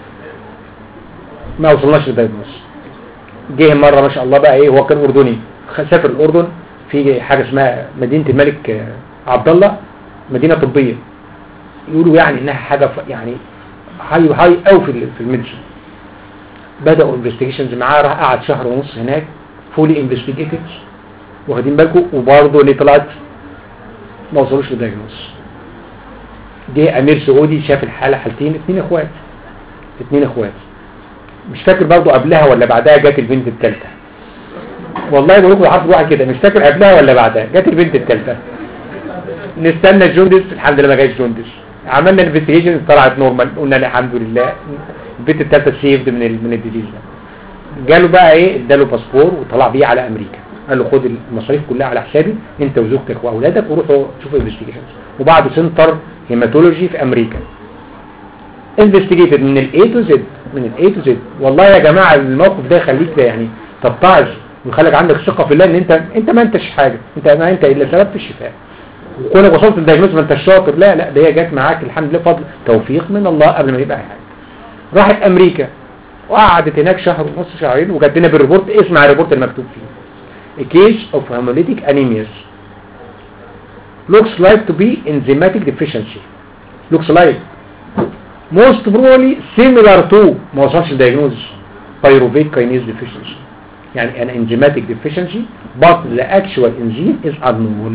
ما وصلناش للدايجنوز جه مره ما شاء الله بقى ايه هو كان اردني سافر الاردن في حاجه اسمها مدينه الملك عبد الله مدينه طبيه يقولوا يعني انها حاجه يعني هاي هاي قوي في في الميديسن بداوا انفستيجيشنز معاه راح قعد شهر ونص هناك فولي انفستيجيتد واخدين بالكم وبرضه اللي طلعت ما وصلوش للدايجنوز جه امير سعودي شاف الحاله حالتين اثنين اخوات اثنين اخوات مش فاكر برضه قبلها ولا بعدها جت البنت الثالثه والله بقول لكم حرف واحد كده مش فاكر قبلها ولا بعدها جت البنت الثالثه نستنى الجوندس الحمد لله ما جاش جوندس عملنا انفستيجيشن طلعت نورمال قلنا الحمد لله البنت الثالثه سيفد من ال من الديزيز ده جاله بقى ايه اداله باسبور وطلع بيه على امريكا قال له خد المصاريف كلها على حسابي انت وزوجتك واولادك وروحوا شوفوا انفستيجيشنز وبعد سنتر هيماتولوجي في امريكا انفستيجيتد من الاي تو زد من الاي تو زد والله يا جماعه الموقف ده يخليك ده يعني تتعظ ويخليك عندك ثقه في الله ان انت انت ما انتش حاجه انت ما انت الا سبب في الشفاء وكونك وصلت للدايجنوز ما انت شاطر لا لا ده هي جت معاك الحمد لله فضل توفيق من الله قبل ما يبقى اي حاجه راحت امريكا وقعدت هناك شهر ونص شهرين وجات لنا بالريبورت اسمع الريبورت المكتوب فيه A case of hemolytic anemia looks like to be enzymatic deficiency looks like most probably similar to ما وصلش الدايجنوز pyruvate kinase deficiency يعني an enzymatic deficiency but the actual enzyme is unknown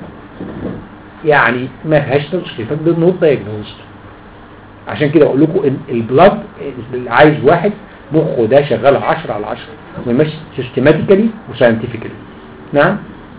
يعني ما فيهاش تشخيصات بالنوت دايجنوزد عشان كده اقول لكم ان البلاد اللي عايز واحد مخه ده شغال 10 على 10 وماشي سيستماتيكالي وساينتفيكالي نعم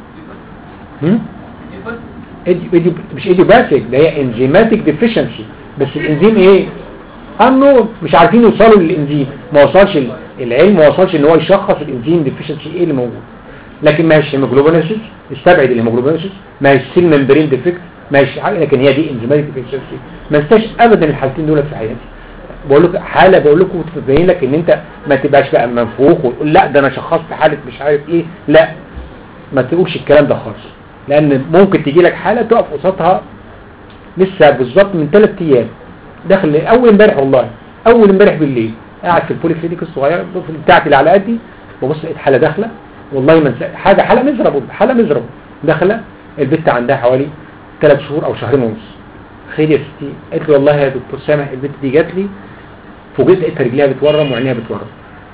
هم؟ إيدي إيدي مش ايديوباثيك ده هي انزيماتيك ديفيشنسي بس الانزيم ايه انه مش عارفين يوصلوا للانزيم ما وصلش ال- العلم ما وصلش ان هو يشخص الانزيم ديفيشنسي ايه اللي موجود لكن ما هيش هيموجلوبينوسيس استبعد الهيموجلوبينوسيس ما هيش سيل ممبرين ديفكت ما هيش حاجه لكن هي دي انزيماتيك ديفيشنسي ما انساش ابدا الحالتين دول في حياتي بقول لك حاله بقول لكم تبين لك ان انت ما تبقاش بقى منفوخ وتقول لا ده انا شخصت حاله مش عارف ايه لا ما تقولش الكلام ده خالص لان ممكن تيجي لك حاله تقف قصادها لسه بالظبط من ثلاث ايام داخل اول امبارح والله اول امبارح بالليل قاعد في البولي كلينيك الصغيره بتاعتي اللي على قدي وبص لقيت حاله داخله والله ما انسى حاجه حاله مزرب حاله مزرب داخله البت عندها حوالي ثلاث شهور او شهرين ونص خير يا ستي قالت لي والله يا دكتور سامح البت دي جات لي فوجئت لقيت رجليها بتورم وعينيها بتورم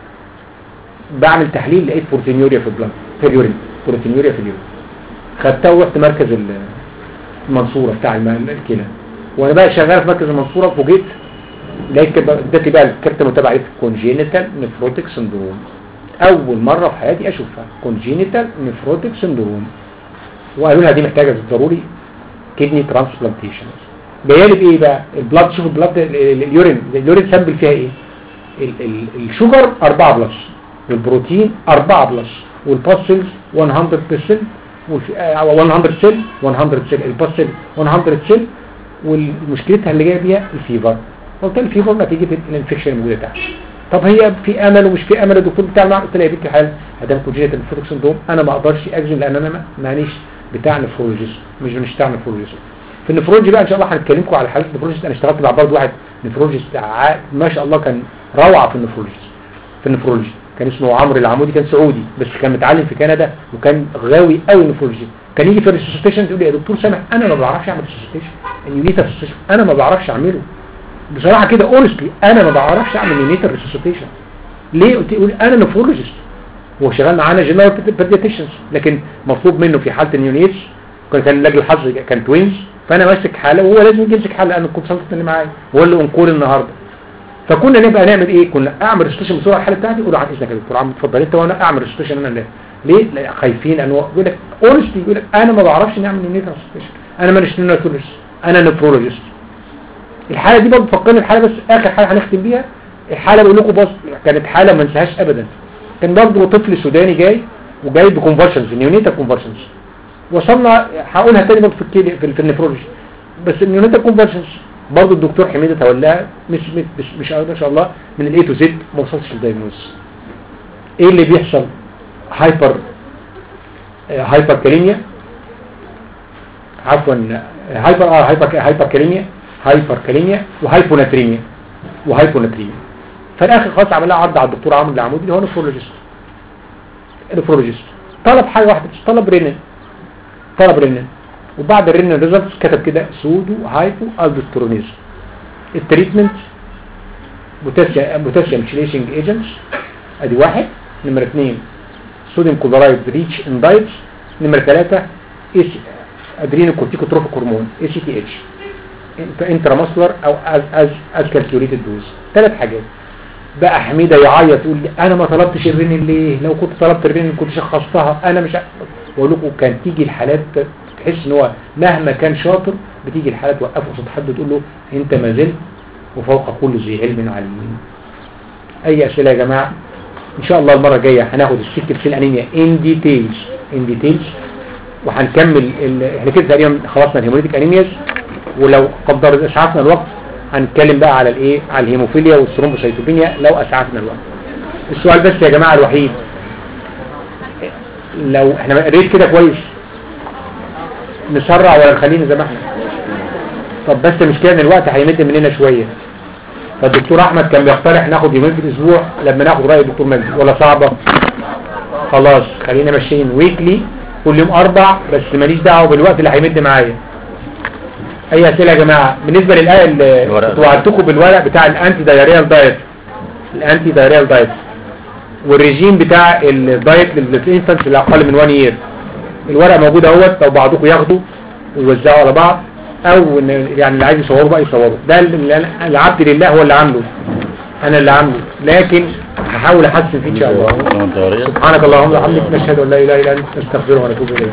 بعمل تحليل لقيت بروتينيوريا في البلد في اليورين بروتينيوريا في اليورين خدتها ورحت مركز ال- المنصوره بتاع الم- الكلى وانا بقى شغال في مركز المنصوره فوجئت لقيت كده- ادتني بقى الكارت متابعه عليه كونجينيتال نفروتيك سندروم اول مره في حياتي اشوفها كونجينيتال نفروتيك سندروم وقالوا لها دي محتاجه ضروري كدني ترانسبلانتيشن جايه لي بايه بقى البلاد شوف البلاد ال- ال- اليورين اليورين سامبل فيها ايه ال- ال- الشوجر 4 بلس والبروتين 4 بلس والباسلز 100% والف- آه، 100 سيل 100 سيل الباسل 100 سيل ومشكلتها اللي جايه بيها الفيفر قلت لها الفيفر نتيجه الانفكشن الموجوده تحت طب هي في امل ومش في امل الدكتور بتاع المعمل قلت لها يا بنتي حال ادام كونجينيتال نفروتيك سندروم انا ما اقدرش اجزم لان انا ما- مانيش بتاع نفرولوجيست مش بنشتغل نفرولوجيست في النفرولوجي بقى ان شاء الله هنتكلمكم على حالات النفرولوجيست انا اشتغلت مع برضه واحد نفرولوجيست ع- ما شاء الله كان روعه في النفرولوجيست في النفرولوجي كان اسمه عمرو العمودي كان سعودي بس كان متعلم في كندا وكان غاوي قوي نفرولوجي كان يجي في الريسوسيتيشن يقول لي يا دكتور سامح انا ما بعرفش اعمل ريسوسيتيشن اليونيتا ريسوسيتيشن انا ما بعرفش اعمله بصراحه كده اونستلي انا ما بعرفش اعمل يونيتا ريسوسيتيشن ليه قلت يقول انا نفرولوجيست هو شغال معانا جنرال بيدياتيشنز لكن مطلوب منه في حاله النيونيتس كان كان لاجل الحظ كان توينز فانا ماسك حاله وهو لازم يجي يمسك حاله لان الكونسلتنت اللي معايا هو اللي انكور النهارده فكنا نبقى نعمل ايه كنا اعمل ريستيشن بسرعه الحاله بتاعتي اقول له عن اذنك يا دكتور عم اتفضل انت وانا اعمل ريستيشن انا ليه ليه لا خايفين ان هو يقول لك اونستلي يقول لك انا ما بعرفش نعمل نيونيتال ريستيشن انا ماليش نيونيتولوجيست انا نفرولوجيست الحاله دي برضه فكرني الحاله بس اخر حاله هنختم بيها الحاله بقول لكم بص كانت حاله ما انساهاش ابدا كان برضه طفل سوداني جاي وجاي بكونفرشنز نيونيتال كونفرشنز وصلنا هقولها تاني برضه في الكيلي في, في النفرولوجي بس النيونيتال كونفرشنز برضه الدكتور حميده تولاها مش مش مش, مش ما شاء الله من الاي تو زد ما وصلش للدايجنوز ايه اللي بيحصل هايبر آه، هايبر كاليميا عفوا آه، هايبر اه هايبر هايبر كاليميا هايبر كاليميا وهايبوناتريميا وهايبوناتريميا فالاخر خلاص عمل لها عرض على الدكتور عمرو العمودي اللي هو نفرولوجيست نفرولوجيست طلب حاجه واحده بس طلب رينين طلب رينين وبعد الرينين ريزلتس كتب كده سودو هايبو الدوسترونيزم التريتمنت بوتاسيوم بوتاسيوم شليشنج ايجنتس ادي واحد نمرة اثنين صوديوم كلورايد ريتش ان دايتس نمرة ثلاثة اس ادرينو كورتيكوتروفيك هرمون اي سي تي اتش انتراماسلر او از از از كالكيوليتد دوز ثلاث حاجات بقى حميدة يعيط يقول لي انا ما طلبتش الرينين ليه لو كنت طلبت الرينين كنت شخصتها انا مش بقول لكم كان تيجي الحالات تحس ان هو مهما كان شاطر بتيجي الحالات توقفه قصاد حد تقول له انت ما زلت وفوق كل ذي علم عليم اي اسئله يا جماعه ان شاء الله المره الجايه هناخد السكر سيل انيميا ان ديتيلز ان ديتيلز وهنكمل ال... احنا كده تقريبا خلصنا الهيموليتيك انيمياز ولو قدر اسعافنا الوقت هنتكلم بقى على الايه على الهيموفيليا والثرومبوسيتوبينيا لو اسعفنا الوقت السؤال بس يا جماعه الوحيد لو احنا قريت كده كويس نسرع ولا نخلينا زي ما احنا طب بس المشكله ان الوقت هيمد مننا شويه فالدكتور احمد كان بيقترح ناخد يومين في الاسبوع لما ناخد راي الدكتور مجدي ولا صعبه خلاص خلينا ماشيين ويكلي كل يوم اربع بس ماليش دعوه بالوقت اللي هيمد معايا اي اسئله يا جماعه بالنسبه للايه اللي الورق. كنت وعدتكم بالورق بتاع الانتي دايريال دايت الانتي دايريال دايت والريجيم بتاع الدايت للانفانتس اللي اقل من 1 يير الورق موجود اهوت لو بعضكم ياخده ويوزعوا على بعض او إن يعني اللي عايز يصوره بقى يصوره ده اللي أنا- العبد لله هو اللي عامله انا اللي عامله لكن هحاول احسن فيه ان شاء الله سبحانك اللهم وبحمدك نشهد ان لا اله الا انت نستغفرك ونتوب اليك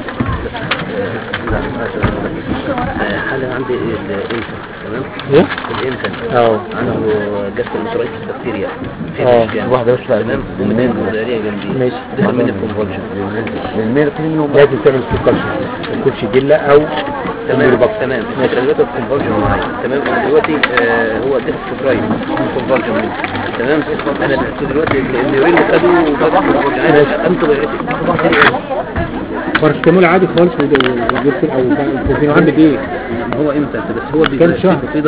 حاجة عندي الانفنت تمام ايه الانفنت اه عنده جاستروانترايتس بكتيريا في اه مشكلة. واحدة بس لا تمام ومنين مدارية جنبي ماشي. دخل مني الكونفولجن الميل كل يوم لازم تعمل سكرش كوتش جلة او تمام تمام ماشي انا دلوقتي الكونفولجن معايا تمام أنا دلوقتي آه هو اديت سبرايز كونفولجن مني تمام انا دلوقتي دلوقتي اليورين اللي خدوه وده كونفولجن انا انت بقيت تاخد واحد تاني بارستامول عادي خالص والجبتين او البروفين عندك ايه هو امتى بس هو كام شهر؟ في